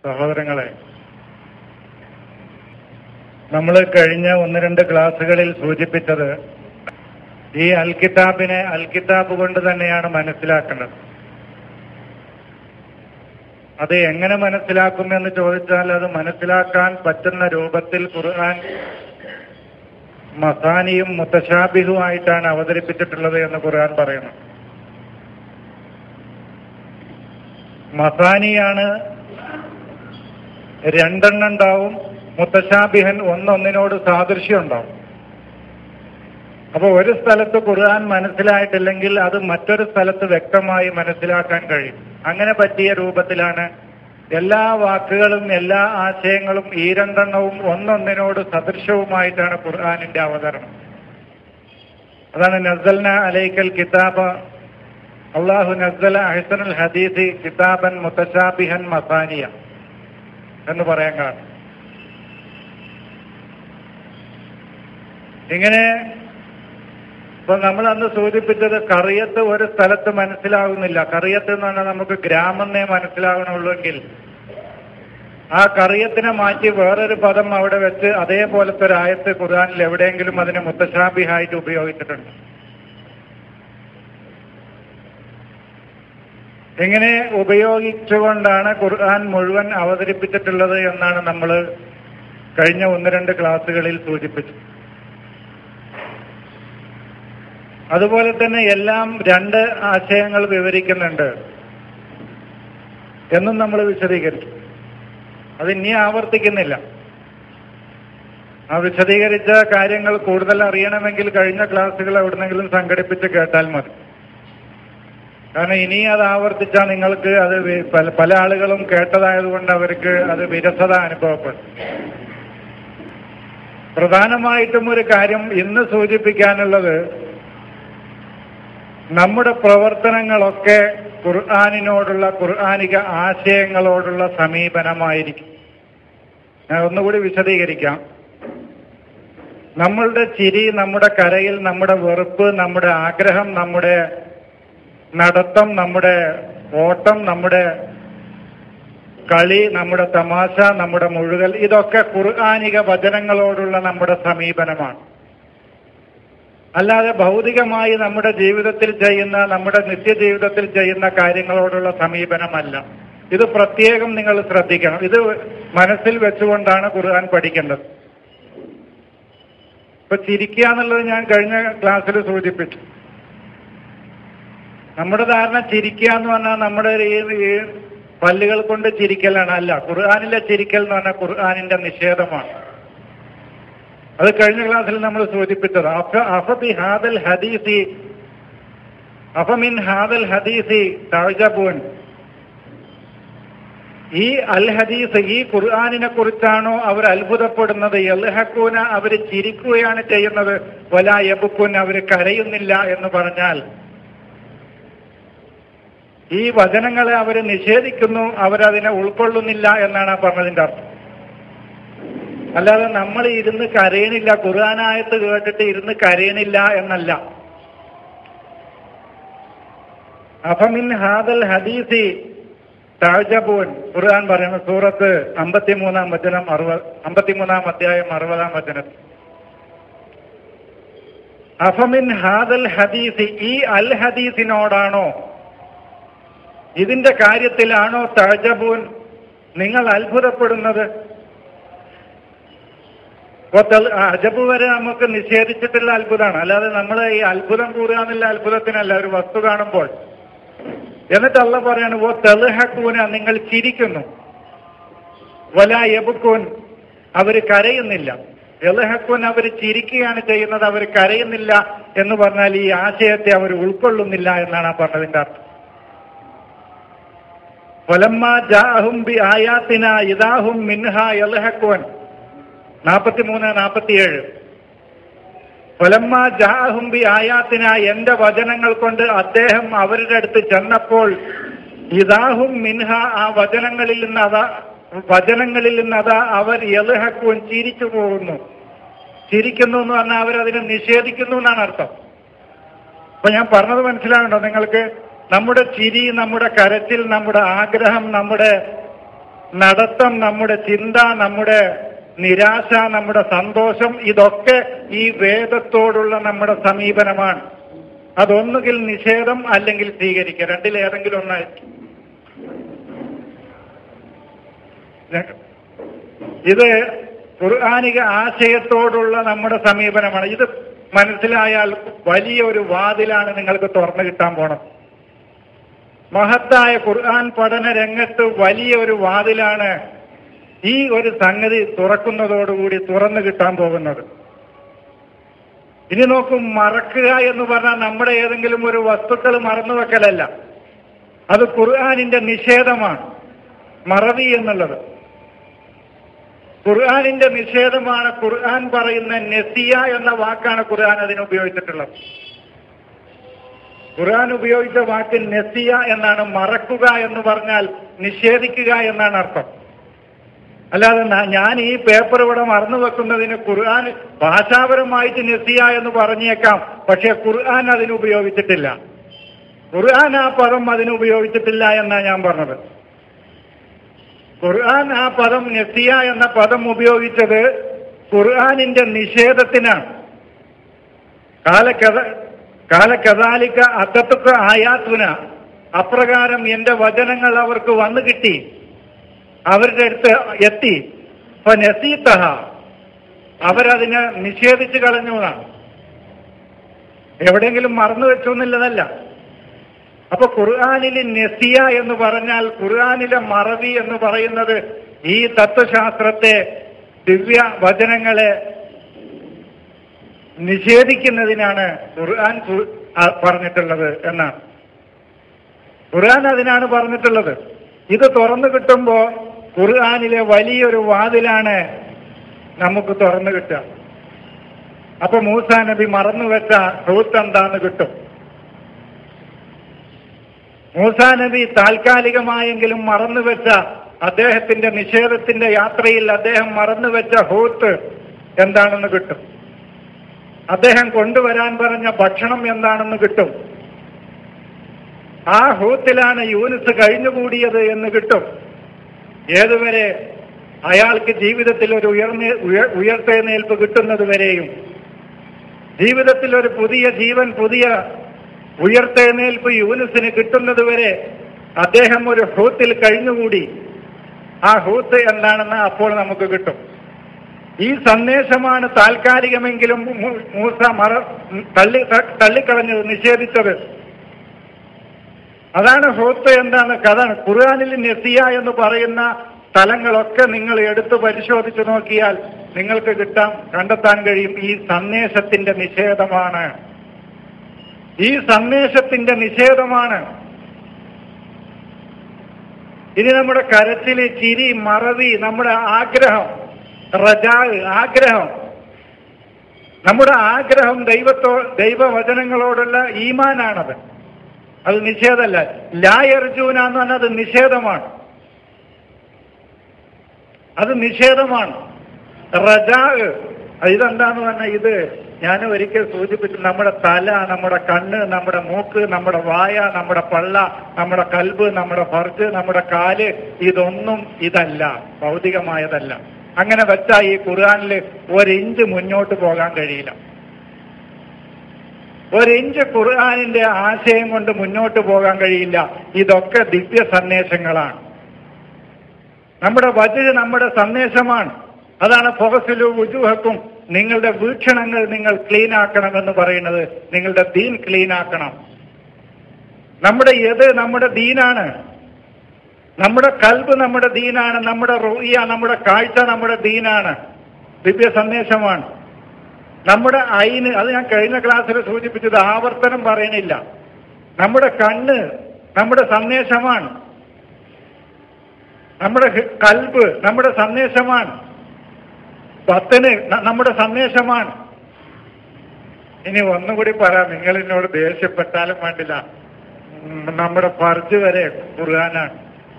സഹോദരങ്ങളെ നമ്മൾ കഴിഞ്ഞ ഒന്ന് രണ്ട് ക്ലാസ്സുകളിൽ സൂചിപ്പിച്ചത് ഈ അൽ കിതാബിനെ അൽ കിതാബ് കൊണ്ട് തന്നെയാണ് മനസ്സിലാക്കേണ്ടത് അത് എങ്ങനെ മനസ്സിലാക്കുമെന്ന് ചോദിച്ചാൽ അത് മനസ്സിലാക്കാൻ പറ്റുന്ന രൂപത്തിൽ ഖുർആൻ മസാനിയും മുത്തശാബിഹുമായിട്ടാണ് അവതരിപ്പിച്ചിട്ടുള്ളത് എന്ന് ഖുർആൻ പറയുന്നു മസാനിയാണ് രണ്ടെണ്ണം ഉണ്ടാവും മുത്തശാബിഹൻ ഒന്നൊന്നിനോട് സാദൃശ്യം ഉണ്ടാവും അപ്പൊ ഒരു സ്ഥലത്ത് ഖുർആൻ മനസ്സിലായിട്ടില്ലെങ്കിൽ അത് മറ്റൊരു സ്ഥലത്ത് വ്യക്തമായി മനസ്സിലാക്കാൻ കഴിയും അങ്ങനെ പറ്റിയ രൂപത്തിലാണ് എല്ലാ വാക്കുകളും എല്ലാ ആശയങ്ങളും ഈ രണ്ടെണ്ണവും ഒന്നൊന്നിനോട് സദൃശവുമായിട്ടാണ് ഖുർആാനിന്റെ അവതരണം അതാണ് നസൽന അലൈക്കൽ കിതാബ അള്ളാഹു നസല അഹ്സനുൽ ഹദീസി കിതാബൻ മുത്തശാബിഹൻ മസാനിയ എന്ന് പറയാൻ കാരണം ഇങ്ങനെ ഇപ്പൊ നമ്മൾ അന്ന് സൂചിപ്പിച്ചത് കറിയത്ത് ഒരു സ്ഥലത്ത് മനസ്സിലാകുന്നില്ല കറിയത്ത് എന്ന് പറഞ്ഞാൽ നമുക്ക് ഗ്രാമെന്നേ മനസ്സിലാകണുള്ളൂവെങ്കിൽ ആ കറിയത്തിനെ മാറ്റി വേറൊരു പദം അവിടെ വെച്ച് അതേപോലത്തെ ഒരു ആയത്ത് ഖുർആാനിൽ എവിടെയെങ്കിലും അതിനെ മുത്തശാബിഹായിട്ട് ഉപയോഗിച്ചിട്ടുണ്ട് ഇങ്ങനെ ഉപയോഗിച്ചുകൊണ്ടാണ് ഖുർആൻ മുഴുവൻ അവതരിപ്പിച്ചിട്ടുള്ളത് എന്നാണ് നമ്മൾ കഴിഞ്ഞ ഒന്ന് രണ്ട് ക്ലാസ്സുകളിൽ സൂചിപ്പിച്ചത് അതുപോലെ തന്നെ എല്ലാം രണ്ട് ആശയങ്ങൾ വിവരിക്കുന്നുണ്ട് എന്നും നമ്മൾ വിശദീകരിച്ചു അത് ഇനി ആവർത്തിക്കുന്നില്ല ആ വിശദീകരിച്ച കാര്യങ്ങൾ കൂടുതൽ അറിയണമെങ്കിൽ കഴിഞ്ഞ ക്ലാസ്സുകൾ എവിടുന്നെങ്കിലും സംഘടിപ്പിച്ച് കേട്ടാൽ മതി കാരണം ഇനി അത് ആവർത്തിച്ചാൽ നിങ്ങൾക്ക് അത് വി- പല പല ആളുകളും കേട്ടതായതുകൊണ്ട് അവർക്ക് അത് വിരസത അനുഭവപ്പെടും പ്രധാനമായിട്ടും ഒരു കാര്യം ഇന്ന് സൂചിപ്പിക്കാനുള്ളത് നമ്മുടെ പ്രവർത്തനങ്ങളൊക്കെ ഖുർആാനിനോടുള്ള ഖുർആാനിക ആശയങ്ങളോടുള്ള സമീപനമായിരിക്കും ഞാൻ ഒന്നുകൂടി വിശദീകരിക്കാം നമ്മളുടെ ചിരി നമ്മുടെ കരയിൽ നമ്മുടെ വെറുപ്പ് നമ്മുടെ ആഗ്രഹം നമ്മുടെ നടത്തം നമ്മുടെ ഓട്ടം നമ്മുടെ കളി നമ്മുടെ തമാശ നമ്മുടെ മുഴുകൽ ഇതൊക്കെ ഖുർആാനിക വചനങ്ങളോടുള്ള നമ്മുടെ സമീപനമാണ് അല്ലാതെ ഭൗതികമായി നമ്മുടെ ജീവിതത്തിൽ ചെയ്യുന്ന നമ്മുടെ നിത്യജീവിതത്തിൽ ചെയ്യുന്ന കാര്യങ്ങളോടുള്ള സമീപനമല്ല ഇത് പ്രത്യേകം നിങ്ങൾ ശ്രദ്ധിക്കണം ഇത് മനസ്സിൽ വെച്ചുകൊണ്ടാണ് ഖുർആൻ പഠിക്കേണ്ടത് ഇപ്പൊ ചിരിക്കുക എന്നുള്ളത് ഞാൻ കഴിഞ്ഞ ക്ലാസ്സിൽ സൂചിപ്പിച്ചു നമ്മുടെ ധാരണ ചിരിക്കുക എന്ന് പറഞ്ഞാൽ നമ്മുടെ ഈ ഈ പല്ലുകൾ കൊണ്ട് ചിരിക്കലാണ് അല്ല ഖുർആാനിലെ ചിരിക്കൽ എന്ന് പറഞ്ഞാൽ ഖുർആാനിന്റെ നിഷേധമാണ് അത് കഴിഞ്ഞ ക്ലാസ്സിൽ നമ്മൾ സൂചിപ്പിച്ചത് അഫ അഫബി ഹാദൽ ഹദീസി അഫമിൻ ഹാദൽ ഹദീസി തഴജബൂൻ ഈ അൽ ഹദീസ് ഈ ഖുർആാനിനെ കുറിച്ചാണോ അവർ അത്ഭുതപ്പെടുന്നത് യൽഹക്കൂന അവർ ചിരിക്കുകയാണ് ചെയ്യുന്നത് വല യബുക്കൂൻ അവർ കരയുന്നില്ല എന്ന് പറഞ്ഞാൽ ഈ വചനങ്ങളെ അവർ നിഷേധിക്കുന്നു അവരതിനെ ഉൾക്കൊള്ളുന്നില്ല എന്നാണ് ആ പറഞ്ഞതിന്റെ അർത്ഥം അല്ലാതെ നമ്മൾ ഇരുന്ന് കരയണില്ല ഖുർആനായത്ത് കേട്ടിട്ട് ഇരുന്ന് കരയണില്ല എന്നല്ല അഫമിൻ ഹാദൽ ഹദീസി താജബൂൻ ഖുർആൻ പറയുന്ന സൂറത്ത് അമ്പത്തിമൂന്നാം വചനം അറുപത് അമ്പത്തിമൂന്നാം അധ്യായം അറുപതാം വചനം അഫമിൻ ഹാദൽ ഹദീസി ഈ അൽ ഹദീസിനോടാണോ ഇതിന്റെ കാര്യത്തിലാണോ താജബൂൻ നിങ്ങൾ അത്ഭുതപ്പെടുന്നത് അജബ് വരെ നമുക്ക് നിഷേധിച്ചിട്ടുള്ള അത്ഭുതമാണ് അല്ലാതെ നമ്മൾ ഈ അത്ഭുതം കൂടുക എന്നുള്ള അത്ഭുതത്തിനല്ല ഒരു വസ്തു കാണുമ്പോൾ എന്നിട്ട് അല്ല പറയാണ് ഓ തെളുഹക്കൂന നിങ്ങൾ ചിരിക്കുന്നു വല എബുക്കൂൻ അവര് കരയുന്നില്ല എലഹക്കൂൻ അവർ ചിരിക്കുകയാണ് ചെയ്യുന്നത് അവർ കരയുന്നില്ല എന്ന് പറഞ്ഞാൽ ഈ ആശയത്തെ അവർ ഉൾക്കൊള്ളുന്നില്ല എന്നാണ് ആ പറഞ്ഞതിന്റെ അർത്ഥം ഫലമ്മ ജാഹും ബി ആയാത്തിന ഇദാഹും മിൻഹ യൽഹക്വൻ നാൽപ്പത്തിമൂന്ന് നാൽപ്പത്തിയേഴ് ഫലമ്മ ജാഹും ബി ആയാത്തിന എന്റെ വചനങ്ങൾ കൊണ്ട് അദ്ദേഹം അവരുടെ അടുത്ത് ചെന്നപ്പോൾ ഇദാഹും മിൻഹ ആ വചനങ്ങളിൽ നിന്ന് അതാ വചനങ്ങളിൽ നിന്ന് അതാ അവർ യൽഹക്വൻ ചിരിച്ചു പോകുന്നു ചിരിക്കുന്നു എന്ന് പറഞ്ഞാൽ അവരതിനെ നിഷേധിക്കുന്നു എന്നാണ് അർത്ഥം അപ്പൊ ഞാൻ പറഞ്ഞത് മനസ്സിലാകണ്ടോ നിങ്ങൾക്ക് നമ്മുടെ ചിരി നമ്മുടെ കരച്ചിൽ നമ്മുടെ ആഗ്രഹം നമ്മുടെ നടത്തം നമ്മുടെ ചിന്ത നമ്മുടെ നിരാശ നമ്മുടെ സന്തോഷം ഇതൊക്കെ ഈ വേദത്തോടുള്ള നമ്മുടെ സമീപനമാണ് അതൊന്നുകിൽ നിഷേധം അല്ലെങ്കിൽ സ്വീകരിക്കുക രണ്ടിലേതെങ്കിലും ഒന്നായിരിക്കും ഇത് ഖുർആാനിക ആശയത്തോടുള്ള നമ്മുടെ സമീപനമാണ് ഇത് മനസ്സിലായാൽ വലിയൊരു വാതിലാണ് നിങ്ങൾക്ക് തുറന്നു കിട്ടാൻ പോണം മഹത്തായ ഖുർആൻ പഠന രംഗത്ത് വലിയൊരു വാതിലാണ് ഈ ഒരു സംഗതി തുറക്കുന്നതോടുകൂടി തുറന്നു കിട്ടാൻ പോകുന്നത് ഇനി നോക്കും മറക്കുക എന്ന് പറഞ്ഞാൽ നമ്മുടെ ഏതെങ്കിലും ഒരു വസ്തുക്കൾ മറന്നു വെക്കലല്ല അത് ഖുർആാനിന്റെ നിഷേധമാണ് മറവി എന്നുള്ളത് ഖുർആാനിന്റെ നിഷേധമാണ് ഖുർആൻ പറയുന്ന നെസിയ എന്ന വാക്കാണ് ഖുർആൻ അതിന് ഉപയോഗിച്ചിട്ടുള്ളത് ഖുർആൻ ഉപയോഗിച്ച വാക്ക് നെസിയ എന്നാണ് മറക്കുക എന്ന് പറഞ്ഞാൽ നിഷേധിക്കുക എന്നാണ് അർത്ഥം അല്ലാതെ ന- ഞാൻ ഈ പേപ്പർ ഇവിടെ മറന്നു വെക്കുന്നതിന് ഖുർആൻ ഭാഷാപരമായിട്ട് നെസിയ എന്ന് പറഞ്ഞേക്കാം പക്ഷെ ഖുർആൻ അതിന് ഉപയോഗിച്ചിട്ടില്ല ഖുർആൻ ആ പദം അതിന് ഉപയോഗിച്ചിട്ടില്ല എന്നാണ് ഞാൻ പറഞ്ഞത് ഖുർആൻ ആ പദം നെസിയ എന്ന പദം ഉപയോഗിച്ചത് ഖുർആനിന്റെ നിഷേധത്തിനാണ് കാലക്കഥ കാലക്കഥാലിക്ക അത്തത്തുക്ക ആയാത്തുന അപ്രകാരം എന്റെ വചനങ്ങൾ അവർക്ക് വന്നു കിട്ടി അവരുടെ അടുത്ത് എത്തി അപ്പൊ നസീത്തഹ അവരതിനെ നിഷേധിച്ചു കളഞ്ഞു എന്നാണ് എവിടെയെങ്കിലും മറന്നു വെച്ചു എന്നുള്ളതല്ല അപ്പൊ ഖുർആാനിൽ നെസിയ എന്ന് പറഞ്ഞാൽ ഖുർആാനിലെ മറവി എന്ന് പറയുന്നത് ഈ തത്വശാസ്ത്രത്തെ ദിവ്യ വചനങ്ങളെ നിഷേധിക്കുന്നതിനാണ് ഖുർആൻ കു- ആ പറഞ്ഞിട്ടുള്ളത് എന്നാണ് ഖുർആൻ അതിനാണ് പറഞ്ഞിട്ടുള്ളത് ഇത് തുറന്നു കിട്ടുമ്പോ ഖുർആനിലെ വലിയൊരു വാതിലാണ് നമുക്ക് തുറന്നു കിട്ടുക അപ്പൊ മൂസ നബി മറന്നുവെച്ച റൂത്ത് എന്താന്ന് കിട്ടും മൂസ നബി താൽക്കാലികമായെങ്കിലും മറന്നുവെച്ച അദ്ദേഹത്തിന്റെ നിഷേധത്തിന്റെ യാത്രയിൽ അദ്ദേഹം മറന്നുവെച്ച ഹൂത്ത് എന്താണെന്ന് കിട്ടും അദ്ദേഹം കൊണ്ടുവരാൻ പറഞ്ഞ ഭക്ഷണം എന്താണെന്ന് കിട്ടും ആ ഹൂത്തിലാണ് യൂനിസ് കഴിഞ്ഞുകൂടിയത് എന്ന് കിട്ടും ഏതുവരെ അയാൾക്ക് ജീവിതത്തിൽ ഒരു ഉയർന്ന ഉയ- ഉയർത്തെഴുന്നേൽപ്പ് കിട്ടുന്നത് വരെയും ജീവിതത്തിൽ ഒരു പുതിയ ജീവൻ പുതിയ ഉയർത്തെഴുന്നേൽപ്പ് യൂനിസിന് കിട്ടുന്നത് വരെ അദ്ദേഹം ഒരു ഹൂത്തിൽ കഴിഞ്ഞുകൂടി ആ ഹൂത്ത് എന്താണെന്ന് അപ്പോൾ നമുക്ക് കിട്ടും ഈ സന്ദേശമാണ് താൽക്കാലികമെങ്കിലും മൂ- മൂസ മറ തള്ളി തള്ളിക്കളഞ്ഞത് നിഷേധിച്ചത് അതാണ് ഹൂത്ത് എന്താണ് കഥ ഖുർആാനിൽ നെസിയ എന്ന് പറയുന്ന സ്ഥലങ്ങളൊക്കെ നിങ്ങൾ എടുത്തു പരിശോധിച്ചു നോക്കിയാൽ നിങ്ങൾക്ക് കിട്ടാൻ കണ്ടെത്താൻ കഴിയും ഈ സന്ദേശത്തിന്റെ നിഷേധമാണ് ഈ സന്ദേശത്തിന്റെ നിഷേധമാണ് ഇനി നമ്മുടെ കരച്ചില് ചിരി മറവി നമ്മുടെ ആഗ്രഹം റജാ ആഗ്രഹം നമ്മുടെ ആഗ്രഹം ദൈവത്തോ ദൈവവചനങ്ങളോടുള്ള ഈമാനാണത് അത് നിഷേധമല്ല ലായർജൂന എന്ന് പറഞ്ഞാൽ അത് നിഷേധമാണ് അത് നിഷേധമാണ് റജാ ഇതെന്താന്ന് പറഞ്ഞാൽ ഇത് ഞാൻ ഒരിക്കൽ സൂചിപ്പിച്ചു നമ്മുടെ തല നമ്മുടെ കണ്ണ് നമ്മുടെ മൂക്ക് നമ്മുടെ വായ നമ്മുടെ പള്ള നമ്മുടെ കൽബ് നമ്മുടെ ഫർജ് നമ്മുടെ കാല് ഇതൊന്നും ഇതല്ല ഭൗതികമായതല്ല അങ്ങനെ വെച്ചാൽ ഈ ഖുർആാനിൽ ഒരിഞ്ച് മുന്നോട്ട് പോകാൻ കഴിയില്ല ഒരിഞ്ച് ഖുർആാനിന്റെ ആശയം കൊണ്ട് മുന്നോട്ട് പോകാൻ കഴിയില്ല ഇതൊക്കെ ദിവ്യ സന്ദേശങ്ങളാണ് നമ്മുടെ വജ് നമ്മുടെ സന്ദേശമാണ് അതാണ് ഫോസിലു വുജുഹക്കും നിങ്ങളുടെ വീക്ഷണങ്ങൾ നിങ്ങൾ ക്ലീൻ ആക്കണമെന്ന് പറയുന്നത് നിങ്ങളുടെ ദീൻ ക്ലീൻ ആക്കണം നമ്മുടെ എത് നമ്മുടെ ദീനാണ് നമ്മുടെ കൽബ് നമ്മുടെ ദീനാണ് നമ്മുടെ റൂയ നമ്മുടെ കാഴ്ച നമ്മുടെ ദീനാണ് ദിവ്യ സന്ദേശമാണ് നമ്മുടെ ഐന് അത് ഞാൻ കഴിഞ്ഞ ക്ലാസ്സിൽ സൂചിപ്പിച്ചത് ആവർത്തനം പറയണില്ല നമ്മുടെ കണ്ണ് നമ്മുടെ സന്ദേശമാണ് നമ്മുടെ ഹി- കൽബ് നമ്മുടെ സന്ദേശമാണ് പത്തിന് ന- നമ്മുടെ സന്ദേശമാണ് ഇനി ഒന്നുകൂടി പറയാം നിങ്ങൾ എന്നോട് ദേഷ്യപ്പെട്ടാലും വേണ്ടില്ല ഉം, നമ്മുടെ ഫർജ് വരെ ഖുർആനാണ്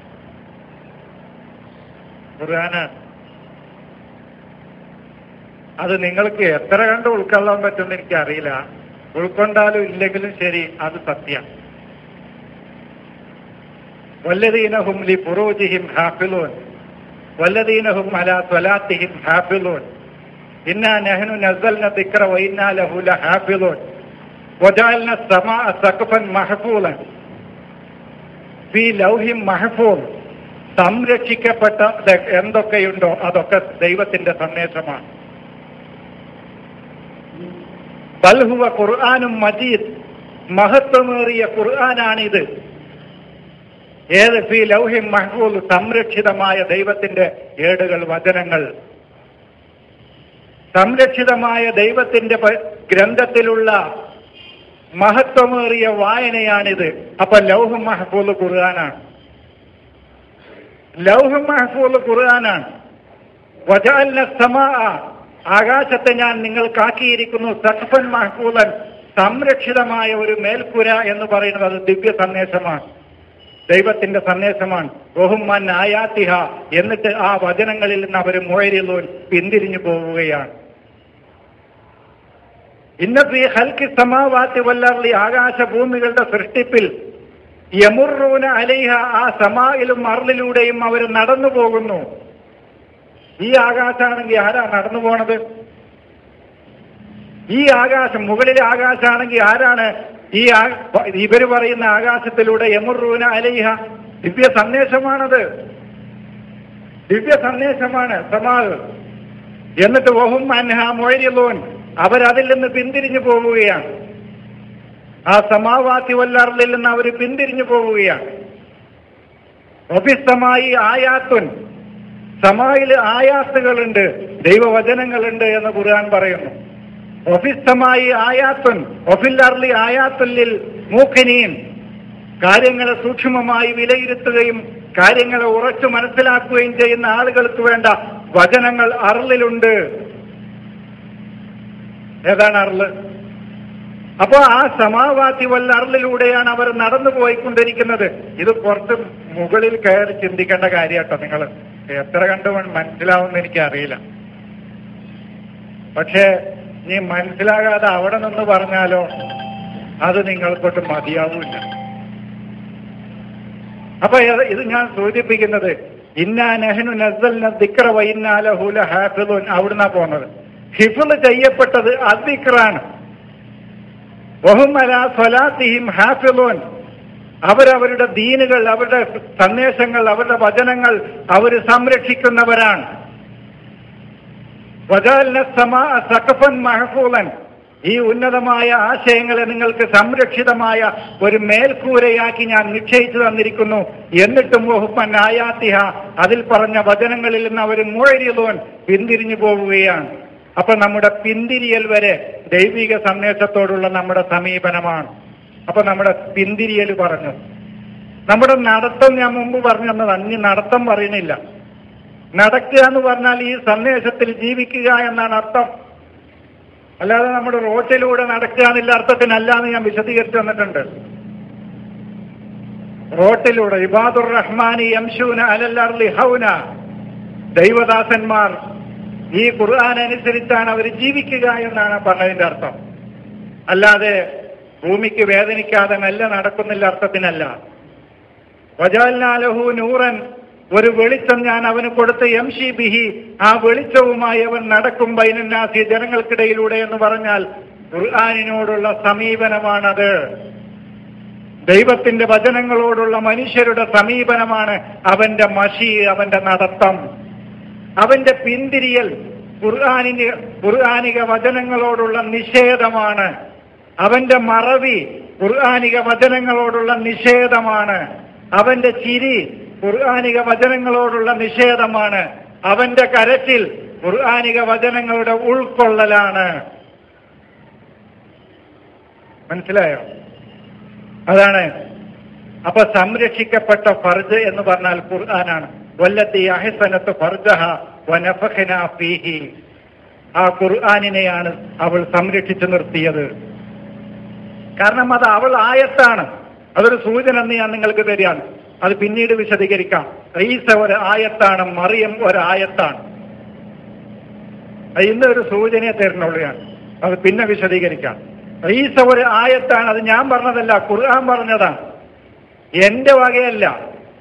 ഖുർആനാണ് അത് നിങ്ങൾക്ക് എത്ര കണ്ട് ഉൾക്കൊള്ളാൻ പറ്റുമെന്ന് എനിക്കറിയില്ല ഉൾക്കൊണ്ടാലും ഇല്ലെങ്കിലും ശരി അത് സത്യം വല്ലതീനഹും ലി ഫുറൂജിഹിം ഹാഫിലൂൻ വല്ലദീനഹും അല സ്വലാത്തിഹിം ഹാഫിളൂൻ ഇന്നാ നെഹ്നു നസൽന ദിക്ര വൈന്നാ ലഹു ലഹാഫിളൂൻ വജഅൽന സമാഅ സഖഫൻ മഹഫൂലൻ ഫീ ലൗഹിം മഹഫൂൽ സംരക്ഷിക്കപ്പെട്ട ദ- എന്തൊക്കെയുണ്ടോ അതൊക്കെ ദൈവത്തിന്റെ സന്ദേശമാണ് ബൽഹുവ ഖുർആാനും മജീദ് മഹത്വമേറിയ ഖുർആനാണിത് ഏത് ഫി ലൗഹിം മഹ്ഫൂൽ സംരക്ഷിതമായ ദൈവത്തിന്റെ ഏടുകൾ വചനങ്ങൾ സംരക്ഷിതമായ ദൈവത്തിന്റെ പ- ഗ്രന്ഥത്തിലുള്ള മഹത്വമേറിയ വായനയാണിത് അപ്പൊ ലൗഹ് മഹ്ഫൂൽ ഖുർആനാണ് ലൗഹ് മഹ്ഫൂൽ ഖുർആനാണ് വജഅൽന സമാ ആകാശത്തെ ഞാൻ നിങ്ങൾക്കാക്കിയിരിക്കുന്നു സഖഫൻ മഹ്ഫൂലൻ സംരക്ഷിതമായ ഒരു മേൽക്കുര എന്ന് പറയുന്നത് അത് ദിവ്യ സന്ദേശമാണ് ദൈവത്തിന്റെ സന്ദേശമാണ് ബഹുമാൻ ആയാത്തിഹ എന്നിട്ട് ആ വചനങ്ങളിൽ നിന്ന് അവർ മുഴരിലോൻ പിന്തിരിഞ്ഞു പോവുകയാണ് ഇന്നത്തെ ഹൽക്കി സമാവാത്തി വല്ലർലി ആകാശഭൂമികളുടെ സൃഷ്ടിപ്പിൽ യമുറൂന അലൈഹ ആ സമായിലും അർലിലൂടെയും അവർ നടന്നു പോകുന്നു ഈ ആകാശാണെങ്കിൽ ആരാ നടന്നു പോണത് ഈ ആകാശം മുകളിലെ ആകാശാണെങ്കിൽ ആരാണ് ഈ ആ- ഇവര് പറയുന്ന ആകാശത്തിലൂടെ യമുറൂന അലൈഹ ദിവ്യ സന്ദേശമാണത് ദിവ്യ സന്ദേശമാണ് സമാൽ എന്നിട്ട് വഹും അൻഹ മൊഴിലോൻ അവരതിൽ നിന്ന് പിന്തിരിഞ്ഞു പോവുകയാണ് ആ സമാവാത്തി വല്ലറിൽ നിന്ന് അവർ പിന്തിരിഞ്ഞു പോവുകയാണ് ഒഫിസ്തമായി ആയാത്തുൻ സമായിൽ ആയാത്തുകളുണ്ട് ദൈവവചനങ്ങളുണ്ട് എന്ന് ഖുർആൻ പറയുന്നു ഒഫിസ്തമായി ആയാത്തുൻ ഒഫില്ലർലി ആയാത്തുല്ലിൽ മൂഖിനീൻ കാര്യങ്ങളെ സൂക്ഷ്മമായി വിലയിരുത്തുകയും കാര്യങ്ങളെ ഉറച്ചു മനസ്സിലാക്കുകയും ചെയ്യുന്ന ആളുകൾക്ക് വേണ്ട വചനങ്ങൾ അറളിലുണ്ട് ഏതാണ് അറള് അപ്പോ ആ സമാവാത്തി വല്ല അറളിലൂടെയാണ് അവർ നടന്നു പോയിക്കൊണ്ടിരിക്കുന്നത് ഇത് കുറച്ച് മുകളിൽ കയറി ചിന്തിക്കേണ്ട കാര്യട്ടോ നിങ്ങൾ എത്ര കണ്ട് മനസ്സിലാവുമെന്ന് എനിക്ക് അറിയില്ല പക്ഷേ നീ മനസ്സിലാകാതെ അവിടെ നിന്ന് പറഞ്ഞാലോ അത് നിങ്ങൾക്കൊട്ട് മതിയാവൂല അപ്പൊ ഇത് ഇത് ഞാൻ സൂചിപ്പിക്കുന്നത് ഇന്നാ നെഹ്നു നസ്സൽന ദിക്ര വൈന്നാലഹുല ഹാഫിളുൻ അവിടുന്നാ പോകുന്നത് ഹിഫിള് ചെയ്യപ്പെട്ടത് അദിക്റാണ് വഹുമല സ്വലാത്തിഹിം ഹാഫിളുൻ അവരവരുടെ ദീനുകൾ അവരുടെ സന്ദേശങ്ങൾ അവരുടെ വചനങ്ങൾ അവർ സംരക്ഷിക്കുന്നവരാണ് വജാലിന സമാ സഖഫൻ മഹഫൂലൻ ഈ ഉന്നതമായ ആശയങ്ങളെ നിങ്ങൾക്ക് സംരക്ഷിതമായ ഒരു മേൽക്കൂരയാക്കി ഞാൻ നിശ്ചയിച്ചു തന്നിരിക്കുന്നു എന്നിട്ടും വഹുപ്പൻ ആയാത്തിഹ അതിൽ പറഞ്ഞ വചനങ്ങളിൽ നിന്ന് അവർ മുഴരിയതോൻ പിന്തിരിഞ്ഞു പോവുകയാണ് അപ്പൊ നമ്മുടെ പിന്തിരിയൽ വരെ ദൈവിക സന്ദേശത്തോടുള്ള നമ്മുടെ സമീപനമാണ് അപ്പൊ നമ്മുടെ പിന്തിരിയൽ പറഞ്ഞു നമ്മുടെ നടത്തം ഞാൻ മുമ്പ് പറഞ്ഞു തന്നതാണ് ഇനി നടത്തം പറയണില്ല നടക്കുക എന്ന് പറഞ്ഞാൽ ഈ സന്ദേശത്തിൽ ജീവിക്കുക എന്നാണ് അർത്ഥം അല്ലാതെ നമ്മുടെ റോട്ടിലൂടെ നടക്കുക എന്നുള്ള അർത്ഥത്തിനല്ല എന്ന് ഞാൻ വിശദീകരിച്ചു തന്നിട്ടുണ്ട് റോട്ടിലൂടെ ഇബാദുർ റഹ്മാനി യംശൂന അലല്ലർലി ഹൗന ദൈവദാസന്മാർ ഈ ഖുർആൻ അനുസരിച്ചാണ് അവർ ജീവിക്കുക എന്നാണ് പറഞ്ഞതിന്റെ അർത്ഥം അല്ലാതെ ഭൂമിക്ക് വേദനിക്കാതെ മെല്ലെ നടക്കുന്നില്ല അർത്ഥത്തിനല്ല വജാൽനാലഹു നൂറൻ ഒരു വെളിച്ചം ഞാൻ അവന് കൊടുത്ത് എം ഷി ബിഹി ആ വെളിച്ചവുമായി അവൻ നടക്കും ബൈനന്നാസി ജനങ്ങൾക്കിടയിലൂടെ എന്ന് പറഞ്ഞാൽ ഖുർആാനിനോടുള്ള സമീപനമാണത് ദൈവത്തിന്റെ വചനങ്ങളോടുള്ള മനുഷ്യരുടെ സമീപനമാണ് അവന്റെ മഷി അവന്റെ നടത്തം അവന്റെ പിന്തിരിയൽ ഖുർആാനിന് ഖുർആാനിക വചനങ്ങളോടുള്ള നിഷേധമാണ് അവന്റെ മറവി ഖുർആാനിക വചനങ്ങളോടുള്ള നിഷേധമാണ് അവന്റെ ചിരി ഖുർആാനിക വചനങ്ങളോടുള്ള നിഷേധമാണ് അവന്റെ കരച്ചിൽ ഖുർആാനിക വചനങ്ങളുടെ ഉൾക്കൊള്ളലാണ് മനസ്സിലായോ അതാണ് അപ്പൊ സംരക്ഷിക്കപ്പെട്ട ഫർജ് എന്ന് പറഞ്ഞാൽ ഖുർആനാണ് വല്ലത്തി അഹിസനത്ത് ഫർജഹ വനഫഖന ഫീഹി ആ ഖുർആനിനെയാണ് അവൾ സംരക്ഷിച്ചു നിർത്തിയത് കാരണം അത് അവൾ ആയത്താണ് അതൊരു സൂചന എന്ന് ഞാൻ നിങ്ങൾക്ക് തരികയാണ് അത് പിന്നീട് വിശദീകരിക്കാം ഈസ ഒരു ആയത്താണ് മറിയം ഒരു ആയത്താണ് അത് ഇന്ന് ഒരു സൂചനയെ തരുന്നുള്ളൂ ഞാൻ അത് പിന്നെ വിശദീകരിക്കാം ഈസ ഒരു ആയത്താണ് അത് ഞാൻ പറഞ്ഞതല്ല ഖുർആൻ പറഞ്ഞതാണ് എന്റെ വകയല്ല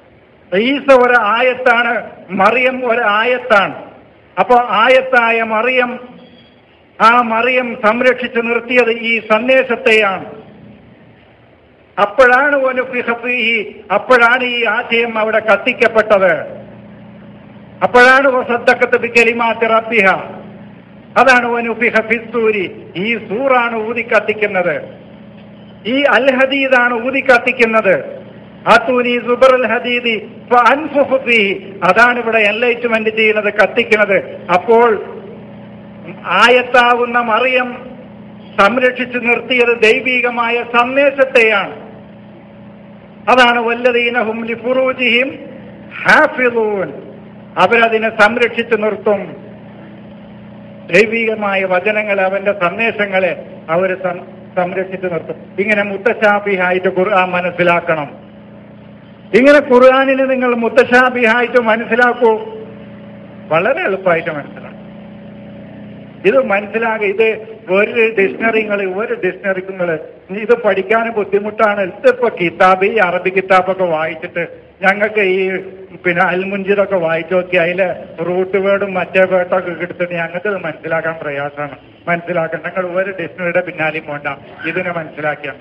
ഈസ ഒരു ആയത്താണ് മറിയം ഒരു ആയത്താണ് അപ്പൊ ആയത്തായ മറിയം ആ മറിയം സംരക്ഷിച്ചു നിർത്തിയത് ഈ സന്ദേശത്തെയാണ് അപ്പോഴാണ് ഒരു ഫിഹഫീഹി അപ്പോഴാണ് ഈ ആശയം അവിടെ കത്തിക്കപ്പെട്ടത് അപ്പോഴാണ് സദ്ദക്കത്ത് ബിക്കലിമാത്തി റബ്ബിഹ അതാണ് വനുഫിഹ ഫിസ്സൂരി ഈ സൂറാണ് ഊതി കത്തിക്കുന്നത് ഈ അൽ ഹദീദാണ് ഊതി കത്തിക്കുന്നത് ആത്തൂനി സുബർ അൽ ഹദീദി ഫഅൻഫുഖു ഫീഹി. അതാണ് ഇവിടെ എൻലൈറ്റ്മെന്റ് ചെയ്യുന്നത് കത്തിക്കുന്നത് അപ്പോൾ ആയത്താവുന്ന മറിയം സംരക്ഷിച്ചു നിർത്തിയത് ദൈവീകമായ സന്ദേശത്തെയാണ് അതാണ് വല്ലതീനഹും ലിഫുറൂജിഹിം ഹാഫിളൂൻ അവരതിനെ സംരക്ഷിച്ചു നിർത്തും ദൈവികമായ വചനങ്ങൾ അവന്റെ സന്ദേശങ്ങളെ അവർ സംരക്ഷിച്ചു നിർത്തും ഇങ്ങനെ മുത്തശാബിഹായിട്ട് ഖുർആൻ മനസ്സിലാക്കണം ഇങ്ങനെ ഖുർആാനിനെ നിങ്ങൾ മുത്തശാബിഹായിട്ട് മനസ്സിലാക്കൂ വളരെ എളുപ്പമായിട്ട് മനസ്സിലാക്കും ഇത് മനസ്സിലാകുക ഇത് ഒരു ഡിക്ഷണറിങ്ങൾ ഒരു ഡിക്ഷണറിങ്ങൾ ഇത് പഠിക്കാൻ ബുദ്ധിമുട്ടാണ് ഇതിപ്പോ കിതാബ് ഈ അറബി കിതാബൊക്കെ വായിച്ചിട്ട് ഞങ്ങൾക്ക് ഈ പിന്നെ അൽമുഞ്ചിതൊക്കെ വായിച്ചു നോക്കി അതിലെ റൂട്ട് വേർഡും മറ്റേ വേർഡൊക്കെ എടുത്തിട്ട് ഞങ്ങൾക്ക് ഇത് മനസ്സിലാക്കാൻ പ്രയാസമാണ് മനസ്സിലാക്കാൻ ഞങ്ങൾ ഒരു ഡിക്ഷണറിയുടെ പിന്നാലെയും പോണ്ട ഇതിനെ മനസ്സിലാക്കിയാണ്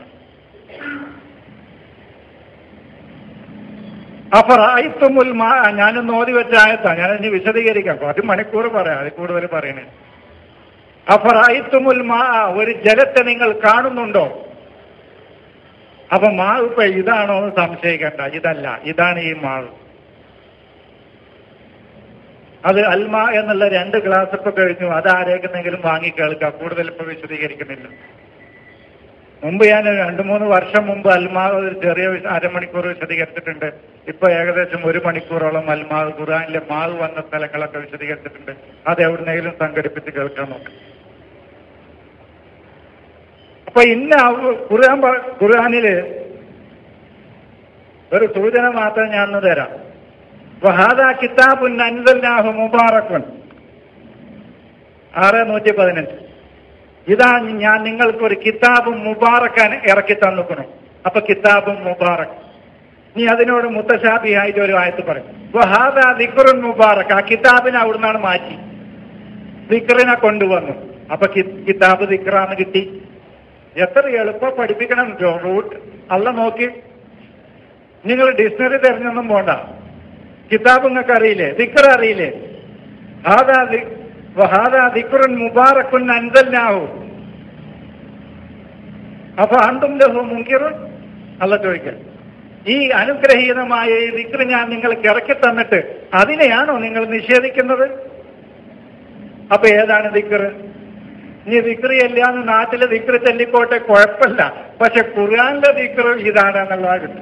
അഫറായിത്തുമുൽ മാ ഞാനൊന്ന് ഓതി വെച്ച ആയത്താ ഞാൻ ഇനി വിശദീകരിക്കാം ഒരു മണിക്കൂർ പറയാം അതിൽ കൂടുതൽ പറയണേ അഫറായിത്തുമുൽ മാ ഒരു ജലത്തെ നിങ്ങൾ കാണുന്നുണ്ടോ അപ്പൊ മാവ് ഇപ്പൊ ഇതാണോ എന്ന് സംശയിക്കണ്ട ഇതല്ല ഇതാണ് ഈ മാവ് അത് അൽമ എന്നുള്ള രണ്ട് ക്ലാസ് ഇപ്പൊ കഴിഞ്ഞു അത് ആരേക്കുന്നെങ്കിലും വാങ്ങി കേൾക്കാം കൂടുതൽ ഇപ്പൊ വിശദീകരിക്കുന്നില്ല മുമ്പ് ഞാൻ രണ്ടു മൂന്ന് വർഷം മുമ്പ് അൽമാവ് ഒരു ചെറിയ വിശ- അരമണിക്കൂർ വിശദീകരിച്ചിട്ടുണ്ട് ഇപ്പൊ ഏകദേശം ഒരു മണിക്കൂറോളം അൽമാവ് ഖുറാനിലെ മാവ് വന്ന സ്ഥലങ്ങളൊക്കെ വിശദീകരിച്ചിട്ടുണ്ട് അത് എവിടുന്നെങ്കിലും സംഘടിപ്പിച്ച് കേൾക്കാൻ നോക്കാം അപ്പൊ ഇന്ന അവ- ഖുർആൻ പ- ഖുർആനില് ഒരു സൂചന മാത്രം ഞാൻ ഒന്ന് തരാം വഹാദ കിതാബുൻ അൻസൽനാഹു മുബാറക്കുൻ ആറ് നൂറ്റി പതിനഞ്ച് ഇതാ ഞാൻ നിങ്ങൾക്ക് ഒരു കിതാബും മുബാറക്കാൻ ഇറക്കി തന്നിക്കണം അപ്പൊ കിതാബും മുബാറക് നീ അതിനോട് മുത്തശാബിയായിട്ട് ഒരു ആയത്ത് പറയും വഹാദ ദിക്റുൻ മുബാറക് ആ കിതാബിനെ അവിടുന്നാണ് മാറ്റി ദിക്റിനെ കൊണ്ടുവന്നു അപ്പൊ കി- കിതാബ് ദിക്റാന്ന് കിട്ടി എത്ര എളുപ്പം പഠിപ്പിക്കണം ജോ- റൂട്ട് അല്ല നോക്കി നിങ്ങൾ ഡിക്ഷണറി തിരഞ്ഞൊന്നും പോണ്ട കിതാബ് നിങ്ങൾക്ക് അറിയില്ലേ ദിക്ർ അറിയില്ലേ ഹാദാ ദി- വഹാദാ ദിക്റുൻ മുബാറക്കുൻ അൻസൽനാഹു അപ്പൊ അന്തും ലഹു മുങ്കിറുൻ അല്ല ചോദിക്കൽ ഈ അനുഗ്രഹീതമായ ഈ ദിക്ർ ഞാൻ നിങ്ങൾക്ക് ഇറക്കി തന്നിട്ട് അതിനെയാണോ നിങ്ങൾ നിഷേധിക്കുന്നത് അപ്പൊ ഏതാണ് ദിക്ർ നീ ദിക്റിയല്ല എന്ന് നാട്ടിലെ ദിക്ർ ചൊല്ലിക്കോട്ടെ കുഴപ്പമില്ല പക്ഷെ ഖുർആാനിലെ ദിക്ർ ഇതാണ് എന്നുള്ളത് കിട്ടും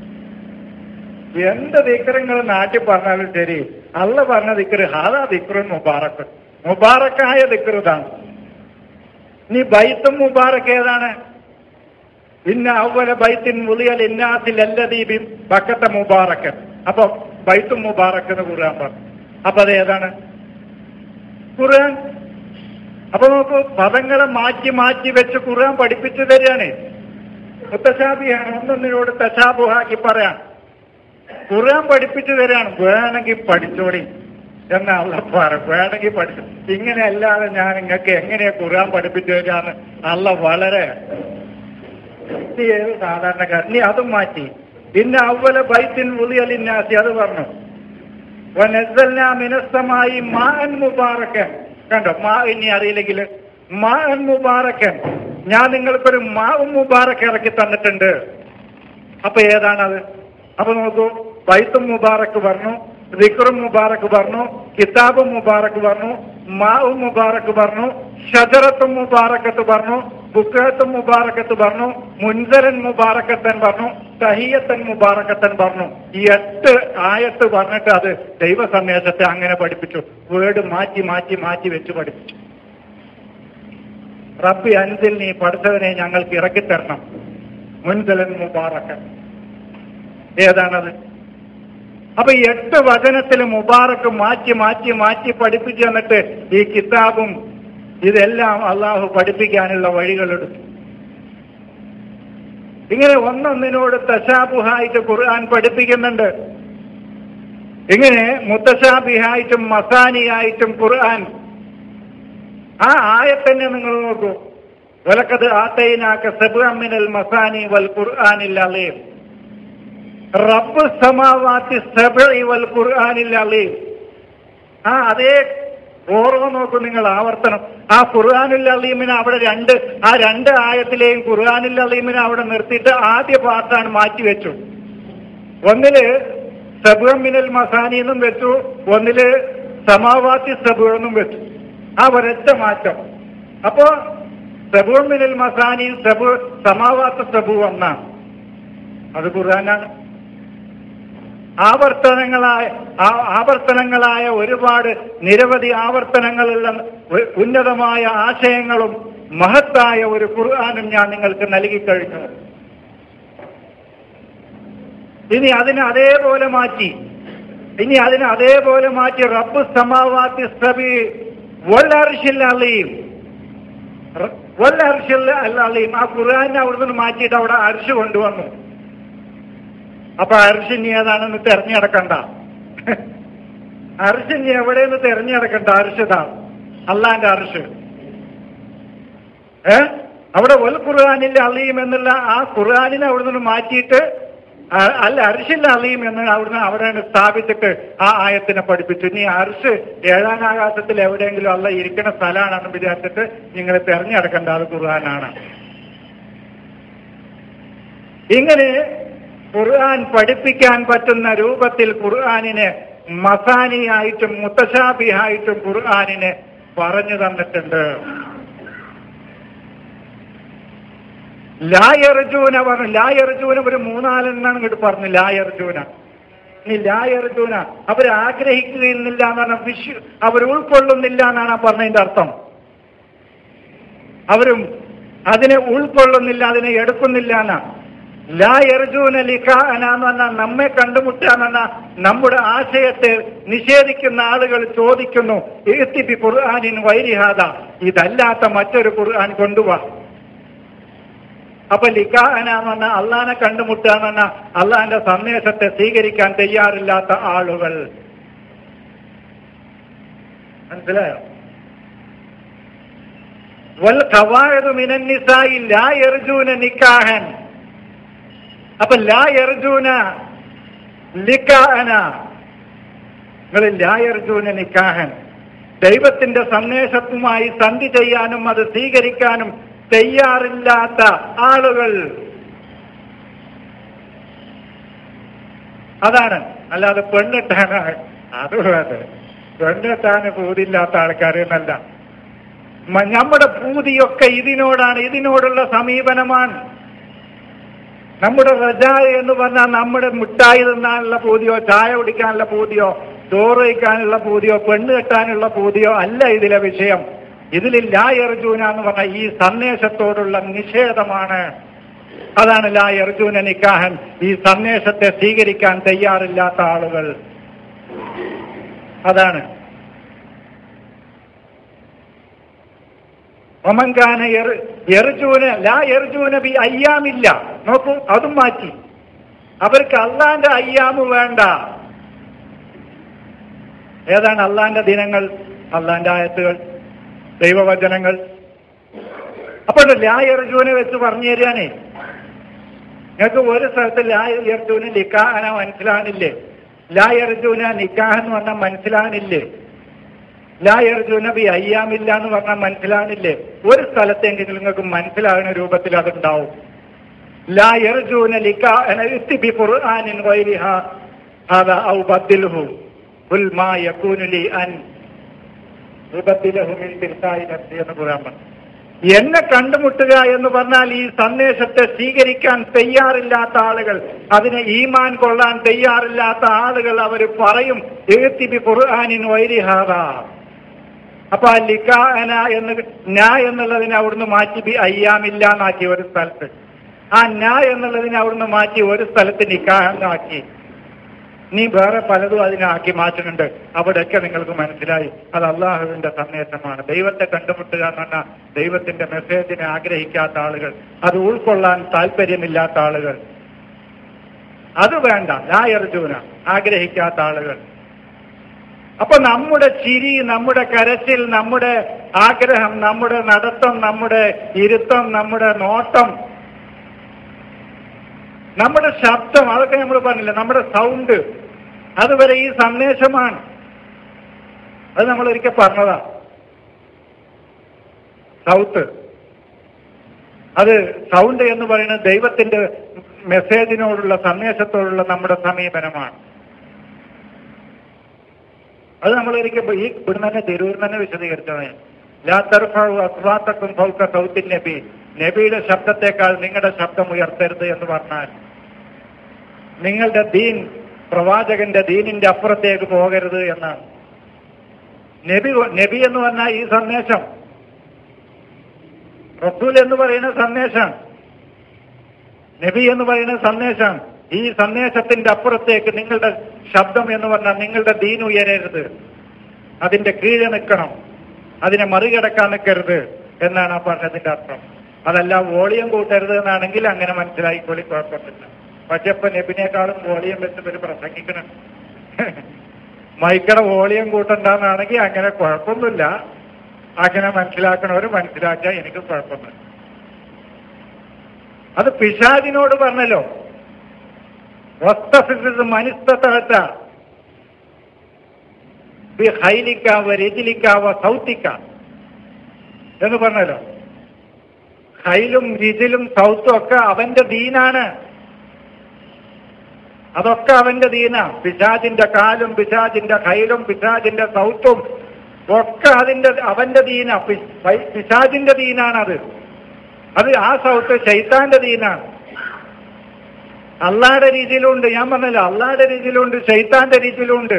എന്ത് ദിക്രങ്ങൾ നാട്ടിൽ പറഞ്ഞാലും ശരി അല്ല പറഞ്ഞ ദിക്റ് ഹാദാ ദിക്റുൻ മുബാറക്ക് മുബാറക്കായ ദിക്ർ ഇതാണ് നീ ബൈത്തും മുബാറക്ക് ഏതാണ് ഇന്ന അവല ബൈത്തിൻ മുളിയൽ ഇന്നാസിൽ എല്ലദീബി ബക്കത്തെ മുബാറക്ക് അപ്പൊ ബൈത്തും മുബാറക്ക് എന്ന് ഖുർആൻ പറഞ്ഞു അപ്പൊ അത് ഏതാണ് ഖുർആൻ അപ്പൊ നോക്കൂ പദങ്ങളെ മാറ്റി മാറ്റി വെച്ച് ഖുർആൻ പഠിപ്പിച്ചു തരികയാണ് മുത്തശാബിയാണ് ഒന്നൊന്നിനോട് തശാബുഹാക്കി പറയാം ഖുർആൻ പഠിപ്പിച്ചു തരാണ് വേണമെങ്കിൽ പഠിച്ചോടി എന്നാ അല്ല പറ വേണമെങ്കിൽ പഠിച്ചു ഇങ്ങനെ അല്ലാതെ ഞാൻ നിങ്ങൾക്ക് എങ്ങനെയാ ഖുർആൻ പഠിപ്പിച്ചു തരാന്ന് അല്ല വളരെ നീ ഏത് സാധാരണക്കാരൻ നീ അതും മാറ്റി പിന്നെ അവല ബൈത്തിൻ ഉളിയലിന്നാസി അത് പറഞ്ഞു വനസ്സൽനാ മിനസ്സമായി മാൻ മുബാറക്കൻ കണ്ടോ മാ ഇനി അറിയില്ലെങ്കിൽ മാൻ മുബാറക്കൻ ഞാൻ നിങ്ങൾക്കൊരു മാവും മുബാറക്ക് ഇറക്കി തന്നിട്ടുണ്ട് അപ്പൊ ഏതാണത് അപ്പൊ നോക്കൂ ബൈത്തും മുബാറക്ക് പറഞ്ഞു ദിക്റും മുബാറക്ക് പറഞ്ഞു കിതാബും മുബാറക്ക് പറഞ്ഞു മാവും മുബാറക്ക് പറഞ്ഞു ഷജറത്തും മുബാറക്കത്ത് പറഞ്ഞു ബുക്കത്തും മുബാറക്കത്ത് പറഞ്ഞു മുൻസരൻ മുബാറക്കത്തൻ പറഞ്ഞു തഹിയത്തൻ മുബാറക്കത്തൻ പറഞ്ഞു ഈ എട്ട് ആയത്ത് പറഞ്ഞിട്ട് അത് ദൈവ സന്ദേശത്തെ അങ്ങനെ പഠിപ്പിച്ചു വേർഡ് മാറ്റി മാറ്റി മാറ്റി വെച്ച് പഠിപ്പിച്ചു റബ്ബി അൻസിൽ നീ പഠിച്ചവനെ ഞങ്ങൾക്ക് ഇറക്കിത്തരണം മുൻസലൻ മുബാറക്കൻ ഏതാണത് അപ്പൊ ഈ എട്ട് വചനത്തിൽ മുബാറക്ക് മാറ്റി മാറ്റി മാറ്റി പഠിപ്പിച്ചു തന്നിട്ട് ഈ കിതാബും ഇതെല്ലാം അള്ളാഹു പഠിപ്പിക്കാനുള്ള വഴികളെടുത്തു ഇങ്ങനെ ഒന്നൊന്നിനോട് തശാബുഹായിട്ട് ഖുർആൻ പഠിപ്പിക്കുന്നുണ്ട് ഇങ്ങനെ മുത്തശാബിഹായിട്ടും മസാനിയായിട്ടും ഖുർആൻ ആ ആയത്തന്നെ നിങ്ങൾ നോക്കൂ വലക്കത് ആത്തൈനാക്ക സബുഅമിനൽ മസാനി വൽ ഖുർആനിൽ അലീം റബ്ബ് സമാവാത്തി സബഇ വൽ ഖുർആനിൽ അലീം ആ അതേ ഓർമ്മ നോക്കൂ നിങ്ങൾ ആവർത്തനം ആ ഖുർആാനുൽ അലീമിനെ അവിടെ രണ്ട് ആ രണ്ട് ആയത്തിലെയും ഖുർആാനുൽ അലീമിനെ അവിടെ നിർത്തിയിട്ട് ആദ്യ പാർട്ടാണ് മാറ്റിവെച്ചു ഒന്നില് സബുഅമിനൽ മസാനി എന്നും വെച്ചു ഒന്നില് സമാവാത്തി സബു എന്നും വെച്ചു ആ ഒരൊറ്റ മാറ്റം അപ്പോ സബുഅമിനൽ മസാനി സബു സമാവാത്ത സബു ഒന്നാണ് അത് ഖുർആനാണ് ആവർത്തനങ്ങളായ ആ- ആവർത്തനങ്ങളായ ഒരുപാട് നിരവധി ആവർത്തനങ്ങളുള്ള ഉ- ഉന്നതമായ ആശയങ്ങളും മഹത്തായ ഒരു ഖുർആാനും ഞാൻ നിങ്ങൾക്ക് നൽകി കഴിഞ്ഞു ഇനി അതിനെ അതേപോലെ മാറ്റി ഇനി അതിനെ അതേപോലെ മാറ്റി റബ്ബ് സമാവാത്തി സബി വല്ലർഷിൽ അലീം റ- വല്ലർഷിൽ അൽ അലീം ആ ഖുർആാനെ അവിടുന്ന് മാറ്റിയിട്ട് അവിടെ അർഷ് കൊണ്ടുവന്നു അപ്പൊ അർഷിനി ഏതാണെന്ന് തെരഞ്ഞെടുക്കണ്ട അർഷിനി എവിടെയെന്ന് തെരഞ്ഞെടുക്കണ്ട അർഷതാ അള്ളാന്റെ അർഷ് ഏ അവിടെ ഒൽ ഖുർആാനിൽ അലീം എന്നുള്ള ആ ഖുർആാനിനെ അവിടുന്ന് മാറ്റിയിട്ട് ആ- അല്ല അർഷിൽ അലീം എന്ന് അവിടുന്ന് അവിടെ സ്ഥാപിച്ചിട്ട് ആ ആയത്തിനെ പഠിപ്പിച്ചു ഇനി അർഷ് ഏഴാം ആകാശത്തിൽ എവിടെയെങ്കിലും അല്ല ഇരിക്കുന്ന സ്ഥലമാണെന്ന് വിചാരിച്ചിട്ട് നിങ്ങൾ തെരഞ്ഞെടുക്കേണ്ട അത് ഖുർആനാണ് ഇങ്ങനെ ഖുർആൻ പഠിപ്പിക്കാൻ പറ്റുന്ന രൂപത്തിൽ ഖുർആനിനെ മസാനിയായിട്ടും മുത്തശാബിയായിട്ടും ഖുർആനിനെ പറഞ്ഞു തന്നിട്ടുണ്ട് ലായർജൂന പറഞ്ഞു ലായർജൂന ഒരു മൂന്നാലെണ്ണാണ് ഇങ്ങോട്ട് പറഞ്ഞു ലായർജൂന ഇനി ലായർജൂന അവർ ആഗ്രഹിക്കുന്നില്ല എന്നാണ് വിശ്വ അവർ ഉൾക്കൊള്ളുന്നില്ല എന്നാണ് ആ പറഞ്ഞതിന്റെ അർത്ഥം അവരും അതിനെ ഉൾക്കൊള്ളുന്നില്ല അതിനെ എടുക്കുന്നില്ല എന്നാ ലാ എർജൂന ലിഖാന എന്ന് പറഞ്ഞാൽ നമ്മെ കണ്ടുമുട്ടുക എന്ന് പറഞ്ഞാൽ നമ്മുടെ ആശയത്തെ നിഷേധിക്കുന്ന ആളുകൾ ചോദിക്കുന്നു എത്തിപ്പി ഖുർആാനിൻ വൈരിഹാദ ഇതല്ലാത്ത മറ്റൊരു ഖുർആൻ കൊണ്ടുപോവാ അപ്പൊ ലിഖാന എന്ന് പറഞ്ഞാൽ അള്ളാനെ കണ്ടുമുട്ടുക എന്ന് പറഞ്ഞാൽ അള്ളാന്റെ സന്ദേശത്തെ സ്വീകരിക്കാൻ തയ്യാറില്ലാത്ത ആളുകൾ മനസ്സിലായോ വൽ ഖവാഇദു മിനൻ നിസായി ലാ യർജൂന നിക്കാഹൻ അപ്പൊ ലാ യർജൂന ലിക്കാഹന നിങ്ങൾ ലാ യർജൂന നിക്കാഹൻ ദൈവത്തിന്റെ സന്ദേശത്തുമായി സന്ധി ചെയ്യാനും അത് സ്വീകരിക്കാനും തയ്യാറില്ലാത്ത ആളുകൾ അതാണ് അല്ലാതെ പെണ്ണിട്ടാണ് അത് വേണ്ട പെണ്ണിട്ടാന് പൂതില്ലാത്ത ആൾക്കാരെന്നല്ല മ- നമ്മുടെ പൂതിയൊക്കെ ഇതിനോടാണ് ഇതിനോടുള്ള സമീപനമാണ് നമ്മുടെ റജ എന്ന് പറഞ്ഞാൽ നമ്മുടെ മിഠായി തിന്നാനുള്ള പൂതിയോ ചായ കുടിക്കാനുള്ള പൂതിയോ ചോറ് കഴിക്കാനുള്ള പൂതിയോ പെണ്ണ് കെട്ടാനുള്ള പൂതിയോ അല്ല ഇതിലെ വിഷയം ഇതിൽ ലായർജൂന എന്ന് പറഞ്ഞ ഈ സന്ദേശത്തോടുള്ള നിഷേധമാണ് അതാണ് ലായർജൂന നിക്കാഹൻ ഈ സന്ദേശത്തെ സ്വീകരിക്കാൻ തയ്യാറില്ലാത്ത ആളുകൾ അതാണ് ഒമൻകാന എർജൂന ലാ എർജൂന ബി അയ്യാമില്ല നോക്കൂ അതും മാറ്റി അവർക്ക് അള്ളാന്റെ അയ്യാമ് വേണ്ട ഏതാണ് അള്ളാന്റെ ദിനങ്ങൾ അള്ളാന്റെ ആയത്തുകൾ ദൈവവചനങ്ങൾ അപ്പോൾ ലാ എർജൂന വെച്ച് പറഞ്ഞു തരികയാണേ നിങ്ങൾക്ക് ഒരു സ്ഥലത്ത് ലാ എർജൂന നിക്കാഹന മനസ്സിലാകുന്നില്ലേ ലാ എർജൂന നിക്കാഹ് എന്ന് പറഞ്ഞാൽ മനസ്സിലാകുന്നില്ലേ ലാ എർജുന ബി അയ്യാമില്ല എന്ന് പറഞ്ഞാൽ മനസ്സിലാകുന്നില്ലേ ഒരു സ്ഥലത്തെങ്കിലും നിങ്ങൾക്ക് മനസ്സിലാകുന്ന രൂപത്തിൽ അതുണ്ടാവും ലാ എർജൂന ലിക്കാ ബി ഖുർആനിൻ ഗൈരിഹ ഹദാ ഔ ബദ്ദിൽഹു ഖുൽ മാ യകൂനു ലി അൻ ഉബദ്ദിലഹു മിൻ തിൽസായി നഫ്സി എന്ന് ഖുർആൻ പറഞ്ഞു എന്നെ കണ്ടുമുട്ടുക എന്ന് പറഞ്ഞാൽ ഈ സന്ദേശത്തെ സ്വീകരിക്കാൻ തയ്യാറില്ലാത്ത ആളുകൾ അതിനെ ഈമാൻ കൊള്ളാൻ തയ്യാറില്ലാത്ത ആളുകൾ അവർ പറയും എഴുത്തിബി ഖുർആാനിൻ വൈരിഹാദ അപ്പൊ ആ ലിഖാന എന്ന് ഞാ എന്നുള്ളതിനെ അവിടുന്ന് മാറ്റി ബി അയ്യാമില്ല എന്നാക്കി ഒരു സ്ഥലത്ത് ആ ഞാ എന്നുള്ളതിനെ അവിടുന്ന് മാറ്റി ഒരു സ്ഥലത്ത് നിക്കാഹ് എന്നാക്കി നീ വേറെ പലതും അതിനാക്കി മാറ്റുന്നുണ്ട് അവിടെയൊക്കെ നിങ്ങൾക്ക് മനസ്സിലായി അത് അള്ളാഹുവിന്റെ സന്ദേശമാണ് ദൈവത്തെ കണ്ടുമുട്ടുക എന്ന് പറഞ്ഞാൽ ദൈവത്തിന്റെ മെസ്സേജിനെ ആഗ്രഹിക്കാത്ത ആളുകൾ അത് ഉൾക്കൊള്ളാൻ താല്പര്യമില്ലാത്ത ആളുകൾ അത് വേണ്ട ലായർജൂന ആഗ്രഹിക്കാത്ത ആളുകൾ അപ്പൊ നമ്മുടെ ചിരി നമ്മുടെ കരച്ചിൽ നമ്മുടെ ആഗ്രഹം നമ്മുടെ നടത്തം നമ്മുടെ ഇരുത്തം നമ്മുടെ നോട്ടം നമ്മുടെ ശബ്ദം അതൊക്കെ നമ്മൾ പറഞ്ഞില്ല നമ്മുടെ സൗണ്ട് അതുവരെ ഈ സന്ദേശമാണ് അത് നമ്മൾ ഒരിക്കൽ പറഞ്ഞതാ സൗത്ത് അത് സൗണ്ട് എന്ന് പറയുന്നത് ദൈവത്തിന്റെ മെസ്സേജിനോടുള്ള സന്ദേശത്തോടുള്ള നമ്മുടെ സമീപനമാണ് അത് നമ്മൾ ഒരിക്കൽ ഈ ഇവിടുന്ന് തന്നെ തിരൂരിൽ തന്നെ വിശദീകരിച്ചത് ലാ തർഫഉ അസ്വാത്തക്കും ഫൗക സൗത്തിൻ നബി നബിയുടെ ശബ്ദത്തെക്കാൾ നിങ്ങളുടെ ശബ്ദം ഉയർത്തരുത് എന്ന് പറഞ്ഞാൽ നിങ്ങളുടെ ദീൻ പ്രവാചകന്റെ ദീനിന്റെ അപ്പുറത്തേക്ക് പോകരുത് എന്നാണ് നബി നബി എന്ന് പറഞ്ഞാൽ ഈ സന്ദേശം റസൂൽ എന്ന് പറയുന്ന സന്ദേശം നബി എന്ന് പറയുന്ന സന്ദേശം ഈ സന്ദേശത്തിന്റെ അപ്പുറത്തേക്ക് നിങ്ങളുടെ ശബ്ദം എന്ന് പറഞ്ഞാൽ നിങ്ങളുടെ ദീൻ ഉയരരുത് അതിന്റെ കീഴെ നിൽക്കണം അതിനെ മറികടക്കാൻ നിൽക്കരുത് എന്നാണ് ആ പറഞ്ഞതിന്റെ അർത്ഥം അതല്ല വോളിയം കൂട്ടരുത് എന്നാണെങ്കിൽ അങ്ങനെ മനസ്സിലായിക്കോളി കുഴപ്പമില്ല പക്ഷെ ഇപ്പൊ നബിനേക്കാളും വോളിയം വെച്ച് ഇവര് പ്രസംഗിക്കണം മൈക്കടെ വോളിയം കൂട്ടണ്ടെന്നാണെങ്കിൽ അങ്ങനെ കുഴപ്പമൊന്നുമില്ല അങ്ങനെ മനസ്സിലാക്കണവര് മനസ്സിലാക്കിയാൽ എനിക്ക് കുഴപ്പമൊന്നുമില്ല അത് പിശാദിനോട് പറഞ്ഞല്ലോ വസ്തഫിസ് മനുസ്തത്ത ഹൈലിക്കാവ രജിലിക്കാവ സൗത്തിക്ക എന്ന് പറഞ്ഞല്ലോ ഹൈലും രിജിലും സൗത്തും ഒക്കെ അവന്റെ ദീനാണ് അതൊക്കെ അവന്റെ ദീന പിശാജിന്റെ കാലും പിശാജിന്റെ ഹൈലും പിശാജിന്റെ സൗത്തും ഒക്കെ അതിന്റെ അവന്റെ ദീന പി- പൈ- പിശാജിന്റെ ദീനാണത് അത് ആ സൗത്ത് ശൈത്താന്റെ ദീനാണ് അള്ളാടെ രീതിയിലുണ്ട് ഞാൻ പറഞ്ഞല്ലോ അള്ളാടെ രീതിയിലുണ്ട് ശൈത്താന്റെ രീതിയിലുണ്ട്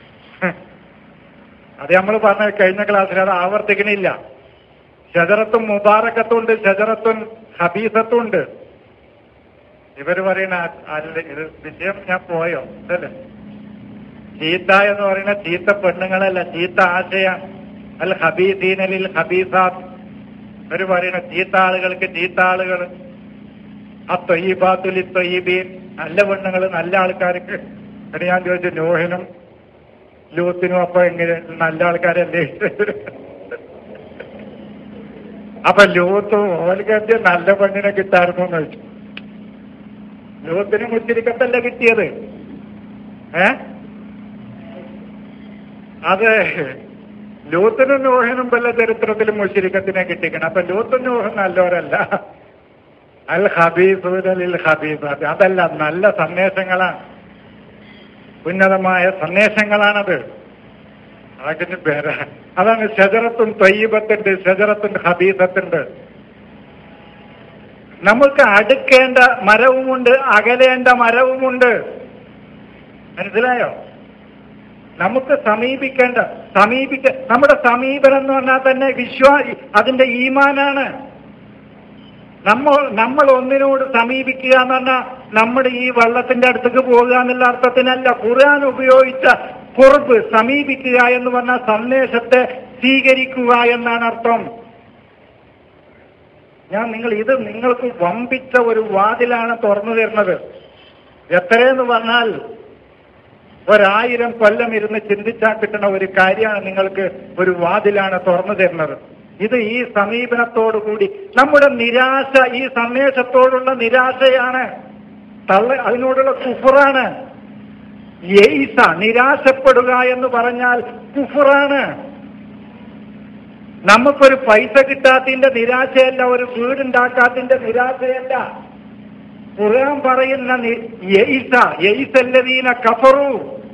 അത് നമ്മൾ പറഞ്ഞ കഴിഞ്ഞ ക്ലാസ്സിൽ അത് ആവർത്തിക്കണില്ല ഷജറത്തും മുബാറക്കത്തും ഉണ്ട് ഷജറത്തും ഹബീസത്തും ഉണ്ട് ഇവര് പറയുന്ന ആ- അല്ല ഇത് വിഷയം ഞാൻ പോയോ അല്ലേ ചീത്ത എന്ന് പറയുന്ന ചീത്ത പെണ്ണുങ്ങളല്ല ചീത്ത ആശയാണ് അൽ ഹബീദീനലിൽ ഹബീസാത്ത് ഇവര് പറയുന്ന ചീത്ത ആളുകൾക്ക് ചീത്ത ആളുകൾ ആ തൊയ്യബാത്തുലി തൊയ്യബീൻ നല്ല പെണ്ണുങ്ങൾ നല്ല ആൾക്കാർക്ക് എന്നിട്ട് ഞാൻ ചോദിച്ചു നോഹിനും ലൂത്തിനും അപ്പൊ എങ്ങനെ നല്ല ആൾക്കാരല്ലേ അപ്പൊ ലൂത്തും ഓൽക്ക് നല്ല പെണ്ണിനെ കിട്ടായിരുന്നു എന്ന് ചോദിച്ചു ലൂത്തിന് മുച്ചിരിക്കത്തല്ല കിട്ടിയത് ഏ അത് ലൂത്തിനും നോഹിനും വല്ല ചരിത്രത്തിലും മുഷിരിക്കത്തിനെ കിട്ടിക്കണം അപ്പൊ ലൂത്തും നോഹും നല്ലവരല്ല അൽ ഹബീസുലിൽ ഹബീസ് അതല്ല നല്ല സന്ദേശങ്ങളാണ് ഉന്നതമായ സന്ദേശങ്ങളാണത് അതിന് പേര് അതാണ് ഷജറത്തും തൊയ്യബത്തുണ്ട് ഷജറത്തും ഹബീസത്തുണ്ട് നമുക്ക് അടുക്കേണ്ട മരവുമുണ്ട് അകലേണ്ട മരവുമുണ്ട് മനസ്സിലായോ നമുക്ക് സമീപിക്കേണ്ട സമീപിക്ക നമ്മുടെ സമീപനം എന്ന് പറഞ്ഞാൽ തന്നെ വിശ്വാസി അതിന്റെ ഈമാനാണ് നമ്മൾ നമ്മൾ ഒന്നിനോട് സമീപിക്കുക എന്ന് പറഞ്ഞാൽ നമ്മുടെ ഈ വള്ളത്തിന്റെ അടുത്തേക്ക് പോകുക എന്നുള്ള അർത്ഥത്തിനല്ല ഖുർആൻ ഉപയോഗിച്ച കുർബ് സമീപിക്കുക എന്ന് പറഞ്ഞാൽ സന്ദേശത്തെ സ്വീകരിക്കുക എന്നാണ് അർത്ഥം ഞാൻ നിങ്ങൾ ഇത് നിങ്ങൾക്ക് വമ്പിച്ച ഒരു വാതിലാണ് തുറന്നു തരുന്നത് എത്രയെന്ന് പറഞ്ഞാൽ ഒരായിരം കൊല്ലം ഇരുന്ന് ചിന്തിച്ചാൽ കിട്ടുന്ന ഒരു കാര്യമാണ് നിങ്ങൾക്ക് ഒരു വാതിലാണ് തുറന്നു തരുന്നത് ഇത് ഈ സമീപനത്തോടു കൂടി നമ്മുടെ നിരാശ ഈ സന്ദേശത്തോടുള്ള നിരാശയാണ് തള്ള അതിനോടുള്ള കുഫറാണ് എയ്സ നിരാശപ്പെടുക എന്ന് പറഞ്ഞാൽ കുഫറാണ് നമുക്കൊരു പൈസ കിട്ടാത്തതിന്റെ നിരാശയല്ല ഒരു വീടുണ്ടാക്കാത്തതിന്റെ നിരാശയല്ല ഖുർആൻ പറയുന്ന നി- യൈസ യൈസല്ലദീന കഫറു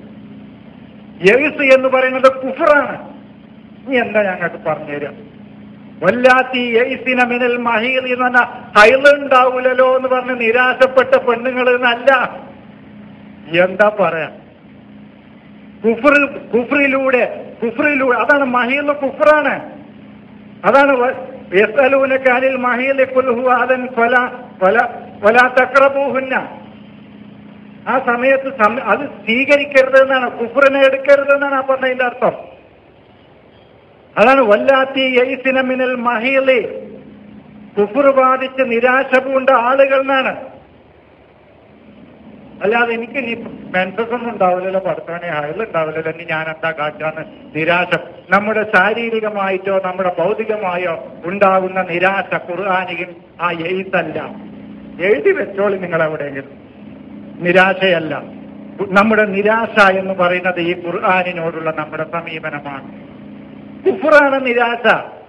യൈസ് എന്ന് പറയുന്നത് കുഫറാണ് ഇനി എന്താ ഞങ്ങൾക്ക് പറഞ്ഞുതരാം വല്ലാത്തി യൈസിന മിനൽ മഹീൽ എന്ന് പറഞ്ഞാൽ ഹൈലുണ്ടാവൂലല്ലോ എന്ന് പറഞ്ഞ് നിരാശപ്പെട്ട പെണ്ണുങ്ങൾ എന്നല്ല എന്താ പറയാ കുഫർ കുഫറിലൂടെ കുഫറിലൂടെ അതാണ് മഹീൽ കുഫറാണ് അതാണ് യസ്അലൂനക അനിൽ മഹീലി ഖുൽ ഹുവ അദൻ ഫല ഫല ഫല തഖറബൂഹുന്ന ആ സമയത്ത് സം- അത് സ്വീകരിക്കരുത് എന്നാണ് കുഫറിനെ എടുക്കരുത് എന്നാണ് ആ പറഞ്ഞതിന്റെ അർത്ഥം അതാണ് വല്ലാത്തി യൈസിന മിനൽ മഹീലി കുഫർ ബാധിച്ച് നിരാശ പൂണ്ട ആളുകൾ എന്നാണ് അല്ലാതെ എനിക്ക് ഇനി മെൻസസ് ഒന്നും ഉണ്ടാവില്ലല്ലോ പഠിത്തവനെ അയലുണ്ടാവില്ലല്ലോ ഇനി ഞാൻ എന്താ കാട്ടാന്ന് നിരാശ നമ്മുടെ ശാരീരികമായിട്ടോ നമ്മുടെ ഭൗതികമായോ ഉണ്ടാകുന്ന നിരാശ ഖുർആാനികൻ ആ എഴുത്തല്ല എഴുതി വെച്ചോളി നിങ്ങൾ എവിടെയെങ്കിലും നിരാശയല്ല നമ്മുടെ നിരാശ എന്ന് പറയുന്നത് ഈ ഖുർആാനിനോടുള്ള നമ്മുടെ സമീപനമാണ് കുഫറാണ് നിരാശ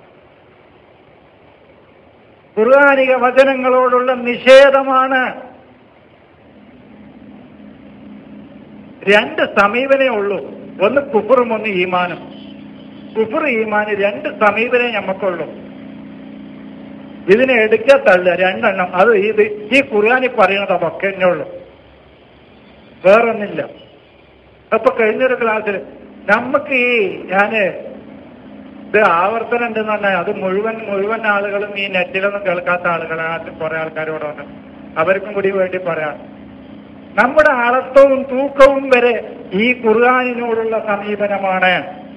ഖുർആാനിക വചനങ്ങളോടുള്ള നിഷേധമാണ് രണ്ട് സമീപനേ ഉള്ളൂ ഒന്ന് കുഫറും ഒന്ന് ഈമാനും കുഫർ ഈമാന് രണ്ട് സമീപനേ നമുക്കുള്ളൂ ഇതിനെ എടുക്ക തള്ളുക രണ്ടെണ്ണം അത് ഇത് ഈ ഖുർആാനി പറയുന്നത് അതൊക്കെ തന്നെ ഉള്ളൂ വേറൊന്നില്ല അപ്പൊ കഴിഞ്ഞൊരു ക്ലാസ്സിൽ നമുക്ക് ഈ ഞാന് ഇത് ആവർത്തനം ഉണ്ടെന്ന് പറഞ്ഞാൽ അത് മുഴുവൻ മുഴുവൻ ആളുകളും ഈ നെറ്റിലൊന്നും കേൾക്കാത്ത ആളുകളാണ് കുറെ ആൾക്കാരോട് വന്ന് അവർക്കും കൂടി വേണ്ടി പറയാം നമ്മുടെ അളത്തവും തൂക്കവും വരെ ഈ ഖുർആാനിനോടുള്ള സമീപനമാണ്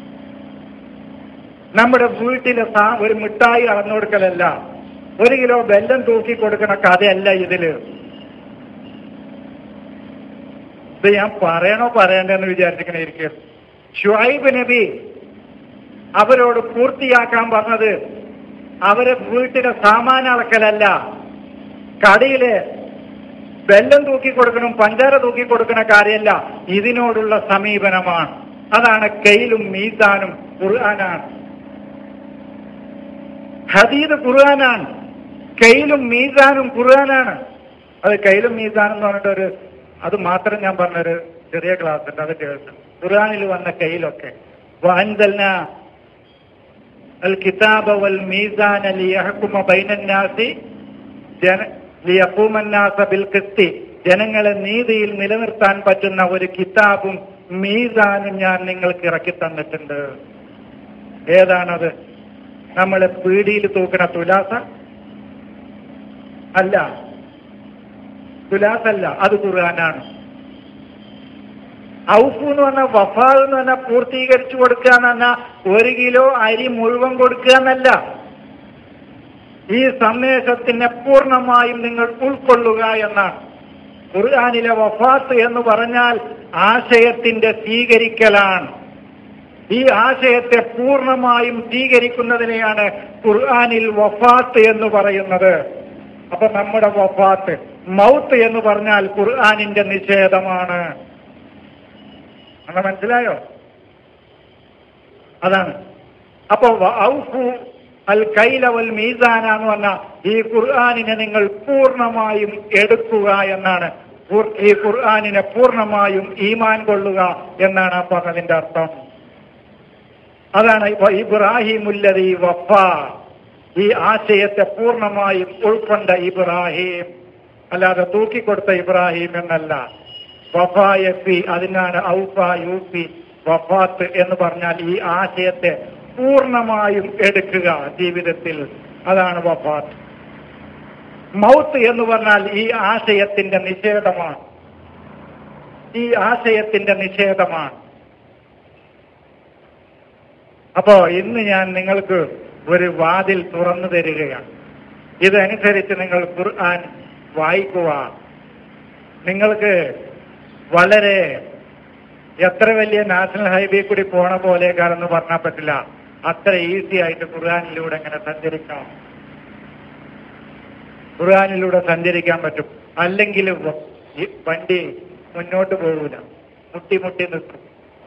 നമ്മുടെ വീട്ടിലെ സാ ഒരു മിഠായി അളന്നു കൊടുക്കലല്ല ഒരു കിലോ വെല്ലം തൂക്കി കൊടുക്കണ കഥയല്ല ഇതില് ഇത് ഞാൻ പറയണോ പറയണ്ടെന്ന് വിചാരിച്ചിങ്ങനെ ഇരിക്കുക ഷുഹൈബ് നബി അവരോട് പൂർത്തിയാക്കാൻ പറഞ്ഞത് അവരെ വീട്ടിലെ സാമാന അളക്കലല്ല കടയിലെ വെല്ലം തൂക്കി കൊടുക്കണം പഞ്ചാര തൂക്കി കൊടുക്കണ കാര്യമല്ല ഇതിനോടുള്ള സമീപനമാണ് അതാണ് കെയിലും മീസാനും ഖുർആനാണ് ഹദീദ് ഖുർആനാണ് കെയിലും മീസാനും ഖുർആനാണ് അത് കെയിലും മീസാനും എന്ന് പറഞ്ഞിട്ട് ഒരു അത് മാത്രം ഞാൻ പറഞ്ഞൊരു ചെറിയ ക്ലാസ് ഉണ്ട് അത് കേൾക്കും ഖുർആനിൽ വന്ന കെയിലൊക്കെ വാൻതൽന അൽ കിതാബ വൽ മീസാന ലിയഹ്കുമ ബൈനന്നാസി ജന ലിയഖൂമന്നാസ ബിൽ ഖിസ്തി ജനങ്ങളെ നീതിയിൽ നിലനിർത്താൻ പറ്റുന്ന ഒരു കിതാബും മീസാനും ഞാൻ നിങ്ങൾക്ക് ഇറക്കി തന്നിട്ടുണ്ട് ഏതാണത് നമ്മളെ പീടിയിൽ തൂക്കണ തുലാസ അല്ല തുലാസല്ല അത് ഖുർആനാണ് ഔഫു എന്ന് പറഞ്ഞാൽ വഫാ എന്ന് പറഞ്ഞാൽ പൂർത്തീകരിച്ചു കൊടുക്കുക എന്ന് പറഞ്ഞാൽ ഒരു കിലോ അരി മുഴുവൻ കൊടുക്കുക എന്നല്ല ഈ സന്ദേശത്തിനെ പൂർണ്ണമായും നിങ്ങൾ ഉൾക്കൊള്ളുക എന്നാണ് ഖുർആാനിലെ വഫാത്ത് എന്ന് പറഞ്ഞാൽ ആശയത്തിന്റെ സ്വീകരിക്കലാണ് ഈ ആശയത്തെ പൂർണ്ണമായും സ്വീകരിക്കുന്നതിനെയാണ് ഖുർആാനിൽ വഫാത്ത് എന്ന് പറയുന്നത് അപ്പൊ നമ്മുടെ വഫാത്ത് മൗത്ത് എന്ന് പറഞ്ഞാൽ ഖുർആാനിന്റെ നിഷേധമാണ് അങ്ങനെ മനസ്സിലായോ അതാണ് അപ്പൊ ഔഫു അൽ കൈലവൽ മീസാന എന്ന് പറഞ്ഞ ഈ ഖുർആാനിനെ നിങ്ങൾ പൂർണ്ണമായും എടുക്കുക എന്നാണ് ഖുർ- ഈ ഖുർആാനിനെ പൂർണ്ണമായും ഈമാൻ കൊള്ളുക എന്നാണ് ആ പറഞ്ഞതിന്റെ അർത്ഥം അതാണ് ഇപ്പൊ ഇബ്രാഹിമുല്ലതി വഫ ഈ ആശയത്തെ പൂർണ്ണമായും ഉൾക്കൊണ്ട ഇബ്രാഹിം അല്ലാതെ തൂക്കിക്കൊടുത്ത ഇബ്രാഹിം എന്നല്ല വഫായഫി അതിനാണ് ഔഫ യൂഫി വഫാത്ത് എന്ന് പറഞ്ഞാൽ ഈ ആശയത്തെ പൂർണ്ണമായും എടുക്കുക ജീവിതത്തിൽ അതാണ് വഫാത്ത് മൗത്ത് എന്ന് പറഞ്ഞാൽ ഈ ആശയത്തിന്റെ നിഷേധമാണ് ഈ ആശയത്തിന്റെ നിഷേധമാണ് അപ്പോ ഇന്ന് ഞാൻ നിങ്ങൾക്ക് ഒരു വാതിൽ തുറന്നു തരികയാണ് ഇതനുസരിച്ച് നിങ്ങൾ ഖുർആൻ വായിക്കുക നിങ്ങൾക്ക് വളരെ എത്ര വലിയ നാഷണൽ ഹൈവേ കൂടി പോണ പോലേക്കാരെന്ന് പറഞ്ഞാൽ പറ്റില്ല അത്ര ഈസി ആയിട്ട് ഖുർആാനിലൂടെ ഇങ്ങനെ സഞ്ചരിക്കാം ഖുർആാനിലൂടെ സഞ്ചരിക്കാൻ പറ്റും അല്ലെങ്കിൽ വ- ഈ വണ്ടി മുന്നോട്ട് പോകൂല മുട്ടി മുട്ടി നിൽക്കും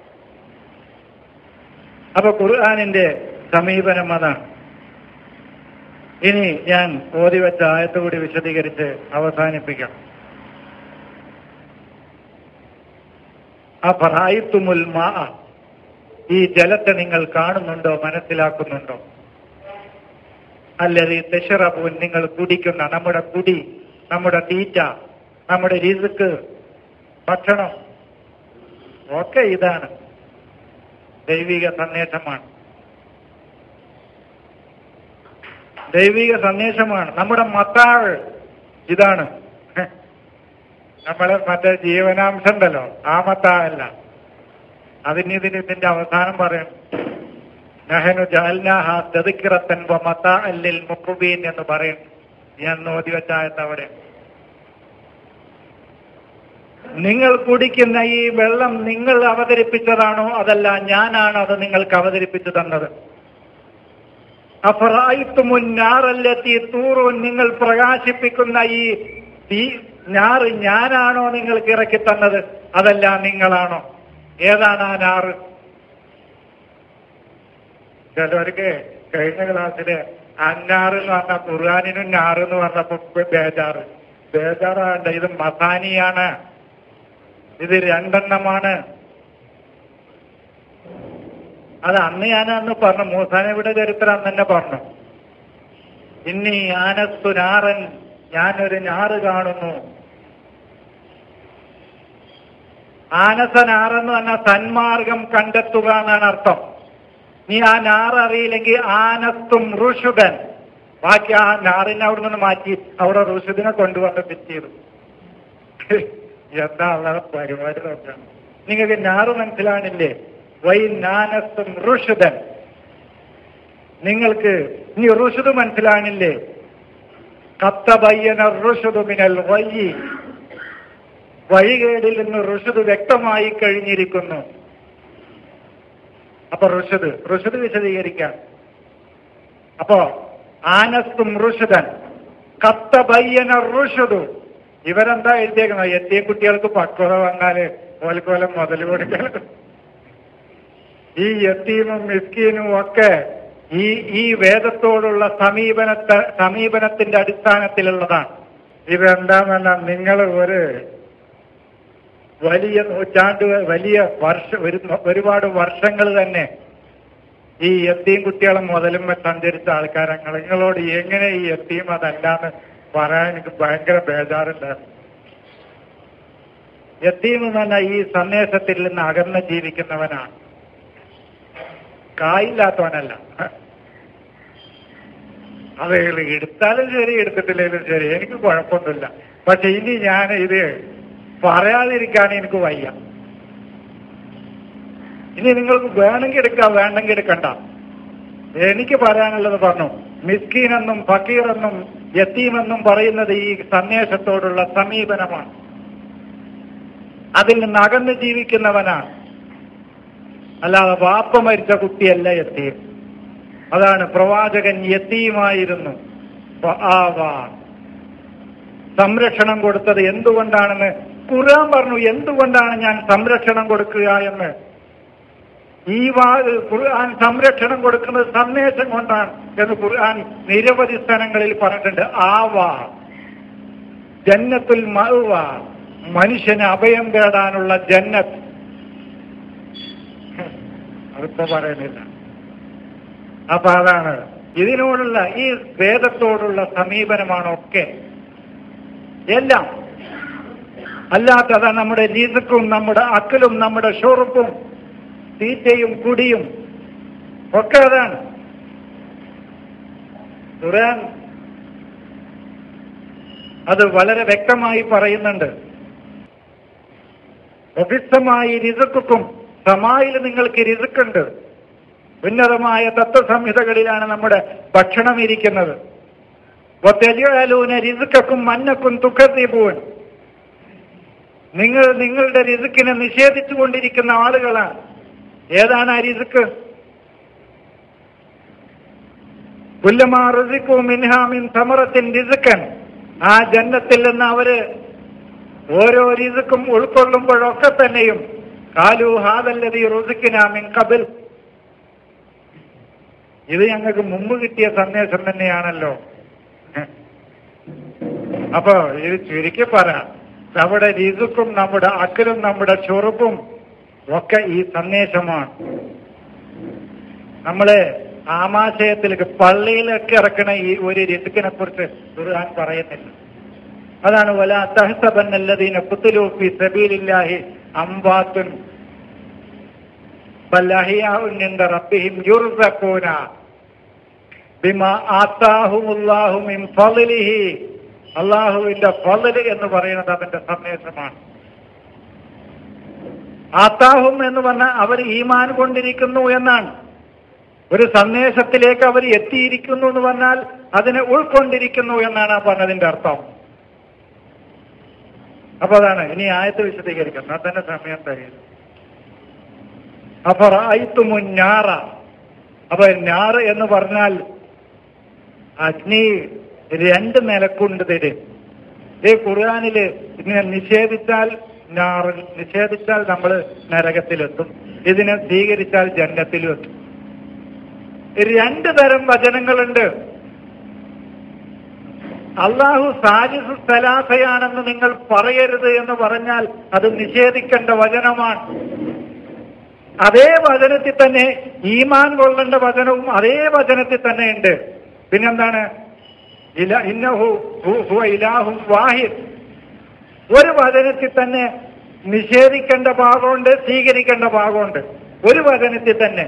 അപ്പൊ ഖുർആാനിന്റെ സമീപനം അതാണ് ഇനി ഞാൻ ഓതി വെച്ച ആയത്തുകൂടി വിശദീകരിച്ച് അവസാനിപ്പിക്കാം അഫറായിത്തുമുൽ മാ ഈ ജലത്തെ നിങ്ങൾ കാണുന്നുണ്ടോ മനസ്സിലാക്കുന്നുണ്ടോ അല്ലത് തെഷറബൂൻ നിങ്ങൾ കുടിക്കുന്ന നമ്മുടെ കുടി നമ്മുടെ തീറ്റ നമ്മുടെ രിസുക്ക് ഭക്ഷണം ഒക്കെ ഇതാണ് ദൈവിക സന്ദേശമാണ് ദൈവിക സന്ദേശമാണ് നമ്മുടെ മത്താൾ ഇതാണ് നമ്മളെ മറ്റേ ജീവനാംശം ഉണ്ടല്ലോ ആ മത്താളല്ല അതിന് ഇതിന് ഇതിന്റെ അവസാനം പറയണം നഹനു ജാൽനാഹ തെതുക്കിറത്തൻ മത്ത അല്ലിൽ മുക്കുബീൻ എന്ന് പറയും ഞാൻ നോതി വെച്ചായത് അവിടെ നിങ്ങൾ കുടിക്കുന്ന ഈ വെള്ളം നിങ്ങൾ അവതരിപ്പിച്ചതാണോ അതല്ല ഞാനാണ് അത് നിങ്ങൾക്ക് അവതരിപ്പിച്ചു തന്നത് അഫറായിത്തുമുൻ ഞാറല്ലെത്തി തൂറൂൻ നിങ്ങൾ പ്രകാശിപ്പിക്കുന്ന ഈ തീ ഞാറ് ഞാനാണോ നിങ്ങൾക്ക് ഇറക്കി തന്നത് അതല്ല നിങ്ങളാണോ ഏതാണ് ആ ഞാറ് ചിലവർക്ക് കഴിഞ്ഞ ക്ലാസ്സില് അന്നാറ് എന്ന് പറഞ്ഞ ഖുർആാനിനും ഞാറ് എന്ന് പറഞ്ഞപ്പോ ബേജാറ് ബേജാറാണ്ട് ഇത് മസാനിയാണ് ഇത് രണ്ടെണ്ണമാണ് അത് അന്ന് ഞാൻ അന്ന് പറഞ്ഞു മൂസാനബിയുടെ ചരിത്രം അന്ന് തന്നെ പറഞ്ഞു ഇനി ആനസ്തു ഞാറൻ ഞാനൊരു ഞാറ് കാണുന്നു ആനസ ഞാറെന്ന് പറഞ്ഞാൽ സന്മാർഗം കണ്ടെത്തുക എന്നാണ് അർത്ഥം നീ ആ ഞാറ് അറിയില്ലെങ്കിൽ ആനസ്തും ഋഷുദൻ ബാക്കി ആ ഞാറിനെ അവിടെ നിന്ന് മാറ്റി അവിടെ ഋഷുദിനെ കൊണ്ടുവന്ന് ഫിറ്റ് ചെയ്തു എന്താ ഉള്ള പരിപാടി നോക്കണം നിങ്ങൾക്ക് ഞാറ് മനസ്സിലാണില്ലേ വൈ നാനസ്തും ഋഷുദൻ നിങ്ങൾക്ക് ഇനി ഋഷുദ് മനസ്സിലാണില്ലേ കത്തബയ്യന ഋഷുദു മിനൽ വയ്യി വഴികേടിൽ നിന്ന് ഋഷുദ് വ്യക്തമായി കഴിഞ്ഞിരിക്കുന്നു അപ്പൊ ഋഷുദ് ഋഷുദ് വിശദീകരിക്കാം അപ്പോ ആനസ്തും ഋഷുദൻ കത്തബയ്യന ഋഷുദു ഇവരെന്താ എഴുതിയേക്കുന്നത് എത്തിയ കുട്ടികൾക്ക് പക്വത വന്നാല് ഓൽക്കോലം മുതൽ കൊടുക്കണം ഈ യത്തീമും മിസ്കീനും ഒക്കെ ഈ ഈ വേദത്തോടുള്ള സമീപനത്തെ സമീപനത്തിന്റെ അടിസ്ഥാനത്തിലുള്ളതാണ് ഇതെന്താണെന്ന നിങ്ങൾ ഒരു വലിയ നൂറ്റാണ്ട് വലിയ വർഷ ഒരു ഒരുപാട് വർഷങ്ങൾ തന്നെ ഈ എത്തീം കുട്ടികളെ മുതലും സഞ്ചരിച്ച ആൾക്കാരങ്ങൾ നിങ്ങളോട് എങ്ങനെ ഈ എത്തീം അതല്ലാന്ന് പറയാൻ എനിക്ക് ഭയങ്കര ബേജാറുണ്ടായിരുന്നു എത്തീം എന്ന് പറഞ്ഞാൽ ഈ സന്ദേശത്തിൽ നിന്ന് അകന്ന് ജീവിക്കുന്നവനാണ് കായില്ലാത്തവനല്ല അത് എടുത്താലും ശരി എടുത്തിട്ടില്ലെങ്കിലും ശരി എനിക്ക് കുഴപ്പമൊന്നുമില്ല പക്ഷെ ഇനി ഞാൻ ഇത് പറയാതിരിക്കാൻ എനിക്ക് വയ്യ ഇനി നിങ്ങൾക്ക് വേണമെങ്കിൽ എടുക്കാം വേണ്ടെങ്കിൽ എടുക്കണ്ട എനിക്ക് പറയാനുള്ളത് പറഞ്ഞു മിസ്കീനെന്നും ഫക്കീറെന്നും യത്തീമെന്നും പറയുന്നത് ഈ സന്ദേശത്തോടുള്ള സമീപനമാണ് അതിൽ നിന്ന് അകന്ന് ജീവിക്കുന്നവനാണ് അല്ലാതെ വാപ്പ മരിച്ച കുട്ടിയല്ല യത്തീം അതാണ് പ്രവാചകൻ യത്തീമായിരുന്നു സംരക്ഷണം കൊടുത്തത് എന്തുകൊണ്ടാണെന്ന് ഖുർആൻ പറഞ്ഞു എന്തുകൊണ്ടാണ് ഞാൻ സംരക്ഷണം കൊടുക്കുക എന്ന് ഈ വാ ഖുർആൻ സംരക്ഷണം കൊടുക്കുന്നത് സന്ദേശം കൊണ്ടാണ് എന്ന് ഖുർആൻ നിരവധി സ്ഥലങ്ങളിൽ പറഞ്ഞിട്ടുണ്ട് ആവാ ജന്നത്തുൽ മഅവ മനുഷ്യന് അഭയം തേടാനുള്ള ജന്നത്ത് അതിപ്പോ പറയുന്നില്ല അപ്പൊ അതാണ് ഇതിനോടുള്ള ഈ വേദത്തോടുള്ള സമീപനമാണ് ഒക്കെ എല്ലാം അല്ലാത്തത് നമ്മുടെ രീതക്കും നമ്മുടെ അക്കലും നമ്മുടെ ഷോറുപ്പും തീറ്റയും കുടിയും ഒക്കെ അതാണ് ഖുർആൻ അത് വളരെ വ്യക്തമായി പറയുന്നുണ്ട് വ്യത്യസ്തമായി രിസുക്കും സമായിൽ നിങ്ങൾക്ക് രിസുക്കുണ്ട് ഉന്നതമായ തത്വസംഹിതകളിലാണ് നമ്മുടെ ഭക്ഷണം ഇരിക്കുന്നത് ഒത്തെലിയാലൂന രിസുക്കും മന്നക്കും തുക്കത്തിപ്പൂൻ നിങ്ങൾ നിങ്ങളുടെ രിസുക്കിനെ നിഷേധിച്ചു കൊണ്ടിരിക്കുന്ന ആളുകളാണ് ഏതാണ് ആ രിസുക്ക് പുല്ലമാ റുസിക്കും മിൻഹാമിൻ സമറത്തിൻ രിസുക്കൻ ആ ജന്നത്തിൽ നിന്ന് അവര് ഓരോ രിസുക്കും ഉൾക്കൊള്ളുമ്പോഴൊക്കെ തന്നെയും കാലു ഹാദല്ലതി റുസിക്കിനാമിൻ കബിൽ ഇത് ഞങ്ങൾക്ക് മുമ്പ് കിട്ടിയ സന്ദേശം തന്നെയാണല്ലോ അപ്പൊ ഇത് ചുരുക്കി പറ നമ്മുടെ രിസുക്കും നമ്മുടെ അക്കലും നമ്മുടെ ചൊറുപ്പും ഒക്കെ ഈ സന്ദേശമാണ് നമ്മള് ആമാശയത്തിലേക്ക് പള്ളിയിലൊക്കെ ഇറക്കണ ഈ ഒരു രിസുക്കിനെ കുറിച്ച് ഖുർആൻ പറയുന്നില്ല അതാണ് വല തഹസബന്നല്ലദീന കുത്തുലൂഫി സബീലില്ലാഹി അംബാത്തുൻ ബല്ലഹിയാഉൻ റബ്ബിഹിം യുർസഖൂന ബിമാ ആതാഹുമുല്ലാഹു മിൻ ഫളിലിഹി അള്ളാഹുവിന്റെ ഫളല് എന്ന് പറയുന്നത് അതിന്റെ സന്ദേശമാണ് ആത്താഹും എന്ന് പറഞ്ഞാൽ അവർ ഈമാൻ കൊണ്ടിരിക്കുന്നു എന്നാണ് ഒരു സന്ദേശത്തിലേക്ക് അവർ എത്തിയിരിക്കുന്നു എന്ന് പറഞ്ഞാൽ അതിനെ ഉൾക്കൊണ്ടിരിക്കുന്നു എന്നാണ് ആ പറഞ്ഞതിന്റെ അർത്ഥം അപ്പൊ അതാണ് ഇനി ആയത്ത് വിശദീകരിക്കാം എന്നാൽ തന്നെ സമയം കഴിയും അപ്പൊ റായിത്തു മുന്നാറ അപ്പൊ ഞാറ് എന്ന് പറഞ്ഞാൽ അഗ്നി രണ്ട് നിലക്കുണ്ട് തരും ഈ ഖുർആാനില് ഇങ്ങനെ നിഷേധിച്ചാൽ ഞാറ് നിഷേധിച്ചാൽ നമ്മൾ നരകത്തിലെത്തും ഇതിനെ സ്വീകരിച്ചാൽ ജന്നത്തിലും എത്തും രണ്ട് തരം വചനങ്ങളുണ്ട് അള്ളാഹു സാജിസു സലാസയാണെന്ന് നിങ്ങൾ പറയരുത് എന്ന് പറഞ്ഞാൽ അത് നിഷേധിക്കേണ്ട വചനമാണ് അതേ വചനത്തിൽ തന്നെ ഈമാൻ കൊള്ളേണ്ട വചനവും അതേ വചനത്തിൽ തന്നെ ഉണ്ട് പിന്നെന്താണ് ഇല ഇന്നഹു ഹു- ഹുവ ഇലാഹും വാഹിദ് ഒരു വചനത്തിൽ തന്നെ നിഷേധിക്കേണ്ട ഭാഗമുണ്ട് സ്വീകരിക്കേണ്ട ഭാഗമുണ്ട് ഒരു വചനത്തിൽ തന്നെ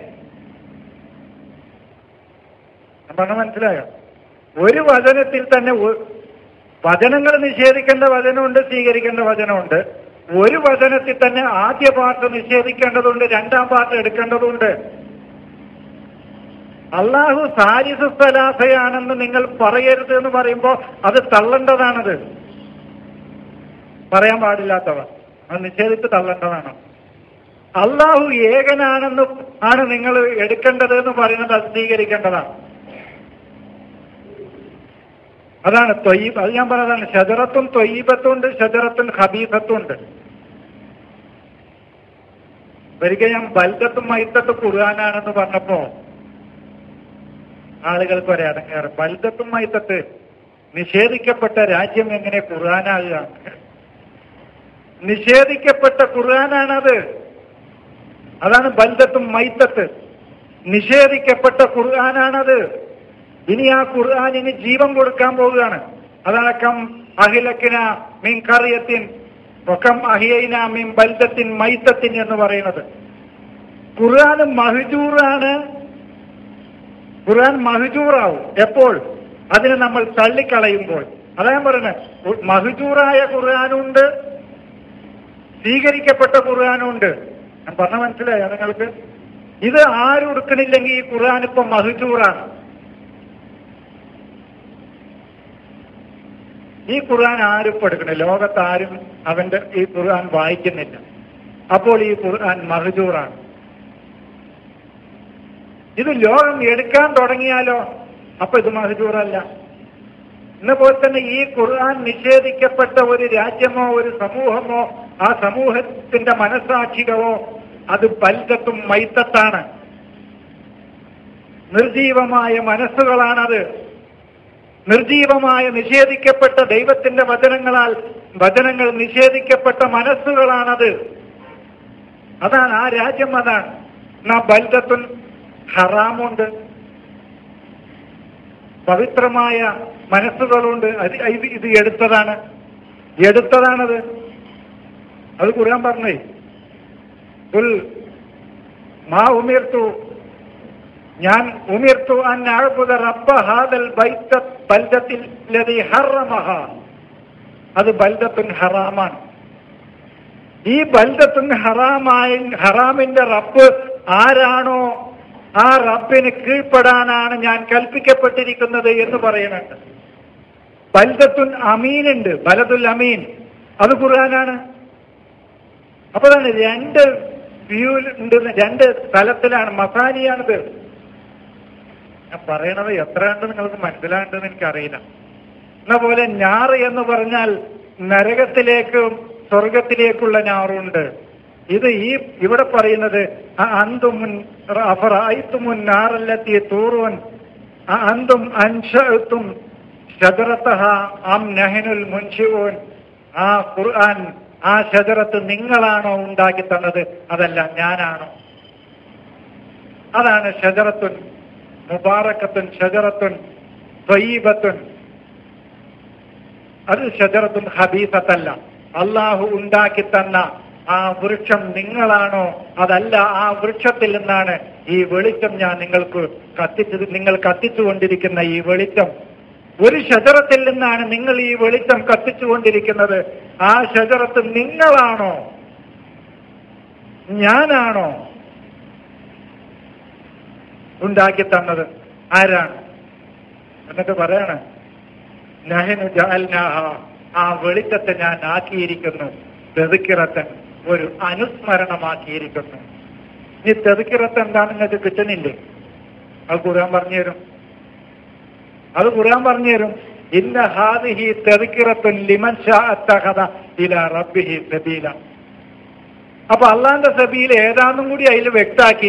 ഞാൻ പറഞ്ഞ മനസ്സിലായോ ഒരു വചനത്തിൽ തന്നെ ഒ- വചനങ്ങൾ നിഷേധിക്കേണ്ട വചനമുണ്ട് സ്വീകരിക്കേണ്ട വചനമുണ്ട് ഒരു വചനത്തിൽ തന്നെ ആദ്യ പാർട്ട് നിഷേധിക്കേണ്ടതുണ്ട് രണ്ടാം പാർട്ട് എടുക്കേണ്ടതുണ്ട് അള്ളാഹു സാരിസ് സലാസയാണെന്ന് നിങ്ങൾ പറയരുത് എന്ന് പറയുമ്പോൾ അത് തള്ളേണ്ടതാണത് പറയാൻ പാടില്ലാത്തവ അത് നിഷേധിച്ച് തള്ളേണ്ടതാണ് അള്ളാഹു ഏകനാണെന്ന് ആണ് നിങ്ങൾ എടുക്കേണ്ടത് എന്ന് പറയുന്നത് അത് സ്വീകരിക്കേണ്ടതാണ് അതാണ് തൊയ്യബ് അത് ഞാൻ പറഞ്ഞതാണ് ഷജറത്തും തൊയ്യബത്തും ഉണ്ട് ഷജറത്തും ഹബീബത്തും ഉണ്ട് ഒരിക്കൽ ഞാൻ ബൽദത്തും മൈത്തത്തും ഖുർആാനാണെന്ന് പറഞ്ഞപ്പോ ആളുകൾക്ക് ഒരു അടങ്ങാറ് ബൽദത്തും മൈത്തത്ത് നിഷേധിക്കപ്പെട്ട രാജ്യം എങ്ങനെ ഖുർആാനാകുക നിഷേധിക്കപ്പെട്ട ഖുർആാനാണത് അതാണ് ബൽദത്തും മൈത്തത്ത് നിഷേധിക്കപ്പെട്ട ഖുർആാനാണത് ഇനി ആ ഖുർആാനിന് ജീവൻ കൊടുക്കാൻ പോവുകയാണ് അതടക്കം അഹിലക്കിന മീൻ കറിയത്തിൻ ഒക്കം അഹിയൈന മീൻ ബൽദത്തിൻ മൈത്തത്തിൻ എന്ന് പറയുന്നത് ഖുർആൻ മഹജൂറാണ് ഖുർആൻ മഹജൂറാവും എപ്പോൾ അതിനെ നമ്മൾ തള്ളിക്കളയുമ്പോൾ അതാ ഞാൻ പറയുന്നത് മഹജൂറായ ഖുർആാനുണ്ട് സ്വീകരിക്കപ്പെട്ട ഖുർആാനുണ്ട് ഞാൻ പറഞ്ഞ മനസ്സിലായോ നിങ്ങൾക്ക് ഇത് ആരും എടുക്കണില്ലെങ്കിൽ ഈ ഖുർആൻ ഇപ്പൊ മഹജൂറാണ് ഈ ഖുർആൻ ആരും ഇപ്പൊ എടുക്കണില്ല ലോകത്ത് ആരും അവന്റെ ഈ ഖുർആൻ വായിക്കുന്നില്ല അപ്പോൾ ഈ ഖുർആൻ മഹജൂറാണ് ഇത് ലോകം എടുക്കാൻ തുടങ്ങിയാലോ അപ്പൊ ഇത് മഹജൂറല്ല എന്ന പോലെ തന്നെ ഈ ഖുർആൻ നിഷേധിക്കപ്പെട്ട ഒരു രാജ്യമോ ഒരു സമൂഹമോ ആ സമൂഹത്തിന്റെ മനസാക്ഷികളോ അത് ബൽദത്തും മൈത്തത്താണ് നിർജീവമായ മനസ്സുകളാണത് നിർജീവമായ നിഷേധിക്കപ്പെട്ട ദൈവത്തിന്റെ വചനങ്ങളാൽ വചനങ്ങൾ നിഷേധിക്കപ്പെട്ട മനസ്സുകളാണത് അതാണ് ആ രാജ്യം അതാണ് എന്നാ ബൽദത്തുൻ ഹറാമുണ്ട് പവിത്രമായ മനസ്സുകളുണ്ട് അത് ഇത് ഇത് എടുത്തതാണ് എടുത്തതാണത് അത് കുറാൻ പറഞ്ഞേ ഉൽ മാ ഉമിർത്തു ഞാൻ ഉമിർത്തു അൻ അഅ്ബുദ റബ്ബ ഹാദൽ ബൈത്ത ബൽദത്തിൽ ലദി ഹറമഹ അത് ബൽദത്തുൻ ഹറാമാണ് ഈ ബൽദത്തുൻ ഹറാമായ ഹറാമിന്റെ റബ്ബ് ആരാണോ ആ റബ്ബിന് കീഴ്പ്പെടാനാണ് ഞാൻ കൽപ്പിക്കപ്പെട്ടിരിക്കുന്നത് എന്ന് പറയുന്നുണ്ട് ബൽദത്തുൻ അമീനുണ്ട് ബലതുൽ അമീൻ അത് ഖുർആനാണ് അപ്പൊ അതാണ് രണ്ട് വ്യൂ ഉണ്ട് രണ്ട് തലത്തിലാണ് മസാനിയാണിത് ഞാൻ പറയണത് എത്ര ഉണ്ട് നിങ്ങൾക്ക് മനസ്സിലാണ്ടെന്ന് എനിക്കറിയില്ല എന്ന പോലെ ഞാറ് എന്ന് പറഞ്ഞാൽ നരകത്തിലേക്കും സ്വർഗത്തിലേക്കുള്ള ഞാറുണ്ട് ഇത് ഈ ഇവിടെ പറയുന്നത് അന്തും അഫറായിത്തുമുൻ നാറല്ലെത്തിയ തൂറുവൻ അന്തും അൻഷത്തും ഷജറത്തഹ അം നഹനുൽ മുൻഷിവോൻ ആ ഖുർആൻ ആ ഷജറത്ത് നിങ്ങളാണോ ഉണ്ടാക്കി തന്നത് അതല്ല ഞാനാണോ അതാണ് ഷജറത്തുൻ മുബാറക്കത്തുൻ ഷജറത്തുൻ ത്വയീബത്തുൻ അത് ഷജറത്തുൻ ഹബീസത്തല്ല അള്ളാഹു ഉണ്ടാക്കി തന്ന ആ വൃക്ഷം നിങ്ങളാണോ അതല്ല ആ വൃക്ഷത്തിൽ നിന്നാണ് ഈ വെളിച്ചം ഞാൻ നിങ്ങൾക്ക് കത്തിച്ചത് നിങ്ങൾ കത്തിച്ചുകൊണ്ടിരിക്കുന്ന ഈ വെളിച്ചം ഒരു ഷജറത്തിൽ നിന്നാണ് നിങ്ങൾ ഈ വെളിച്ചം കത്തിച്ചുകൊണ്ടിരിക്കുന്നത് ആ ഷജറത്ത് നിങ്ങളാണോ ഞാനാണോ ഉണ്ടാക്കി തന്നത് ആരാണ് എന്നിട്ട് പറയാണ് നഹനു ജഅൽനാഹ ആ വെളിച്ചത്തെ ഞാൻ ആക്കിയിരിക്കുന്നു തെതുക്കിറത്തൻ ഒരു അനുസ്മരണമാക്കിയിരിക്കുന്നു ഈ തെതുക്കിറത്ത് എന്താണെന്ന് നിങ്ങൾക്ക് കിട്ടുന്നില്ലേ അത് ഖുർആൻ പറഞ്ഞു തരും അത് ഖുർആൻ പറഞ്ഞു തരും ഇന്ന ഹാദിഹി തെതുക്കിറത്തുൻ ലിമൻ ഷാ അത്തഹദ ഇല റബ്ബിഹി സബീല അപ്പൊ അള്ളാന്റെ സബീൽ ഏതാന്നും കൂടി അതിൽ വ്യക്താക്കി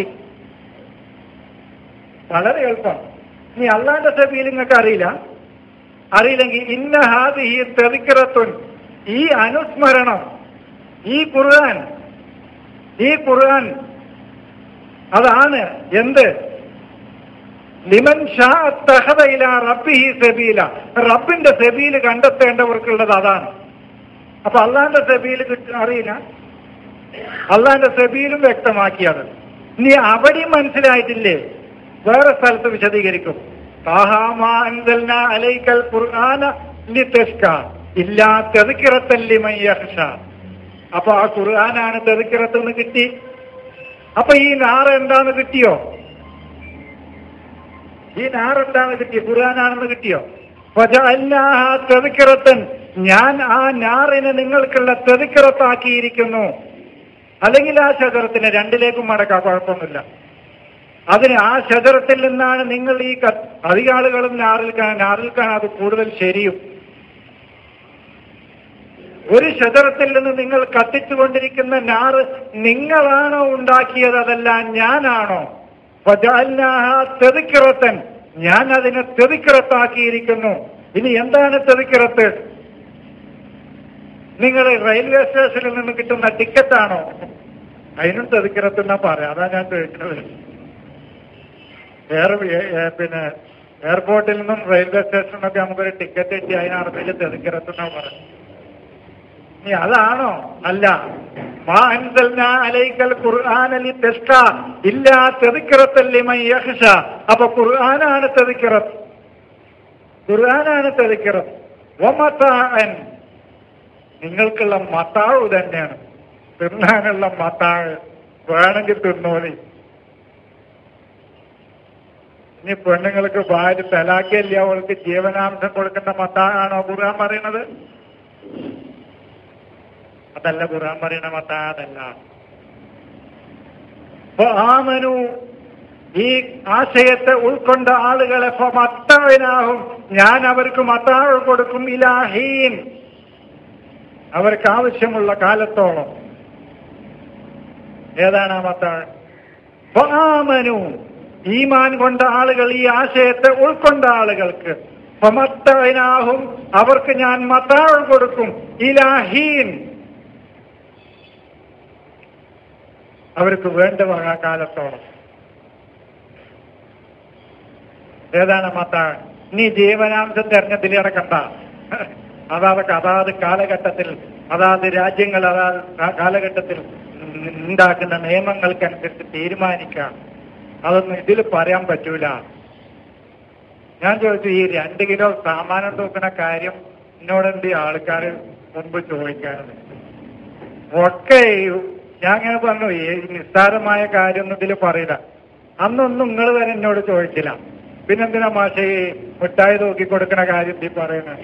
വളരെ എളുപ്പം ഇനി അള്ളാന്റെ സബീൽ നിങ്ങൾക്ക് അറിയില്ല അറിയില്ലെങ്കിൽ ഇന്ന ഹാദിഹി തെതിക്കിറത്തുൻ ഈ അനുസ്മരണം ഈ ഖുർആൻ ഈ ഖുർആൻ അതാണ് എന്ത് ലിമൻ ഷാ തഹദ ഇല റബ്ബിഹി സബീല റബ്ബിന്റെ സബീല് കണ്ടെത്തേണ്ടവർക്കുള്ളത് അതാണ് അപ്പൊ അള്ളാന്റെ സബീല് കിട്ട അറിയില്ല അള്ളാന്റെ സബീലും വ്യക്തമാക്കിയത് ഇനി അവിടെയും മനസ്സിലായിട്ടില്ലേ വേറെ സ്ഥലത്ത് വിശദീകരിക്കും താഹാമാ അൻസൽനാ അലൈക്കൽ ഖുർആന ലിതസ്ക ഇല്ലാ തെതുക്കിറത്തൻ ലിമൻ യഖ്ഷ അപ്പൊ ആ ഖുർആനാണ് തെതുക്കിറത്ത് എന്ന് കിട്ടി അപ്പൊ ഈ നാറ് എന്താന്ന് കിട്ടിയോ ഈ നാറ് എന്താന്ന് കിട്ടി ഖുർആനാണെന്ന് കിട്ടിയോ തെതുക്കിറത്തൻ ഞാൻ ആ നാറിനെ നിങ്ങൾക്കുള്ള തെതുക്കിറത്താക്കിയിരിക്കുന്നു അല്ലെങ്കിൽ ആ ശതറത്തിന് രണ്ടിലേക്കും മടക്കാം കുഴപ്പമൊന്നുമില്ല അതിന് ആ ശതറത്തിൽ നിന്നാണ് നിങ്ങൾ ഈ ക- അധിക ആളുകളും നാറിൽ കാണാൻ നാറിൽ കാണാൻ അത് കൂടുതൽ ശരിയും ഒരു ശതറത്തിൽ നിന്ന് നിങ്ങൾ കത്തിച്ചുകൊണ്ടിരിക്കുന്ന നാറ് നിങ്ങളാണോ ഉണ്ടാക്കിയത് അതല്ല ഞാനാണോ തെതിക്കിറത്തൻ ഞാൻ അതിനെ തെതിക്കിറത്താക്കിയിരിക്കുന്നു ഇനി എന്താണ് തെതിക്കിറത്ത് നിങ്ങൾ റെയിൽവേ സ്റ്റേഷനിൽ നിന്ന് കിട്ടുന്ന ടിക്കറ്റാണോ അതിനും തെതിക്കിറത്തുന്ന പറയാം അതാ ഞാൻ ചോദിക്കുന്നത് എയർ ഏ- പിന്നെ എയർപോർട്ടിൽ നിന്നും റെയിൽവേ സ്റ്റേഷനിലൊക്കെ നമുക്കൊരു ടിക്കറ്റ് കിട്ടി അതിനറിവിൽ തെതിക്കിറത്തുന്ന പറയാം ഇനി അതാണോ അല്ല മാ അൻസൽനാ അലൈക്കൽ ഖുർആനലി തെസ്ക ഇല്ലാ തെതിക്കിറത്തല്ലി മൈ യഹ്ഷ അപ്പൊ ഖുർആനാണ് തെതിക്കിറത്ത് ഖുർആനാണ് തെതിക്കിറത്ത് വമതാഅൻ നിങ്ങൾക്കുള്ള മത്താവ് തന്നെയാണ് തിന്നാനുള്ള മത്താവ് വേണമെങ്കിൽ തിന്നോളി ഇനി പെണ്ണുങ്ങൾക്ക് ഭാര്യ തലാക്കില്ല അവൾക്ക് ജീവനാംശം കൊടുക്കേണ്ട മത്താണോ ഖുർആൻ പറയുന്നത് അതല്ല ഖുർആൻ പറയുന്ന മത്താ അതല്ല അപ്പൊ ആമനു ഈ ആശയത്തെ ഉൾക്കൊണ്ട ആളുകളെ മത്താവിനാകും ഞാൻ അവർക്ക് മത്താവ് കൊടുക്കും ഇലാഹീൻ അവർക്ക് ആവശ്യമുള്ള കാലത്തോളം ഏതാണ് ആ മത്താഴ് ഫആമനു ഈമാൻ കൊണ്ട ആളുകൾ ഈ ആശയത്തെ ഉൾക്കൊണ്ട ആളുകൾക്ക് ഫമത്തവനാഹും അവർക്ക് ഞാൻ മത്താഴ് കൊടുക്കും ഇലാഹീൻ അവർക്ക് വേണ്ട വക കാലത്തോളം ഏതാണ് മത്താഴ് നീ ജീവനാംശം തെരഞ്ഞെടുപ്പിൽ കിടക്കണ്ട അതാത് അതാത് കാലഘട്ടത്തിൽ അതാത് രാജ്യങ്ങൾ അതാത് കാ- കാലഘട്ടത്തിൽ ഉണ്ടാക്കുന്ന നിയമങ്ങൾക്കനുസരിച്ച് തീരുമാനിക്കാം അതൊന്നും ഇതിൽ പറയാൻ പറ്റൂല ഞാൻ ചോദിച്ചു ഈ രണ്ട് കിലോ സാമാനം തൂക്കുന്ന കാര്യം എന്നോടെന്ത് ആൾക്കാർ മുമ്പ് ചോദിക്കാറുണ്ട് ഒക്കെ ഞാൻ അങ്ങനെ പറഞ്ഞു ഈ നിസ്സാരമായ കാര്യമൊന്നും ഇതിൽ പറയില്ല അന്നൊന്നും നിങ്ങൾ വരെ എന്നോട് ചോദിച്ചില്ല പിന്നെന്തിനാ മാഷ ഈ മിഠായി തൂക്കി കൊടുക്കണ കാര്യം ഈ പറയുന്നത്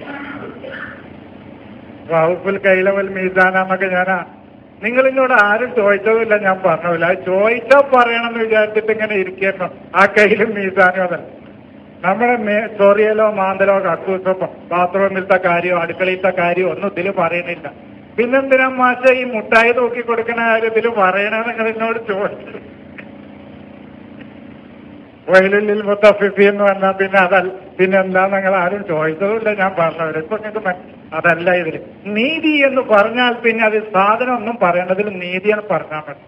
വകുപ്പിൽ കൈലവൽ മീസാനൊക്കെ ഞാനാ നിങ്ങൾ എന്നോട് ആരും ചോദിച്ചതുമില്ല ഞാൻ പറഞ്ഞില്ല അത് ചോദിച്ചാ പറയണമെന്ന് വിചാരിച്ചിട്ട് ഇങ്ങനെ ഇരിക്കുന്നു ആ കയ്യിലും മീസാനും അതല്ല നമ്മുടെ മേ- ചൊറിയലോ മാന്തലോ കക്കൂസോ ബാത്റൂമിലത്തെ കാര്യമോ അടുക്കളയിലത്തെ കാര്യമോ ഒന്നും ഇതിൽ പറയുന്നില്ല പിന്നെന്തിനാ മാഷ ഈ മുട്ടായി തൂക്കി കൊടുക്കുന്ന കാര്യം ഇതിൽ പറയണമെന്ന് നിങ്ങൾ എന്നോട് ചോദിച്ചു വയലിൽ മുത്തഫിഫി എന്ന് പറഞ്ഞാൽ പിന്നെ അതല്ല പിന്നെ എന്താ നിങ്ങൾ ആരും ചോദിച്ചതുമില്ല ഞാൻ പറഞ്ഞത് ഇപ്പൊ നിങ്ങൾക്ക് മന- അതല്ല ഇതിൽ നീതി എന്ന് പറഞ്ഞാൽ പിന്നെ അത് സാധനം ഒന്നും പറയേണ്ടതിൽ നീതി എന്ന് പറഞ്ഞാൽ മതി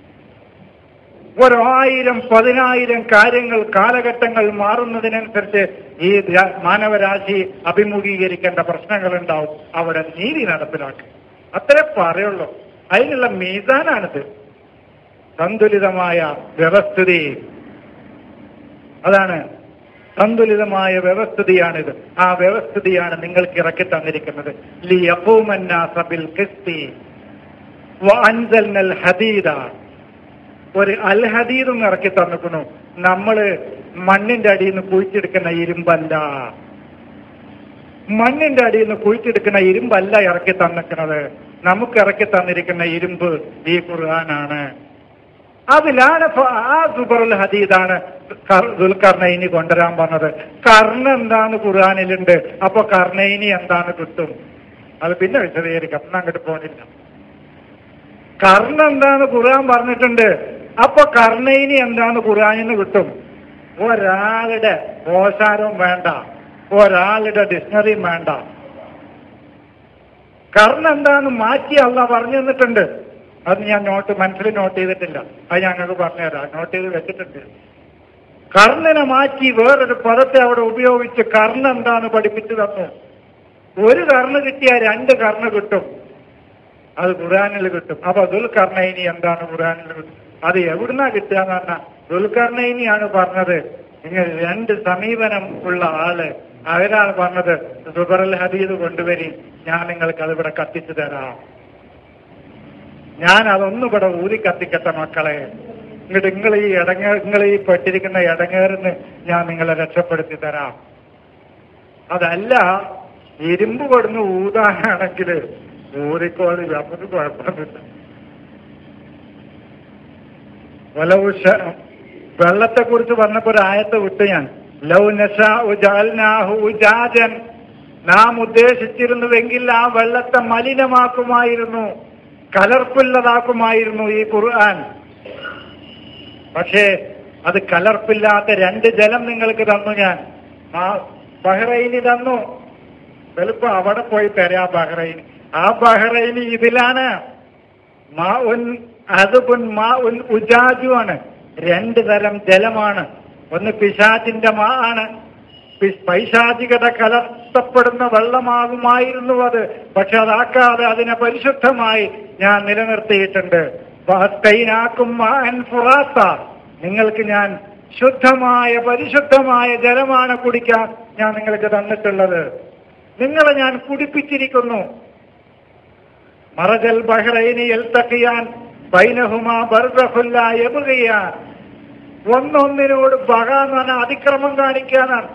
ഒരായിരം പതിനായിരം കാര്യങ്ങൾ കാലഘട്ടങ്ങൾ മാറുന്നതിനനുസരിച്ച് ഈ രാ- മാനവരാശി അഭിമുഖീകരിക്കേണ്ട പ്രശ്നങ്ങൾ ഉണ്ടാവും അവിടെ നീതി നടപ്പിലാക്കും അത്രേ പറയുള്ളൂ അതിനുള്ള മീസാനാണിത് സന്തുലിതമായ വ്യവസ്ഥിതി അതാണ് സന്തുലിതമായ വ്യവസ്ഥിതിയാണിത് ആ വ്യവസ്ഥിതിയാണ് നിങ്ങൾക്ക് ഇറക്കി തന്നിരിക്കുന്നത് ലിയഖൂമന്നാസ ബിൽ ഖിസ്തി വഅൻസൽനൽ ഹദീദ ഒരു അൽ ഹദീദും ഇറക്കി തന്നിക്കുന്നു നമ്മള് മണ്ണിന്റെ അടിയിൽ നിന്ന് കുഴിച്ചെടുക്കുന്ന ഇരുമ്പല്ല മണ്ണിന്റെ അടിയിൽ നിന്ന് കുഴിച്ചെടുക്കുന്ന ഇരുമ്പല്ല ഇറക്കി തന്നിക്കുന്നത് നമുക്ക് ഇറക്കി തന്നിരിക്കുന്ന ഇരുമ്പ് ഈ ഖുർആനാണ് അതിലാണ് ഫ- ആ സുബറുൽ ഹദീദാണ് കർ- ദുൽഖർണൈനി കൊണ്ടുവരാൻ പറഞ്ഞത് കർണ എന്താണ് ഖുർആനിലുണ്ട് അപ്പൊ കർണൈനി എന്താണ് കിട്ടും അത് പിന്നെ വിശദീകരിക്കാം എന്നാ അങ്ങോട്ട് പോകുന്നില്ല കർണ എന്താണ് ഖുർആൻ പറഞ്ഞിട്ടുണ്ട് അപ്പൊ കർണൈനി എന്താണ് ഖുർആനിന്ന് കിട്ടും ഒരാളുടെ ഓശാരവും വേണ്ട ഒരാളുടെ ഡിക്ഷണറിയും വേണ്ട കർണ എന്താന്ന് മാറ്റി അല്ല പറഞ്ഞു തന്നിട്ടുണ്ട് അത് ഞാൻ നോട്ട് മനസ്സിൽ നോട്ട് ചെയ്തിട്ടില്ല അത് ഞങ്ങൾക്ക് പറഞ്ഞുതരാം നോട്ട് ചെയ്ത് വെച്ചിട്ടുണ്ട് കർണനെ മാറ്റി വേറൊരു പദത്തെ അവിടെ ഉപയോഗിച്ച് കർണ എന്താണ് പഠിപ്പിച്ചു തന്നു ഒരു കർണ കിട്ടിയാൽ രണ്ട് കർണ കിട്ടും അത് ഖുറാനിൽ കിട്ടും അപ്പൊ ദുൽഖർണൈനി എന്താണ് ഖുറാനിൽ കിട്ടും അത് എവിടുന്നാ കിട്ടുക എന്ന് പറഞ്ഞാൽ ദുൽഖർണൈനിയാണ് പറഞ്ഞത് നിങ്ങൾ രണ്ട് സമീപനം ഉള്ള ആള് അവരാണ് പറഞ്ഞത് സുബറൽ ഹദീദ് കൊണ്ടുവരി ഞാൻ നിങ്ങൾക്ക് അതിവിടെ കത്തിച്ചു തരാം ഞാൻ അതൊന്നും ഇവിടെ ഊതി കത്തിക്കട്ടെ മക്കളെ ഇങ്ങോട്ട് നിങ്ങൾ ഈ ഇടങ്ങേ നിങ്ങൾ ഈ പെട്ടിരിക്കുന്ന ഇടങ്ങേറിന്ന് ഞാൻ നിങ്ങളെ രക്ഷപ്പെടുത്തി തരാം അതല്ല ഇരുമ്പ് കൊടുന്ന് ഊതാനാണെങ്കിൽ ഊതിക്കോളി നമുക്ക് കുഴപ്പമൊന്നുമില്ല വലവുഷ വെള്ളത്തെ കുറിച്ച് പറഞ്ഞപ്പോ ഒരു ആയത്ത് വിട്ടു ഞാൻ ലൗ നശാഉ ജഅൽനാഹു ഉജാജൻ നാം ഉദ്ദേശിച്ചിരുന്നുവെങ്കിൽ ആ വെള്ളത്തെ മലിനമാക്കുമായിരുന്നു കലർപ്പില്ലതാക്കുമായിരുന്നു ഈ ഖുർആൻ പക്ഷേ അത് കലർപ്പില്ലാത്ത രണ്ട് ജലം നിങ്ങൾക്ക് തന്നു ഞാൻ ആ ബഹ്റൈനി തന്നു ചിലപ്പോ അവിടെ പോയി തരാ ബഹ്റൈൻ ആ ബഹ്റൈനി ഇതിലാണ് മാ ഉൻ അതുപുൻ മാ ഉൻ ഉജാജുവാണ് രണ്ട് തരം ജലമാണ് ഒന്ന് പിശാചിന്റെ മാ ആണ് പി- പൈശാചികത കലർത്തപ്പെടുന്ന വെള്ളമാകുമായിരുന്നു അത് പക്ഷെ അതാക്കാതെ അതിനെ പരിശുദ്ധമായി ഞാൻ നിലനിർത്തിയിട്ടുണ്ട് വാസ്തൈനാക്കും മാൻ ഫുറാത്ത നിങ്ങൾക്ക് ഞാൻ ശുദ്ധമായ പരിശുദ്ധമായ ജലമാണ് കുടിക്കാൻ ഞാൻ നിങ്ങൾക്ക് തന്നിട്ടുള്ളത് നിങ്ങളെ ഞാൻ കുടിപ്പിച്ചിരിക്കുന്നു മറജൽ ബഹ്റൈനി എൽത്തക്കിയാൻ ബൈനഹുമാ ബർദഖുല്ല യബ്ഗിയാൻ ഒന്നൊന്നിനോട് ബഹ എന്ന് പറഞ്ഞാൽ അതിക്രമം കാണിക്കാനാണ്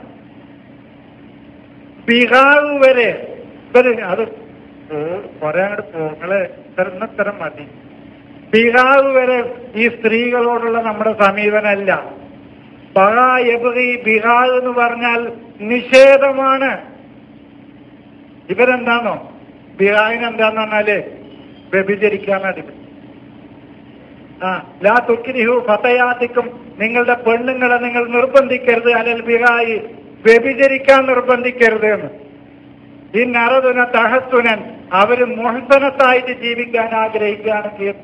ബിഹാവ് വരെ ഇവര് അത് പോ- കുറെ അങ്ങോട്ട് പോങ്ങള് ഇത്തരം മതി ബിഹാവ് വരെ ഈ സ്ത്രീകളോടുള്ള നമ്മുടെ സമീപനമല്ല ബഹ എബി ബിഹാവ് എന്ന് പറഞ്ഞാൽ നിഷേധമാണ് ഇവരെന്താണോ ബിഹാവിന് എന്താന്ന് പറഞ്ഞാല് വ്യഭിചരിക്കാൻ ആ ലാ തുക്കിരിഹു ഫതയാത്തിക്കും നിങ്ങളുടെ പെണ്ണുങ്ങളെ നിങ്ങൾ നിർബന്ധിക്കരുത് അലൽ ബിഹായി വ്യഭിചരിക്കാൻ നിർബന്ധിക്കരുത് എന്ന് ഈ നറതുന തഹത്തുനൻ അവര് മോഹസനത്തായിട്ട് ജീവിക്കാൻ ആഗ്രഹിക്കുകയാണെങ്കിൽ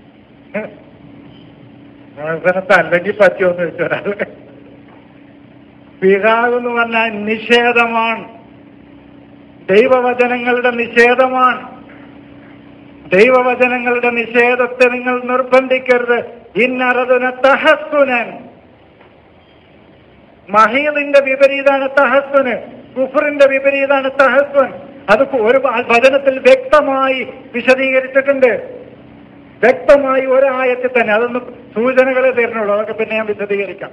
മോഹസനത്ത് അല്ലെങ്കിൽ പറ്റുമെന്ന് ചോദിച്ചൊരാൾ ബിഹാവ് എന്ന് പറഞ്ഞാൽ നിഷേധമാണ് ദൈവവചനങ്ങളുടെ നിഷേധമാണ് ദൈവവചനങ്ങളുടെ നിഷേധത്തെ നിങ്ങൾ നിർബന്ധിക്കരുത് ഇന്നറതുന തഹസ്സുനൻ മഹീദിന്റെ വിപരീതാണ് തഹസ്സുന് കുഫറിന്റെ വിപരീതാണ് തഹസ്സുൻ അത് ഒരു വചനത്തിൽ വ്യക്തമായി വിശദീകരിച്ചിട്ടുണ്ട് വ്യക്തമായി ഒരായത്തിൽ തന്നെ അതൊന്നും സൂചനകളെ തരുന്നുള്ളൂ അതൊക്കെ പിന്നെ ഞാൻ വിശദീകരിക്കാം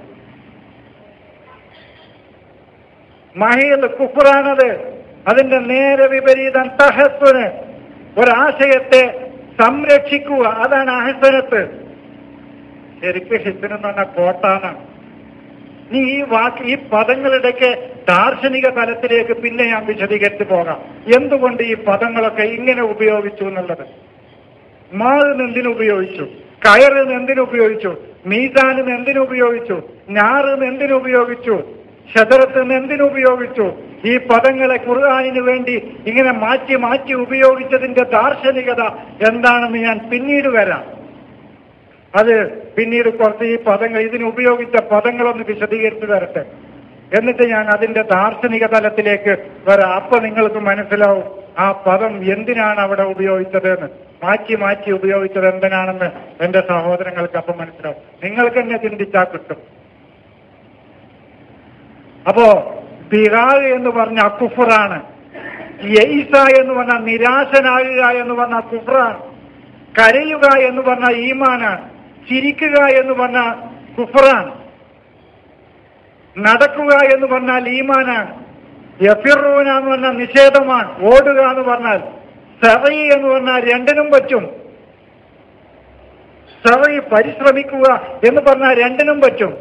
മഹീദ് കുഫറാണത് അതിന്റെ നേരെ വിപരീതം തഹസ്സുന് ഒരാശയത്തെ സംരക്ഷിക്കുക അതാണ് അഹസനത്ത് ശരിക്കും ഹിസിന് എന്ന് പറഞ്ഞാൽ കോട്ടാനാണ് നീ ഈ വാക്ക് ഈ പദങ്ങളുടെയൊക്കെ ദാർശനിക തലത്തിലേക്ക് പിന്നെ ഞാൻ വിശദീകരിച്ച് പോകാം എന്തുകൊണ്ട് ഈ പദങ്ങളൊക്കെ ഇങ്ങനെ ഉപയോഗിച്ചു എന്നുള്ളത് മാറിന് എന്തിനു ഉപയോഗിച്ചു കയറിന് എന്തിനു ഉപയോഗിച്ചു മീസാനിന് എന്തിനു ഉപയോഗിച്ചു ഞാറിന് എന്തിനു ഉപയോഗിച്ചു ഷദറത്തിന് എന്തിനു ഉപയോഗിച്ചു ഈ പദങ്ങളെ ഖുർആാനിന് വേണ്ടി ഇങ്ങനെ മാറ്റി മാറ്റി ഉപയോഗിച്ചതിന്റെ ദാർശനികത എന്താണെന്ന് ഞാൻ പിന്നീട് വരാം അത് പിന്നീട് കുറച്ച് ഈ പദങ്ങൾ ഇതിന് ഉപയോഗിച്ച പദങ്ങളൊന്ന് വിശദീകരിച്ചു തരട്ടെ എന്നിട്ട് ഞാൻ അതിന്റെ ദാർശനിക തലത്തിലേക്ക് വരാം അപ്പൊ നിങ്ങൾക്ക് മനസ്സിലാവും ആ പദം എന്തിനാണ് അവിടെ ഉപയോഗിച്ചത് എന്ന് മാറ്റി മാറ്റി ഉപയോഗിച്ചത് എന്തിനാണെന്ന് എന്റെ സഹോദരങ്ങൾക്ക് അപ്പം മനസ്സിലാവും നിങ്ങൾക്ക് തന്നെ ചിന്തിച്ചാൽ കിട്ടും അപ്പോ ബിഹാഗ് എന്ന് പറഞ്ഞ കുഫറാണ് യൈസ എന്ന് പറഞ്ഞ നിരാശനാകുക എന്ന് പറഞ്ഞ കുഫറാണ് കരയുക എന്ന് പറഞ്ഞ ഈമാനാണ് ചിരിക്കുക എന്ന് പറഞ്ഞ കുഫറാണ് നടക്കുക എന്ന് പറഞ്ഞാൽ ഈമാനാണ് യഫിറൂന എന്ന് പറഞ്ഞാൽ നിഷേധമാണ് ഓടുക എന്ന് പറഞ്ഞാൽ സെറൈ എന്ന് പറഞ്ഞാൽ രണ്ടിനും പറ്റും സെറൈ പരിശ്രമിക്കുക എന്ന് പറഞ്ഞാൽ രണ്ടിനും പറ്റും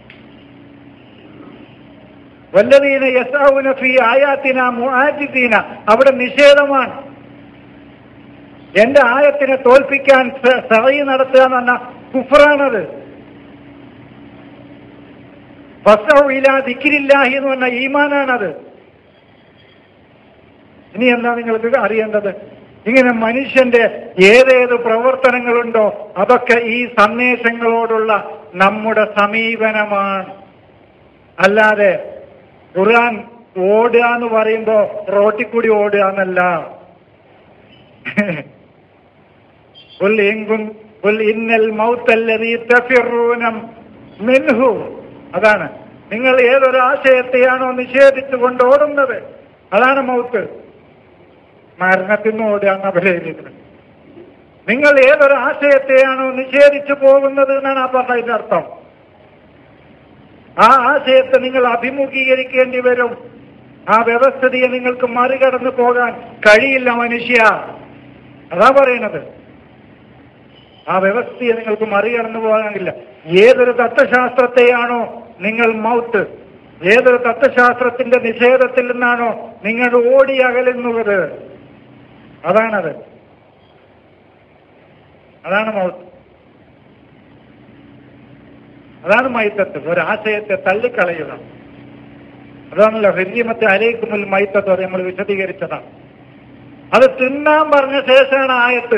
വല്ലതീന യസാവുന ഫി ആയാത്തിന മുആജിദീന അവിടെ നിഷേധമാണ് എന്റെ ആയത്തിനെ തോൽപ്പിക്കാൻ സഹി നടത്തുക എന്ന് പറഞ്ഞ കുഫറാണത് ഫസൗഇല ദിക്കിരില്ലാഹി എന്ന് പറഞ്ഞ ഈമാനാണത് ഇനി എന്താ നിങ്ങൾക്ക് അറിയേണ്ടത് ഇങ്ങനെ മനുഷ്യന്റെ ഏതേത് പ്രവർത്തനങ്ങളുണ്ടോ അതൊക്കെ ഈ സന്ദേശങ്ങളോടുള്ള നമ്മുടെ സമീപനമാണ് അല്ലാതെ ഖുർആൻ ഓടുക എന്ന് പറയുമ്പോ റോട്ടിൽ കൂടി ഓടുക എന്നല്ല قل إن كن- قل إن الموت الذي تفرون منه അതാണ് നിങ്ങൾ ഏതൊരു ആശയത്തെയാണോ നിഷേധിച്ചുകൊണ്ട് ഓടുന്നത് അതാണ് മൗത്ത് മരണത്തിൽ നിന്ന് ഓടുക എന്ന പറയുന്നത് നിങ്ങൾ ഏതൊരു ആശയത്തെയാണോ നിഷേധിച്ചു പോകുന്നത് എന്നാണ് ആ പറഞ്ഞതിന്റെ അർത്ഥം ആ ആശയത്തെ നിങ്ങൾ അഭിമുഖീകരിക്കേണ്ടി വരും ആ വ്യവസ്ഥിതിയെ നിങ്ങൾക്ക് മറികടന്നു പോകാൻ കഴിയില്ല മനുഷ്യ അതാ പറയുന്നത് ആ വ്യവസ്ഥയെ നിങ്ങൾക്ക് മറികടന്നു പോകാനില്ല ഏതൊരു തത്വശാസ്ത്രത്തെയാണോ നിങ്ങൾ മൗത്ത് ഏതൊരു തത്വശാസ്ത്രത്തിന്റെ നിഷേധത്തിൽ നിന്നാണോ നിങ്ങൾ ഓടി അകലുന്നത് അതാണത് അതാണ് മൗത്ത് അതാണ് മൈത്തത്ത് ഒരാശയത്തെ തള്ളിക്കളയുക അതാണല്ലോ ഹരിയമത്തെ അലയിക്കുമ്പോൾ മൈത്തത്ത് അത് നമ്മൾ വിശദീകരിച്ചതാണ് അത് തിന്നാൻ പറഞ്ഞ ശേഷമാണ് ആയത്ത്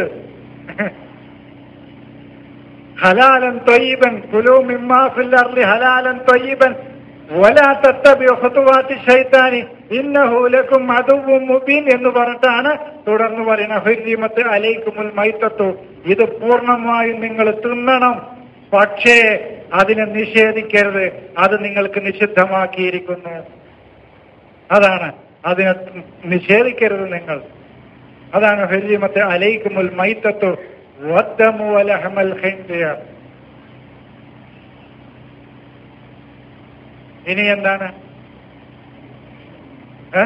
ഹലാലൻ തൊയ്യബൻ കുലു മിമ്മാഫിൽ അർലി ഹലാലൻ തൊയ്യബൻ വലാ തത്തബി ഖുതുവാത്തി ശൈത്താനി ഇന്നഹു ലക്കും അദുവ്വും മുബീൻ എന്ന് പറഞ്ഞിട്ടാണ് തുടർന്ന് പറയുന്ന ഹുരീമത്ത് അലൈക്കുമുൽ മൈത്തത്തു ഇത് പൂർണ്ണമായും നിങ്ങൾ തിന്നണം പക്ഷേ അതിനെ നിഷേധിക്കരുത് അത് നിങ്ങൾക്ക് നിഷിദ്ധമാക്കിയിരിക്കുന്നു അതാണ് അതിനെ നിഷേധിക്കരുത് നിങ്ങൾ അതാണ് ഹരീമത്തെ അലൈക്കുമുൽ മൈത്തത്തു വദ്ദമു വലഹമൽ ഖിൻസിയർ ഇനി എന്താണ് ഏ?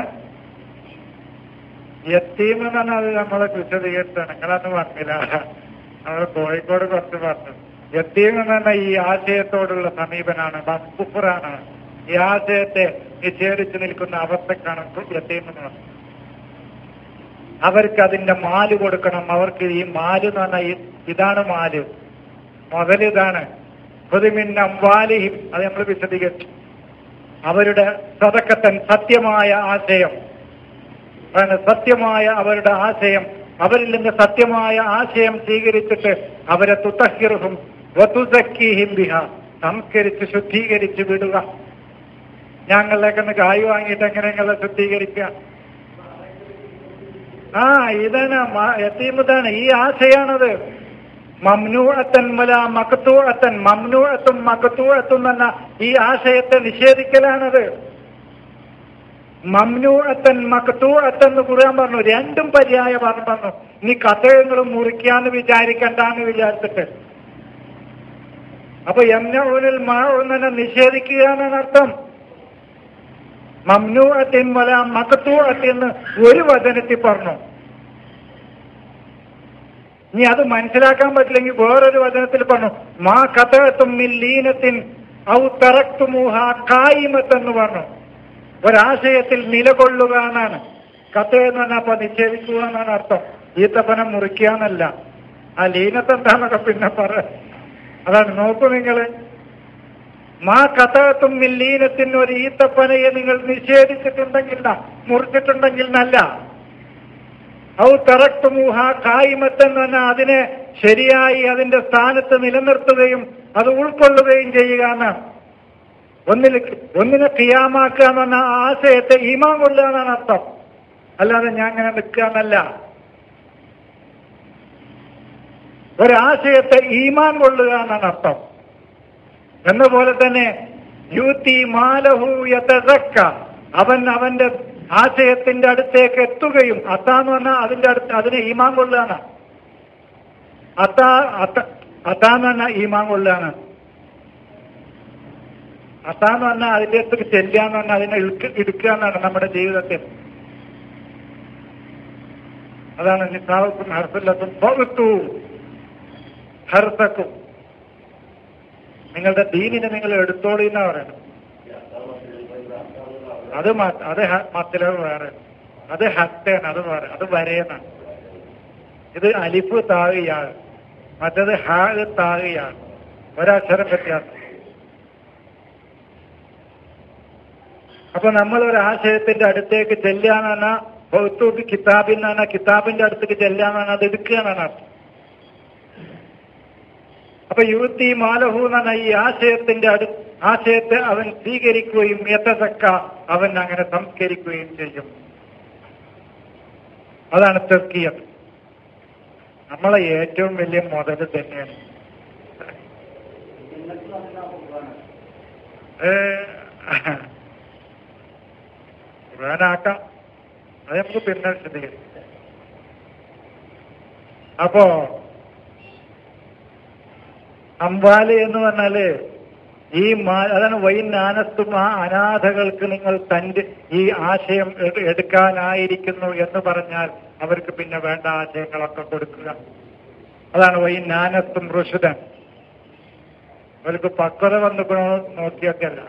യത്തീം എന്ന് പറഞ്ഞാൽ അത് നമ്മളെ വിശദീകരിച്ചാണ് നിങ്ങളന്ന് പറഞ്ഞില്ല നമ്മൾ കോഴിക്കോട് കുറച്ച് പറഞ്ഞു യത്തീം എന്ന് പറഞ്ഞാൽ ഈ ആശയത്തോടുള്ള സമീപനാണ് കുഫറാണ് ഈ ആശയത്തെ നിഷേധിച്ചു നിൽക്കുന്ന അവസ്ഥക്കാണ് യത്തീം എന്ന് പറഞ്ഞത് അവർക്ക് അതിന്റെ മാല് കൊടുക്കണം അവർക്ക് ഈ മാല് എന്ന് പറഞ്ഞാൽ ഈ- ഇതാണ് മാല് മുതലിതാണ് പുതുമിൻ അംവാലിഹിം അത് നമ്മൾ വിശദീകരിച്ചു അവരുടെ സതക്കത്തൻ സത്യമായ ആശയം അതാണ് സത്യമായ അവരുടെ ആശയം അവരിൽ നിന്ന് സത്യമായ ആശയം സ്വീകരിച്ചിട്ട് അവരെ തുത്തഹിറും വതുസക്കീഹിം ബിഹ സംസ്കരിച്ച് ശുദ്ധീകരിച്ച് വിടുക ഞങ്ങളിലേക്ക് ഒന്ന് കായ് വാങ്ങിയിട്ട് എങ്ങനെ നിങ്ങളെ ശുദ്ധീകരിക്കുക ആ ഇതാണ് എത്തീമതാണ് ഈ ആശയാണത് മംനൂഅത്തൻ മുല മക്കത്തൂഅത്തൻ മംനൂഅത്തും മക്കത്തൂഅത്തും എന്ന ഈ ആശയത്തെ നിഷേധിക്കലാണത് മംനൂഅത്തൻ മക്കത്തൂഅത്തൻ എന്ന് കുറാൻ പറഞ്ഞു രണ്ടും പര്യായ പറഞ്ഞു പറഞ്ഞു നീ കഥകളും മുറിക്കാന്ന് വിചാരിക്കണ്ടെന്ന് വിചാരിച്ചിട്ട് അപ്പൊ യമ്നൂനിൽ മാവുന്നെ നിഷേധിക്കുക എന്നാണ് അർത്ഥം മംനൂഅത്തിൻ മുല മക്കത്തൂഅത്തിൻ എന്ന് ഒരു വചനത്തിൽ പറഞ്ഞു ഇനി അത് മനസ്സിലാക്കാൻ പറ്റില്ലെങ്കിൽ വേറൊരു വചനത്തിൽ പറഞ്ഞു മാ കഥത്തും ലീനത്തിൻ ഔ തറക്തുമൂഹ കായിമത്തെന്ന് പറഞ്ഞു ഒരാശയത്തിൽ നിലകൊള്ളുക എന്നാണ് കഥ എന്ന് പറഞ്ഞാൽ അപ്പൊ നിഷേധിക്കുക എന്നാണ് അർത്ഥം ഈത്തപ്പനം മുറിക്കുക എന്നല്ല ആ ലീനത്ത് എന്താന്നൊക്കെ പിന്നെ പറ അതാണ് നോക്കൂ നിങ്ങള് മാ കഥത്തും ലീനത്തിന് ഒരു ഈത്തപ്പനയെ നിങ്ങൾ നിഷേധിച്ചിട്ടുണ്ടെങ്കിൽ മുറിച്ചിട്ടുണ്ടെങ്കിൽ നല്ല ഔ തറക്തുമൂഹ കായിമത്തെന്ന് പറഞ്ഞാൽ അതിനെ ശരിയായി അതിന്റെ സ്ഥാനത്ത് നിലനിർത്തുകയും അത് ഉൾക്കൊള്ളുകയും ചെയ്യുക എന്നാണ് ഒന്നിൽ ഒന്നിനെ കിയാമാക്കുക എന്ന് പറഞ്ഞാൽ ആ ആശയത്തെ ഈമാൻ കൊള്ളുക എന്നാണ് അർത്ഥം അല്ലാതെ ഞാൻ അങ്ങനെ നിൽക്കുക എന്നല്ല ഒരാശയത്തെ ഈമാൻ കൊള്ളുക എന്നാണ് അർത്ഥം എന്ന പോലെ തന്നെ യൂത്തി മാലഹു യതസക്ക അവൻ അവന്റെ ആശയത്തിന്റെ അടുത്തേക്ക് എത്തുകയും അത്താന്ന് പറഞ്ഞാൽ അതിന്റെ അടുത്ത് അതിനെ ഈമാൻ കൊള്ളുകയാണ് അത്താ അത്ത അത്താന്ന് പറഞ്ഞാൽ ഈമാൻ കൊള്ളുകയാണ് അത്താന്ന് പറഞ്ഞാൽ അതിന്റെ അടുത്തേക്ക് ചെല്ലുക എന്ന് പറഞ്ഞാൽ അതിനെ ഇടുക്ക ഇടുക്കുക എന്നാണ് നമ്മുടെ ജീവിതത്തിൽ അതാണ് നിസാവക്കും ഹർസല്ലത്തും പോകുത്തു ഹർസക്കും നിങ്ങളുടെ ദീനിനെ നിങ്ങൾ എടുത്തോളി എന്നാ പറയുന്നത് അത് മ- അത് മത്തിലവ് വേറെ അത് ഹത്തേണ് അത് വേറെ അത് വരയെന്നാണ് ഇത് അലിഫ് താഴെയാണ് മറ്റത് ഹാഗ് താഴെയാണ് ഒരക്ഷരം വ്യത്യാസം അപ്പൊ നമ്മൾ ഒരു ആശയത്തിന്റെ അടുത്തേക്ക് ചെല്ലാന്ന് പറഞ്ഞാൽ ബൗത്തൂക്ക് കിതാബിൽ നിന്ന് കിതാബിന്റെ അടുത്തേക്ക് ചെല്ലാന്ന് പറഞ്ഞാൽ അത് എടുക്കുക എന്നാണ് അർത്ഥം അപ്പൊ യുവത്തി മാലഹു എന്ന് പറഞ്ഞ ഈ ആശയത്തിന്റെ അടു ആശയത്തെ അവൻ സ്വീകരിക്കുകയും യഥസക്ക അവൻ അങ്ങനെ സംസ്കരിക്കുകയും ചെയ്യും അതാണ് തെർക്കിയത് നമ്മളെ ഏറ്റവും വലിയ മുതൽ തന്നെയാണ് ഏ, ഖുർആനാക്കാം അത് നമുക്ക് പിന്നെ വിശദീകരിക്കാം അപ്പോ അംബാല് എന്ന് പറഞ്ഞാല് ഈ മാ- അതാണ് വൈനാനത്തും ആ അനാഥകൾക്ക് നിങ്ങൾ തന്റെ ഈ ആശയം എട് എടുക്കാനായിരിക്കുന്നു എന്ന് പറഞ്ഞാൽ അവർക്ക് പിന്നെ വേണ്ട ആശയങ്ങളൊക്കെ കൊടുക്കുക അതാണ് വൈനാനത്തും ഋഷിതൻ അവർക്ക് പക്വത വന്നിക്കണോ നോക്കിയൊക്കെ അല്ല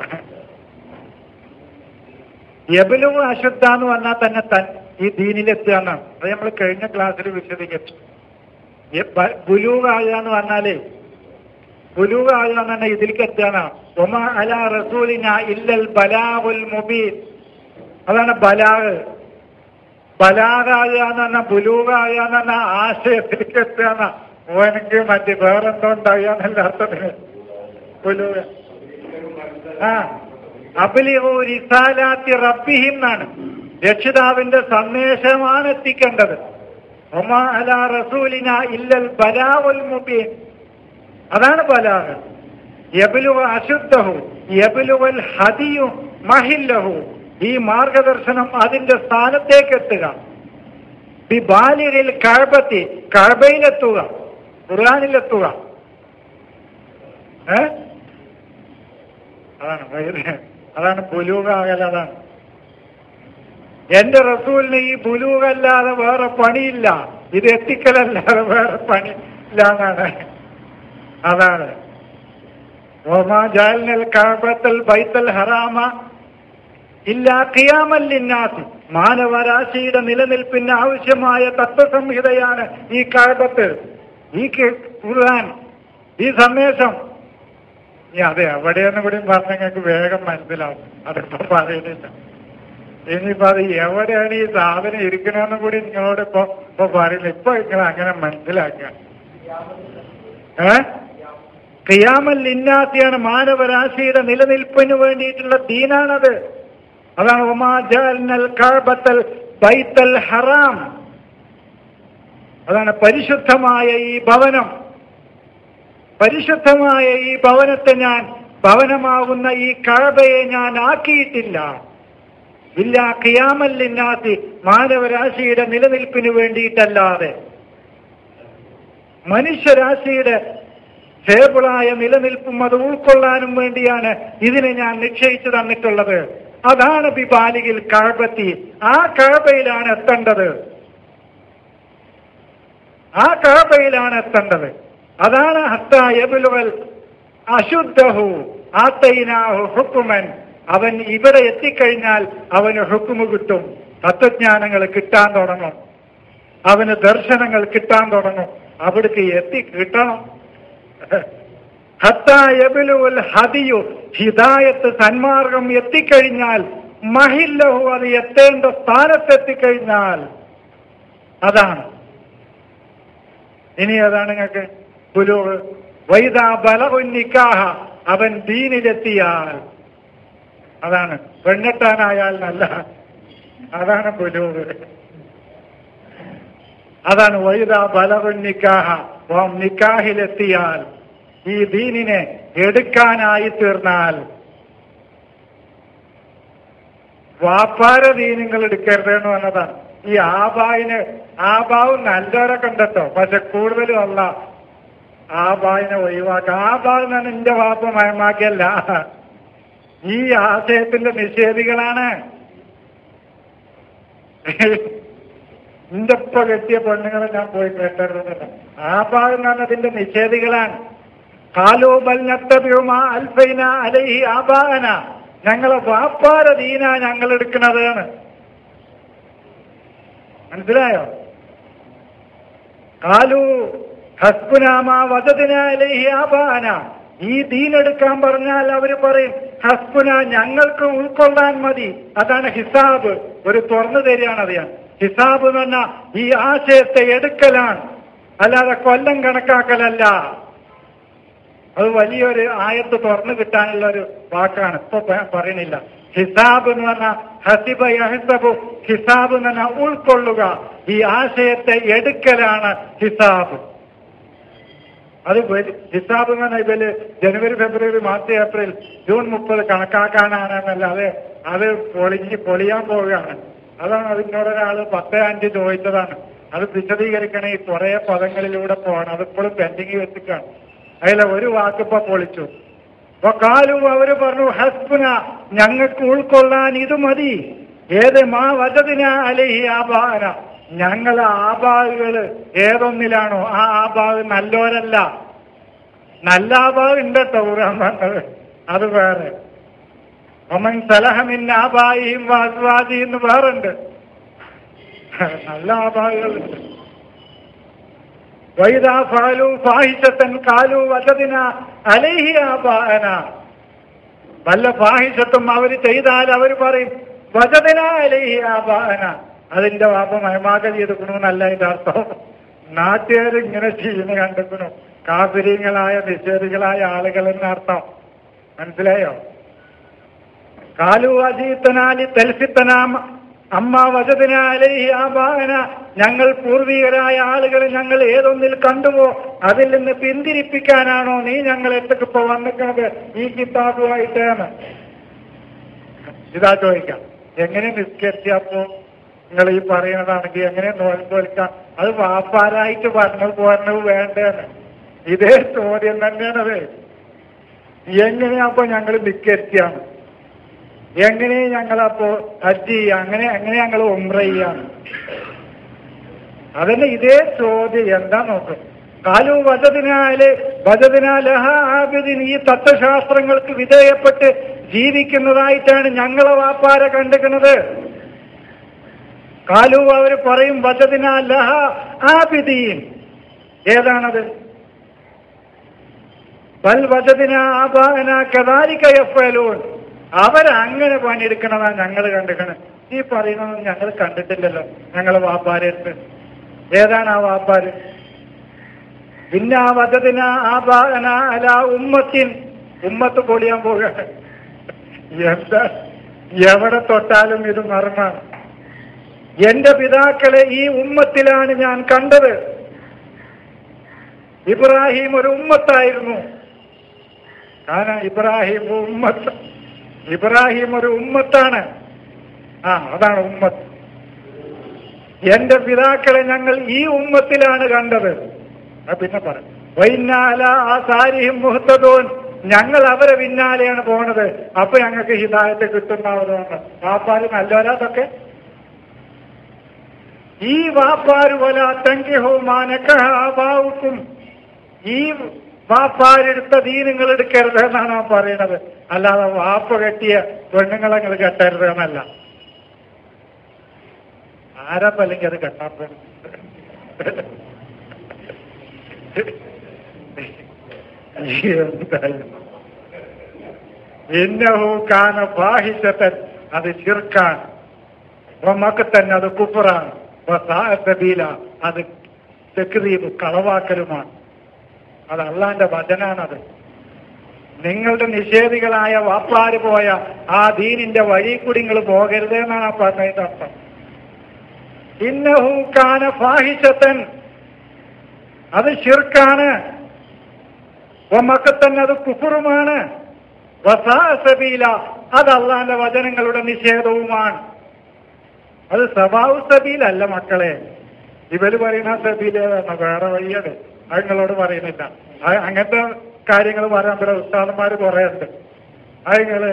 എബിലും അശുദ്ധ എന്ന് പറഞ്ഞാൽ തന്നെ തൻ ഈ ദീനിലെത്തുക എന്നാണ് അത് നമ്മൾ കഴിഞ്ഞ ക്ലാസ്സിൽ വിശദീകരിച്ചു ബുലൂകാകുക എന്ന് പറഞ്ഞാലേ ബുലൂകാകുക എന്ന് പറഞ്ഞാൽ ഇതിലേക്ക് എത്തുകയാണ് ഒമ അല റസൂലിന ഇല്ലൽ ബലാവുൽ മുബീൻ അതാണ് ബലാഗ് ബലാഗാകുക എന്ന് പറഞ്ഞാൽ ബുലൂകാകുക എന്ന് പറഞ്ഞാൽ ആശയത്തിലേക്ക് എത്തുകയാണ് ഓനക്ക് മറ്റേ വേറെന്തോ ഉണ്ടാകുക എന്നല്ല അർത്ഥത്തിന് ബുലൂക ആ അബിലിഹു റിസാലാത്തി റബ്ബിഹിം എന്നാണ് രക്ഷിതാവിന്റെ സന്ദേശമാണ് എത്തിക്കേണ്ടത് ഒമാ അല റസൂലിന ഇല്ലൽ ബലാവുൽ മുബീൻ അതാണ് ബലാഗ് യബിലുവ അശുദ്ധഹു യബിലുവൽ ഹദിയു മഹില്ലഹു ഈ മാർഗദർശനം അതിന്റെ സ്ഥാനത്തേക്ക് എത്തുക ബിബാലിരിൽ കഴബത്തി കഴബയിലെത്തുക ഖുർആാനിലെത്തുക ഏ അതാണ് വൈദ്യ അതാണ് ബുലൂകാകൽ അതാണ് എന്റെ റസൂലിന് ഈ ബുലൂകല്ലാതെ വേറെ പണിയില്ല ഇത് എത്തിക്കലല്ലാതെ വേറെ പണി ഇല്ല എന്നാണ് അതാണ് ഓമാ ജാലിനൽ കഅബത്തൽ ബൈത്തൽ ഹറാമ ഇല്ല ഖിയാമല്ലിന്നാസ് മാനവരാശിയുടെ നിലനിൽപ്പിന് ആവശ്യമായ തത്വസംഹിതയാണ് ഈ കാഴ്പത്ത് ഈ കി- ഖുർആൻ ഈ സന്ദേശം ഈ അതെ എവിടെയെന്ന് കൂടി പറഞ്ഞ നിങ്ങൾക്ക് വേഗം മനസ്സിലാവും അതിപ്പോ പറയുന്നില്ല ഇനിയിപ്പോ അത് എവിടെയാണ് ഈ സാധനം ഇരിക്കണമെന്ന് കൂടി നിങ്ങളോട് ഇപ്പൊ ഇപ്പൊ പറയില്ല ഇപ്പൊ നിങ്ങൾ അങ്ങനെ മനസ്സിലാക്കുക ഏ ഖിയാമൽ ഇന്നാസിയാണ് മാനവരാശിയുടെ നിലനിൽപ്പിന് വേണ്ടിയിട്ടുള്ള ദീനാണത് അതാണ് ഉമാ ജഅൽനൽ കഅബത്തൽ ബൈത്തൽ ഹറാം അതാണ് പരിശുദ്ധമായ ഈ ഭവനം പരിശുദ്ധമായ ഈ ഭവനത്തെ ഞാൻ ഭവനമാകുന്ന ഈ കഴബയെ ഞാൻ ആക്കിയിട്ടില്ല ഇല്ല ഖിയാമല്ലിന്നാത്തി മാനവരാശിയുടെ നിലനിൽപ്പിന് വേണ്ടിയിട്ടല്ലാതെ മനുഷ്യരാശിയുടെ സ്റ്റേബിളായ നിലനിൽപ്പും അത് ഉൾക്കൊള്ളാനും വേണ്ടിയാണ് ഇതിനെ ഞാൻ നിശ്ചയിച്ചു തന്നിട്ടുള്ളത് അതാണ് ബിബാലിയിൽ കഴബത്തി ആ കഴബയിലാണ് എത്തേണ്ടത് ആ കഴബയിലാണ് എത്തേണ്ടത് അതാണ് ഹത്തായബുലുവൽ അശുദ്ധഹു ആത്തൈനാഹു ഹുക്കുമൻ അവൻ ഇവിടെ എത്തിക്കഴിഞ്ഞാൽ അവന് ഹുക്കുമ് കിട്ടും തത്വജ്ഞാനങ്ങൾ കിട്ടാൻ തുടങ്ങും അവന് ദർശനങ്ങൾ കിട്ടാൻ തുടങ്ങും അവിടേക്ക് എത്തി കിട്ടണം ഹത്തായബുലുവൽ ഹദിയു ഹിദായത്ത് സന്മാർഗം എത്തിക്കഴിഞ്ഞാൽ മഹില്ലഹു അത് എത്തേണ്ട സ്ഥാനത്തെത്തിക്കഴിഞ്ഞാൽ അതാണ് ഇനി അതാണ് നിങ്ങൾക്ക് പുലൂവ് വൈദ ബലകുന്നിക്കാഹ അവൻ ദീനിലെത്തിയാൽ അതാണ് പെണ്ണെട്ടാനായാൽ നല്ല അതാണ് പുലൂവ് അതാണ് വൈദ ബലകുന്നിക്കാഹ ഓം നിക്കാഹിലെത്തിയാൽ ഈ ദീനിനെ എടുക്കാനായി തീർന്നാൽ വാപ്പാര ദീനങ്ങൾ എടുക്കരുത് എന്ന് പറഞ്ഞതാണ് ഈ ആബായിന് ആബാവ് നല്ലവരൊക്കെ ഉണ്ടട്ടോ പക്ഷെ കൂടുതലും അല്ല ആബായിനെ ഒഴിവാക്കുക ആബാവ് തന്നെ എന്റെ വാപ്പ മയമാക്കിയല്ല ഈ ആശയത്തിന്റെ നിഷേധികളാണ് എന്റെ ഇപ്പൊ കെട്ടിയ പെണ്ണുങ്ങളെ ഞാൻ പോയി കേട്ടറിഞ്ഞില്ല ആ ഭാഗം അതിന്റെ നിഷേധികളാണ് കാലോ ബൽനത്തബ്യുമാ അൽഫൈന അലൈഹി ആബാന ഞങ്ങളെ വാപ്പാര ദീന ഞങ്ങൾ എടുക്കുന്നതാണ് മനസ്സിലായോ കാലു ഹസ്ബുനാമ വജദിന അലൈഹി ആബാന ഈ ദീനെടുക്കാൻ പറഞ്ഞാൽ അവർ പറയും ഹസ്ബുന ഞങ്ങൾക്ക് ഉൾക്കൊള്ളാൻ മതി അതാണ് ഹിസാബ് ഒരു തുറന്നു തരികയാണ് അത് ഞാൻ ഹിസാബ് എന്ന് പറഞ്ഞാൽ ഈ ആശയത്തെ എടുക്കലാണ് അല്ലാതെ കൊല്ലം കണക്കാക്കലല്ല അത് വലിയൊരു ആയത്ത് തുറന്നു കിട്ടാനുള്ള ഒരു വാക്കാണ് ഇപ്പൊ പ- പറയണില്ല ഹിസാബ് എന്ന് പറഞ്ഞാൽ ഹസിബ യഹസബു ഹിസാബ് എന്ന് പറഞ്ഞാൽ ഉൾക്കൊള്ളുക ഈ ആശയത്തെ എടുക്കലാണ് ഹിസാബ് അത് വരി- ഹിസാബ് എന്ന് പറഞ്ഞാൽ ഇവര് ജനുവരി ഫെബ്രുവരി മാർച്ച് ഏപ്രിൽ ജൂൺ മുപ്പത് കണക്കാക്കാനാണെന്നല്ലാതെ അത് പൊളിഞ്ഞ് പൊളിയാൻ പോവുകയാണ് അതാണ് അതിനോടൊരാൾ പത്ത് അഞ്ച് ചോദിച്ചതാണ് അത് വിശദീകരിക്കണേ കുറെ പദങ്ങളിലൂടെ പോകണം അതിപ്പോഴും പെൻഡിങ് വെച്ചിട്ടാണ് അതിലെ ഒരു വാക്കിപ്പോ പൊളിച്ചു അപ്പൊ കാലു അവര് പറഞ്ഞു ഹസ്ബുന ഞങ്ങൾക്ക് ഉൾക്കൊള്ളാൻ ഇത് മതി ഏത് മാ വജതിന അലഹി ആബാന ഞങ്ങളെ ആബാവുകള് ഏതൊന്നിലാണോ ആ ആബാവ് നല്ലോരല്ല നല്ല ആബാവ് ഉണ്ട് കേട്ടോ ഖുർആൻ പറഞ്ഞത് അത് വേറെ ഒമൻ സലഹമിൻ ആബായിയും വാസ്വാദി എന്ന് വേറുണ്ട് നല്ല ആബാവുകളുണ്ട് വൈദാ ഫാലു ഫാഹിഷത്തൻ കാലു വജതിന അലൈഹി ആബാന വല്ല ഫാഹിഷത്തും അവർ ചെയ്താൽ അവർ പറയും വജതിന അലൈഹി ആബാന അതിന്റെ വാപ്പ മയമാക ചെയ്തിക്കണമെന്നല്ല അതിന്റെ അർത്ഥം നാട്ടുകാർ ഇങ്ങനെ ചെയ്യുന്ന കണ്ടിക്കണു കാപിര്യങ്ങളായ നിഷേധികളായ ആളുകൾ എന്നർത്ഥം മനസ്സിലായോ കാലു അജീത്തനാലി തെൽഫിത്തനാം അമ്മ വജതിനാലി ആബാന ഞങ്ങൾ പൂർവികരായ ആളുകൾ ഞങ്ങൾ ഏതൊന്നിൽ കണ്ടുവോ അതിൽ നിന്ന് പിന്തിരിപ്പിക്കാനാണോ നീ ഞങ്ങൾ എത്തക്കിപ്പോ വന്നിക്കുന്നത് ഈ കിതാബുമായിട്ടാണ് ഇതാ ചോദിക്കാം എങ്ങനെ നിസ്കരിച്ചപ്പോ നിങ്ങൾ ഈ പറയുന്നതാണെങ്കിൽ എങ്ങനെ നോൽക്കൊലിക്കാം അത് വാപ്പാരായിട്ട് പറഞ്ഞു പോരണത് വേണ്ടേന്ന് ഇതേ ചോദ്യം തന്നെയാണത് എങ്ങനെയാപ്പോ ഞങ്ങൾ നിസ്കരിച്ചാണ് എങ്ങനെ ഞങ്ങളപ്പോ ഹജ്ജ് ചെയ്യാം അങ്ങനെ എങ്ങനെ ഞങ്ങൾ ഉംറ ചെയ്യാണ് അതന്നെ ഇതേ ചോദ്യം എന്താ നോക്കും കാലു വജതിനാല് വജതിനാലഹ ആബിദിൻ ഈ തത്വശാസ്ത്രങ്ങൾക്ക് വിധേയപ്പെട്ട് ജീവിക്കുന്നതായിട്ടാണ് ഞങ്ങളെ വാപ്പാരെ കണ്ടിക്കുന്നത് കാലു അവർ പറയും വജതിന ലഹ ആബിദീൻ ഏതാണത് ബൽ വജതിന ആബാന കദാലിക യഫ്അലൂൻ അവരങ്ങനെ പണിയെടുക്കണതാ ഞങ്ങൾ കണ്ടിക്കണത് ഈ പറയുന്നത് ഞങ്ങൾ കണ്ടിട്ടില്ലല്ലോ ഞങ്ങളെ വാപ്പാരെടുത്ത് ഏതാണ് ആ വാപ്പാര് പിന്നെ ആ വധതിന ആബാന അല ഉമ്മത്തിൻ ഉമ്മത്ത് പൊളിയാൻ പോകുക എന്താ എവിടെ തൊട്ടാലും ഇത് മർമ്മാണ് എന്റെ പിതാക്കളെ ഈ ഉമ്മത്തിലാണ് ഞാൻ കണ്ടത് ഇബ്രാഹിം ഒരു ഉമ്മത്തായിരുന്നു കാരണം ഇബ്രാഹിം ഉമ്മത്ത് ഇബ്രാഹിം ഒരു ഉമ്മത്താണ് ആ അതാണ് ഉമ്മത്ത് എന്റെ പിതാക്കളെ ഞങ്ങൾ ഈ ഉമ്മത്തിലാണ് കണ്ടത് അത് പിന്നെ പറ വൈന്നാല ആ സാരിയും മുഹത്തതോൻ ഞങ്ങൾ അവരെ പിന്നാലെയാണ് പോണത് അപ്പൊ ഞങ്ങൾക്ക് ഹിതായത്ത് കിട്ടുന്നവരാണ് വാപ്പാര് നല്ലവരാതൊക്കെ ഈ വാപ്പാര് പോലെ തങ്കിഹോമാനക്കും ഈ വാപ്പാരെടുത്ത ദീ നിങ്ങൾ എടുക്കരുത് എന്നാണ് ആ പറയുന്നത് അല്ലാതെ വാപ്പ കെട്ടിയ പെണ്ണുങ്ങളെ നിങ്ങൾ കെട്ടരുത് എന്നല്ല ആരപ്പ അല്ലെങ്കിൽ അത് കെട്ടാൻ പോകും ഇന്നഹു കാന ഫാഹിഷത്തൻ അത് ശിർക്കാൻ മക്കത്തൻ അത് കുഫറാണ് സബീല അത് തെക്കുതീപ് കളവാക്കലുമാണ് അത് അള്ളാന്റെ വചനാണത് നിങ്ങളുടെ നിഷേധികളായ വാപ്പാര് പോയ ആ ദീനിന്റെ വഴി കൂടി നിങ്ങൾ പോകരുത് എന്നാണ് ആ പറഞ്ഞതിന്റെ അർത്ഥം ഇന്നഹു കാന ഫാഹിഷത്തൻ അത് ഷിർക്കാണ് മക്കത്തൻ അത് കുഫറുമാണ് വസാസബീല അത് അള്ളാന്റെ വചനങ്ങളുടെ നിഷേധവുമാണ് അത് സ്വഭാവ സബീലല്ല മക്കളെ ഇവര് പറയുന്ന സബീലേതാണ് വേറെ വഴിയാണ് അത് നിങ്ങളോട് പറയുന്നില്ല അത് അങ്ങനത്തെ കാര്യങ്ങൾ പറയാൻ ഇവിടെ ഉസ്താദന്മാർ കുറെ ഉണ്ട് അത് നിങ്ങള്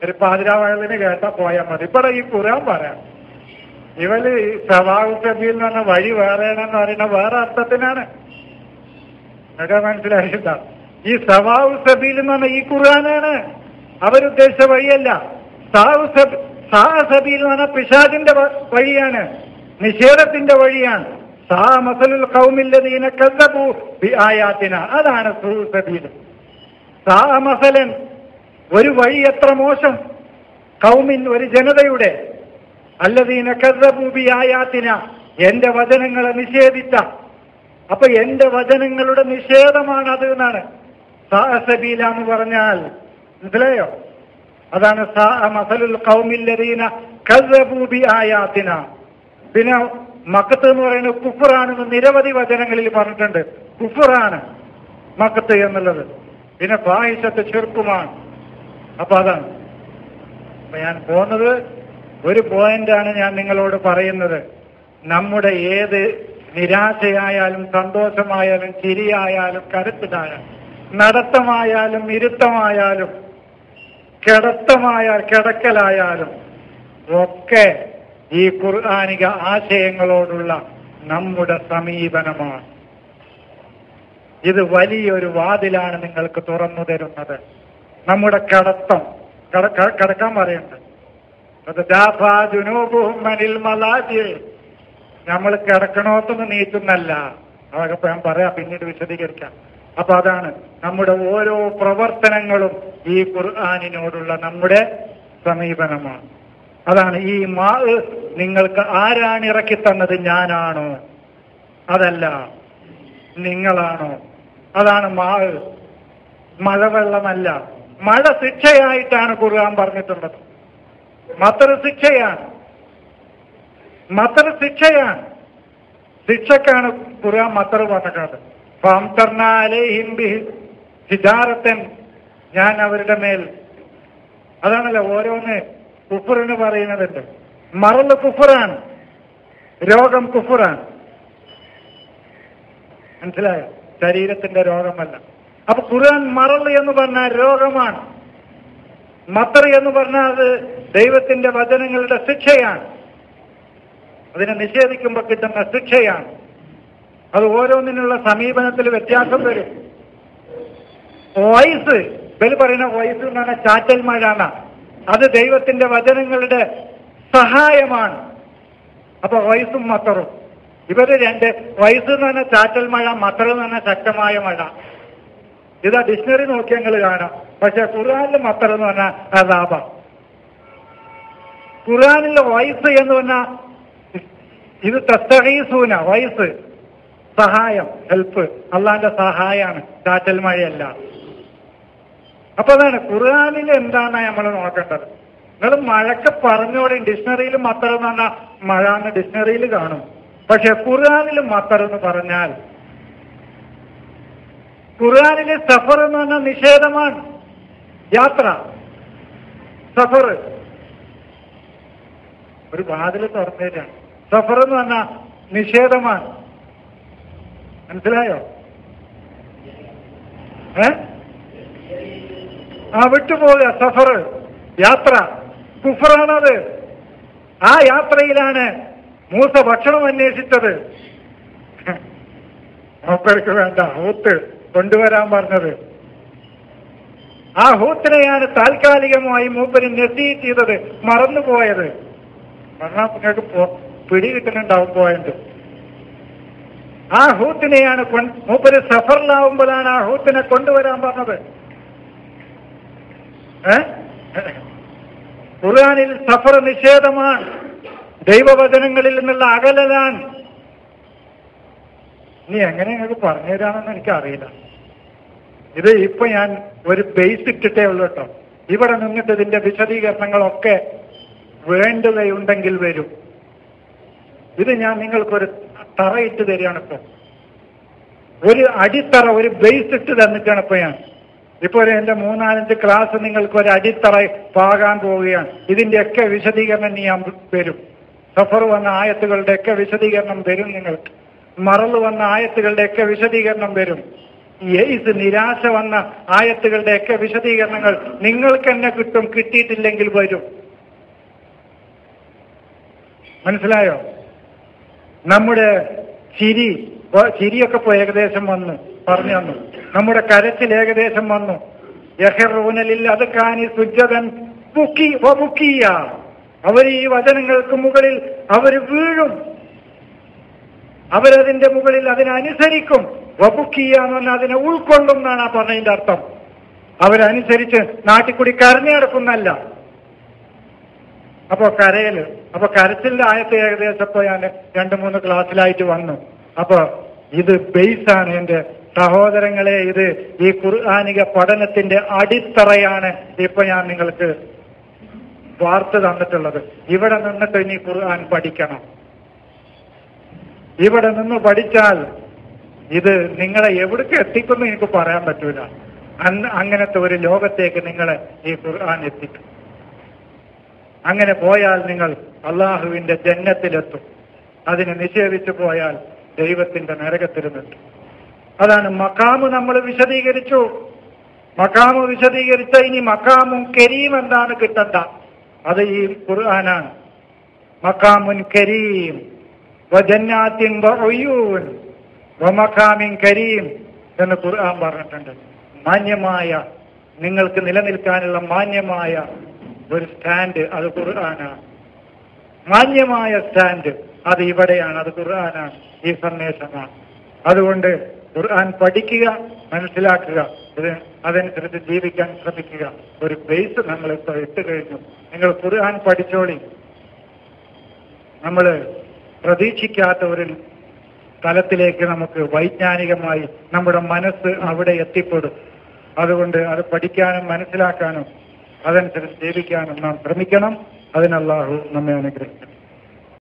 ഒരു പാതിരാവയലിന് കേട്ടാ പോയാൽ മതി ഇവിടെ ഈ ഖുർആൻ പറയാം ഇവര് ഈ സവാഹു സബീൽ എന്ന് പറഞ്ഞ വഴി വേറെയാണെന്ന് പറയുന്ന വേറെ അർത്ഥത്തിനാണ് നിങ്ങൾക്ക് മനസ്സിലായില്ല ഈ സവാഹു സബീൽ എന്ന് പറഞ്ഞ ഈ ഖുർആനാണ് അവരുദ്ദേശിച്ച വഴിയല്ല സാഹു സബ് സാഹ സബീൽ എന്ന് പറഞ്ഞ പിശാദിന്റെ വ- വഴിയാണ് നിഷേധത്തിന്റെ വഴിയാണ് സാ മസലുൽ കൗമില്ലതീന കസബു ബി ആയാത്തിന അതാണ് സുഹു സബീൽ സാ മസലൻ ഒരു വഴി എത്ര മോശം കൗമിൻ ഒരു ജനതയുടെ അല്ലതീന കസബൂബി ആയാത്തിന എന്റെ വചനങ്ങളെ നിഷേധിച്ച അപ്പൊ എന്റെ വചനങ്ങളുടെ നിഷേധമാണ് അത് എന്നാണ് സാഹസബീല എന്ന് പറഞ്ഞാൽ മനസ്സിലായോ അതാണ് സാ മസലുൽ കൗമില്ലതീന കസബൂബി ആയാത്തിന പിന്നെ മക്കത്ത് എന്ന് പറയുന്നത് കുഫറാണെന്ന് നിരവധി വചനങ്ങളിൽ പറഞ്ഞിട്ടുണ്ട് കുഫറാണ് മക്കത്ത് എന്നുള്ളത് പിന്നെ ഫാഹിഷത്ത് ചെറുക്കുമാണ് അപ്പൊ അതാണ് അപ്പൊ ഞാൻ പോകുന്നത് ഒരു പോയിന്റാണ് ഞാൻ നിങ്ങളോട് പറയുന്നത് നമ്മുടെ ഏത് നിരാശയായാലും സന്തോഷമായാലും ചിരിയായാലും കരുത്തിലായാലും നടത്തമായാലും ഇരുത്തമായാലും കിടത്തമായ കിടക്കലായാലും ഒക്കെ ഈ ഖുർആാനിക ആശയങ്ങളോടുള്ള നമ്മുടെ സമീപനമാണ് ഇത് വലിയൊരു വാതിലാണ് നിങ്ങൾക്ക് തുറന്നു തരുന്നത് നമ്മുടെ കടത്തം കട- ക- കടക്കാൻ പറയുന്നുണ്ട് അത് ദാഫാ ജുനൂബുഹും അനിൽ മലാജിൽ. നമ്മൾ കിടക്കണോത്തൊന്നും നീട്ടുന്നല്ല അതൊക്കെ ഇപ്പൊ ഞാൻ പറയാം പിന്നീട് വിശദീകരിക്കാം അപ്പൊ അതാണ് നമ്മുടെ ഓരോ പ്രവർത്തനങ്ങളും ഈ ഖുർആാനിനോടുള്ള നമ്മുടെ സമീപനമാണ് അതാണ് ഈ മാ നിങ്ങൾക്ക് ആരാണ് ഇറക്കി തന്നത് ഞാനാണോ അതല്ല നിങ്ങളാണോ അതാണ് മാ മഴവെള്ളമല്ല മഴ ശിക്ഷയായിട്ടാണ് ഖുർആൻ പറഞ്ഞിട്ടുള്ളത് മത്തർ ശിക്ഷയാണ് മത്തർ ശിക്ഷയാണ് ശിക്ഷക്കാണ് ഖുർആൻ മത്തർ പറഞ്ഞിട്ടുള്ളത് ഫാംതർണാലേഹിം ബിഹി ഹിജാറത്തൻ ഞാൻ അവരുടെ മേൽ അതാണല്ലോ ഓരോന്ന് കുഫറിന് പറയുന്നതുണ്ട് മറല് കുഫറാണ് രോഗം കുഫറാണ് മനസ്സിലായോ ശരീരത്തിന്റെ രോഗമല്ല അപ്പൊ ഖുർആൻ മറല് എന്ന് പറഞ്ഞാൽ രോഗമാണ് മത്തർ എന്ന് പറഞ്ഞാൽ അത് ദൈവത്തിന്റെ വചനങ്ങളുടെ ശിക്ഷയാണ് അതിനെ നിഷേധിക്കുമ്പോൾ കിട്ടുന്ന ശിക്ഷയാണ് അത് ഓരോന്നിനുള്ള സമീപനത്തിൽ വ്യത്യാസം വരും വയസ്സ് ഇവര് പറയുന്ന വയസ്സ് എന്ന് പറഞ്ഞാൽ ചാറ്റൽ മഴ എന്നാ അത് ദൈവത്തിന്റെ വചനങ്ങളുടെ സഹായമാണ് അപ്പൊ വയസ്സും മത്തറും ഇവര് രണ്ട് വയസ്സ് എന്ന് പറഞ്ഞാൽ ചാറ്റൽ മഴ മത്തർ എന്ന് പറഞ്ഞാൽ ശക്തമായ മഴ ഇതാ ഡിക്ഷണറി നോക്കി ഞങ്ങൾ കാണാം പക്ഷെ ഖുർആാനിലെ മത്തർ എന്ന് പറഞ്ഞാൽ അതാപ ഖുർആാനിലെ വയസ്സ് എന്ന് പറഞ്ഞാൽ ഇത് തസ്തഹീസൂന വയസ്സ് സഹായം ഹെൽപ്പ് അള്ളാന്റെ സഹായമാണ് ചാറ്റൽ മഴയല്ല അപ്പൊ അതാണ് ഖുർആാനിൽ എന്താണ് നമ്മൾ നോക്കേണ്ടത് നിങ്ങൾ മഴക്ക് പറഞ്ഞോടെ ഡിക്ഷണറിയിൽ മത്തർ എന്ന് പറഞ്ഞാൽ മഴ എന്ന് ഡിക്ഷണറിയിൽ കാണും പക്ഷെ ഖുർആാനിൽ മത്തർ എന്ന് പറഞ്ഞാൽ ഖുർആാനിലെ സഫർ എന്ന് പറഞ്ഞാൽ നിഷേധമാണ് യാത്ര സഫർ ഒരു വാതിൽ തുറന്നേറ്റാണ് സഫർ എന്ന് പറഞ്ഞാൽ നിഷേധമാണ് മനസ്സിലായോ ഏ ആ വിട്ടുപോകുക സഫർ യാത്ര കുഫറാണത് ആ യാത്രയിലാണ് മൂസ ഭക്ഷണം അന്വേഷിച്ചത് മൂപ്പർക്ക് വേണ്ട ഹൂത്ത് കൊണ്ടുവരാൻ പറഞ്ഞത് ആ ഹൂത്തിനെയാണ് താൽക്കാലികമായി മൂപ്പര് നെസീറ്റ് ചെയ്തത് മറന്നുപോയത് പറഞ്ഞാൽ നിങ്ങൾക്ക് പോ- പിടി കിട്ടുന്നുണ്ടാവും പോയിന്റ് ആ ഹൂത്തിനെയാണ് കൊൺ- മൂപ്പര് സഫറിലാവുമ്പോഴാണ് ആ ഹൂത്തിനെ കൊണ്ടുവരാൻ പറഞ്ഞത് ഏ ഖുർആനിൽ സഫർ നിഷേധമാണ് ദൈവവചനങ്ങളിൽ നിന്നുള്ള അകലലാണ് ഇനി എങ്ങനെ നിങ്ങൾക്ക് പറഞ്ഞു തരാമെന്ന് എനിക്കറിയില്ല ഇത് ഇപ്പൊ ഞാൻ ഒരു ബേസ് ഇട്ടിട്ടേ ഉള്ളൂ കേട്ടോ ഇവിടെ നിന്നിട്ട് ഇതിന്റെ വിശദീകരണങ്ങളൊക്കെ വേണ്ടുകയുണ്ടെങ്കിൽ വരും ഇത് ഞാൻ നിങ്ങൾക്കൊരു തറയിട്ട് തരികയാണ് ഇപ്പൊ ഒരു അടിത്തറ ഒരു ബേസ് ഇട്ട് തന്നിട്ടാണ് ഇപ്പൊ ഞാൻ ഇപ്പൊ ഒരു എന്റെ മൂന്നാലഞ്ച് ക്ലാസ് നിങ്ങൾക്ക് ഒരു അടിത്തറ പാകാൻ പോവുകയാണ് ഇതിന്റെയൊക്കെ വിശദീകരണം ഞാൻ വരും സഫർ വന്ന ആയത്തുകളുടെയൊക്കെ വിശദീകരണം വരും നിങ്ങൾക്ക് മറന്നു വന്ന ആയത്തുകളുടെയൊക്കെ വിശദീകരണം വരും എയ്സ് നിരാശ വന്ന ആയത്തുകളുടെയൊക്കെ വിശദീകരണങ്ങൾ നിങ്ങൾക്ക് തന്നെ കിട്ടും കിട്ടിയിട്ടില്ലെങ്കിൽ വരും മനസ്സിലായോ നമ്മുടെ ചിരി ഇപ്പൊ ചിരിയൊക്കെ ഇപ്പൊ ഏകദേശം വന്നു പറഞ്ഞു തന്നു നമ്മുടെ കരച്ചിൽ ഏകദേശം വന്നു യഹറൂനലിൽ അത് കാനി സുജതൻ ബുക്കി ബുക്കിയ അവർ ഈ വചനങ്ങൾക്ക് മുകളിൽ അവർ വീഴും അവരതിന്റെ മുകളിൽ അതിനനുസരിക്കും വബുക്കിയ എന്ന് പറഞ്ഞാൽ അതിനെ ഉൾക്കൊള്ളും എന്നാണ് ആ പറഞ്ഞതിന്റെ അർത്ഥം അവരനുസരിച്ച് നാട്ടിൽ കൂടി കരഞ്ഞു കിടക്കുന്നല്ല അപ്പൊ കരയല് അപ്പൊ കരച്ചിലിന്റെ ആയത്തെ ഏകദേശം ഇപ്പൊ ഞാൻ രണ്ട് മൂന്ന് ക്ലാസ്സിലായിട്ട് വന്നു അപ്പൊ ഇത് ബേസാണ് എന്റെ സഹോദരങ്ങളെ ഇത് ഈ ഖുർആാനിക പഠനത്തിന്റെ അടിത്തറയാണ് ഇപ്പൊ ഞാൻ നിങ്ങൾക്ക് വാർത്ത തന്നിട്ടുള്ളത് ഇവിടെ നിന്നിട്ട് ഇനി ഖുർആൻ പഠിക്കണം ഇവിടെ നിന്ന് പഠിച്ചാൽ ഇത് നിങ്ങളെ എവിടേക്ക് എത്തിക്കുമെന്ന് എനിക്ക് പറയാൻ പറ്റൂല അന്ന് അങ്ങനത്തെ ഒരു ലോകത്തേക്ക് നിങ്ങളെ ഈ ഖുർആൻ എത്തിക്കും അങ്ങനെ പോയാൽ നിങ്ങൾ അള്ളാഹുവിന്റെ ജന്നത്തിലെത്തും അതിനെ നിഷേധിച്ചു പോയാൽ ദൈവത്തിന്റെ നരകത്തിരുന്നെത്തും അതാണ് മക്കാമ് നമ്മൾ വിശദീകരിച്ചു മക്കാമ് വിശദീകരിച്ച ഇനി മക്കാമും കരീം എന്താണ് കിട്ടണ്ട അത് ഈ ഖുർആനാണ് മക്കാമുൻ കരീം വജന്നാത്തിൻ വഉയൂൻ വമഖാമിൻ കരീം എന്ന് ഖുർആൻ പറഞ്ഞിട്ടുണ്ട് മാന്യമായ നിങ്ങൾക്ക് നിലനിൽക്കാനുള്ള മാന്യമായ ഒരു സ്റ്റാൻഡ് അത് ഖുർആനാണ് മാന്യമായ സ്റ്റാൻഡ് അത് ഇവിടെയാണ് അത് ഖുർആനാണ് ഈ സന്ദേശമാണ് അതുകൊണ്ട് ഖുർആൻ പഠിക്കുക മനസ്സിലാക്കുക ഇത് അതനുസരിച്ച് ജീവിക്കാൻ ശ്രമിക്കുക ഒരു ബേസ് നമ്മൾ ഇപ്പോൾ ഇട്ട് കഴിഞ്ഞു നിങ്ങൾ ഖുർആൻ പഠിച്ചോളി നമ്മൾ പ്രതീക്ഷിക്കാത്ത ഒരു തലത്തിലേക്ക് നമുക്ക് വൈജ്ഞാനികമായി നമ്മുടെ മനസ്സ് അവിടെ എത്തിപ്പെടും അതുകൊണ്ട് അത് പഠിക്കാനും മനസ്സിലാക്കാനും അതനുസരിച്ച് ജീവിക്കാനും നാം ശ്രമിക്കണം അതിനല്ലാഹു നമ്മെ അനുഗ്രഹിക്കണം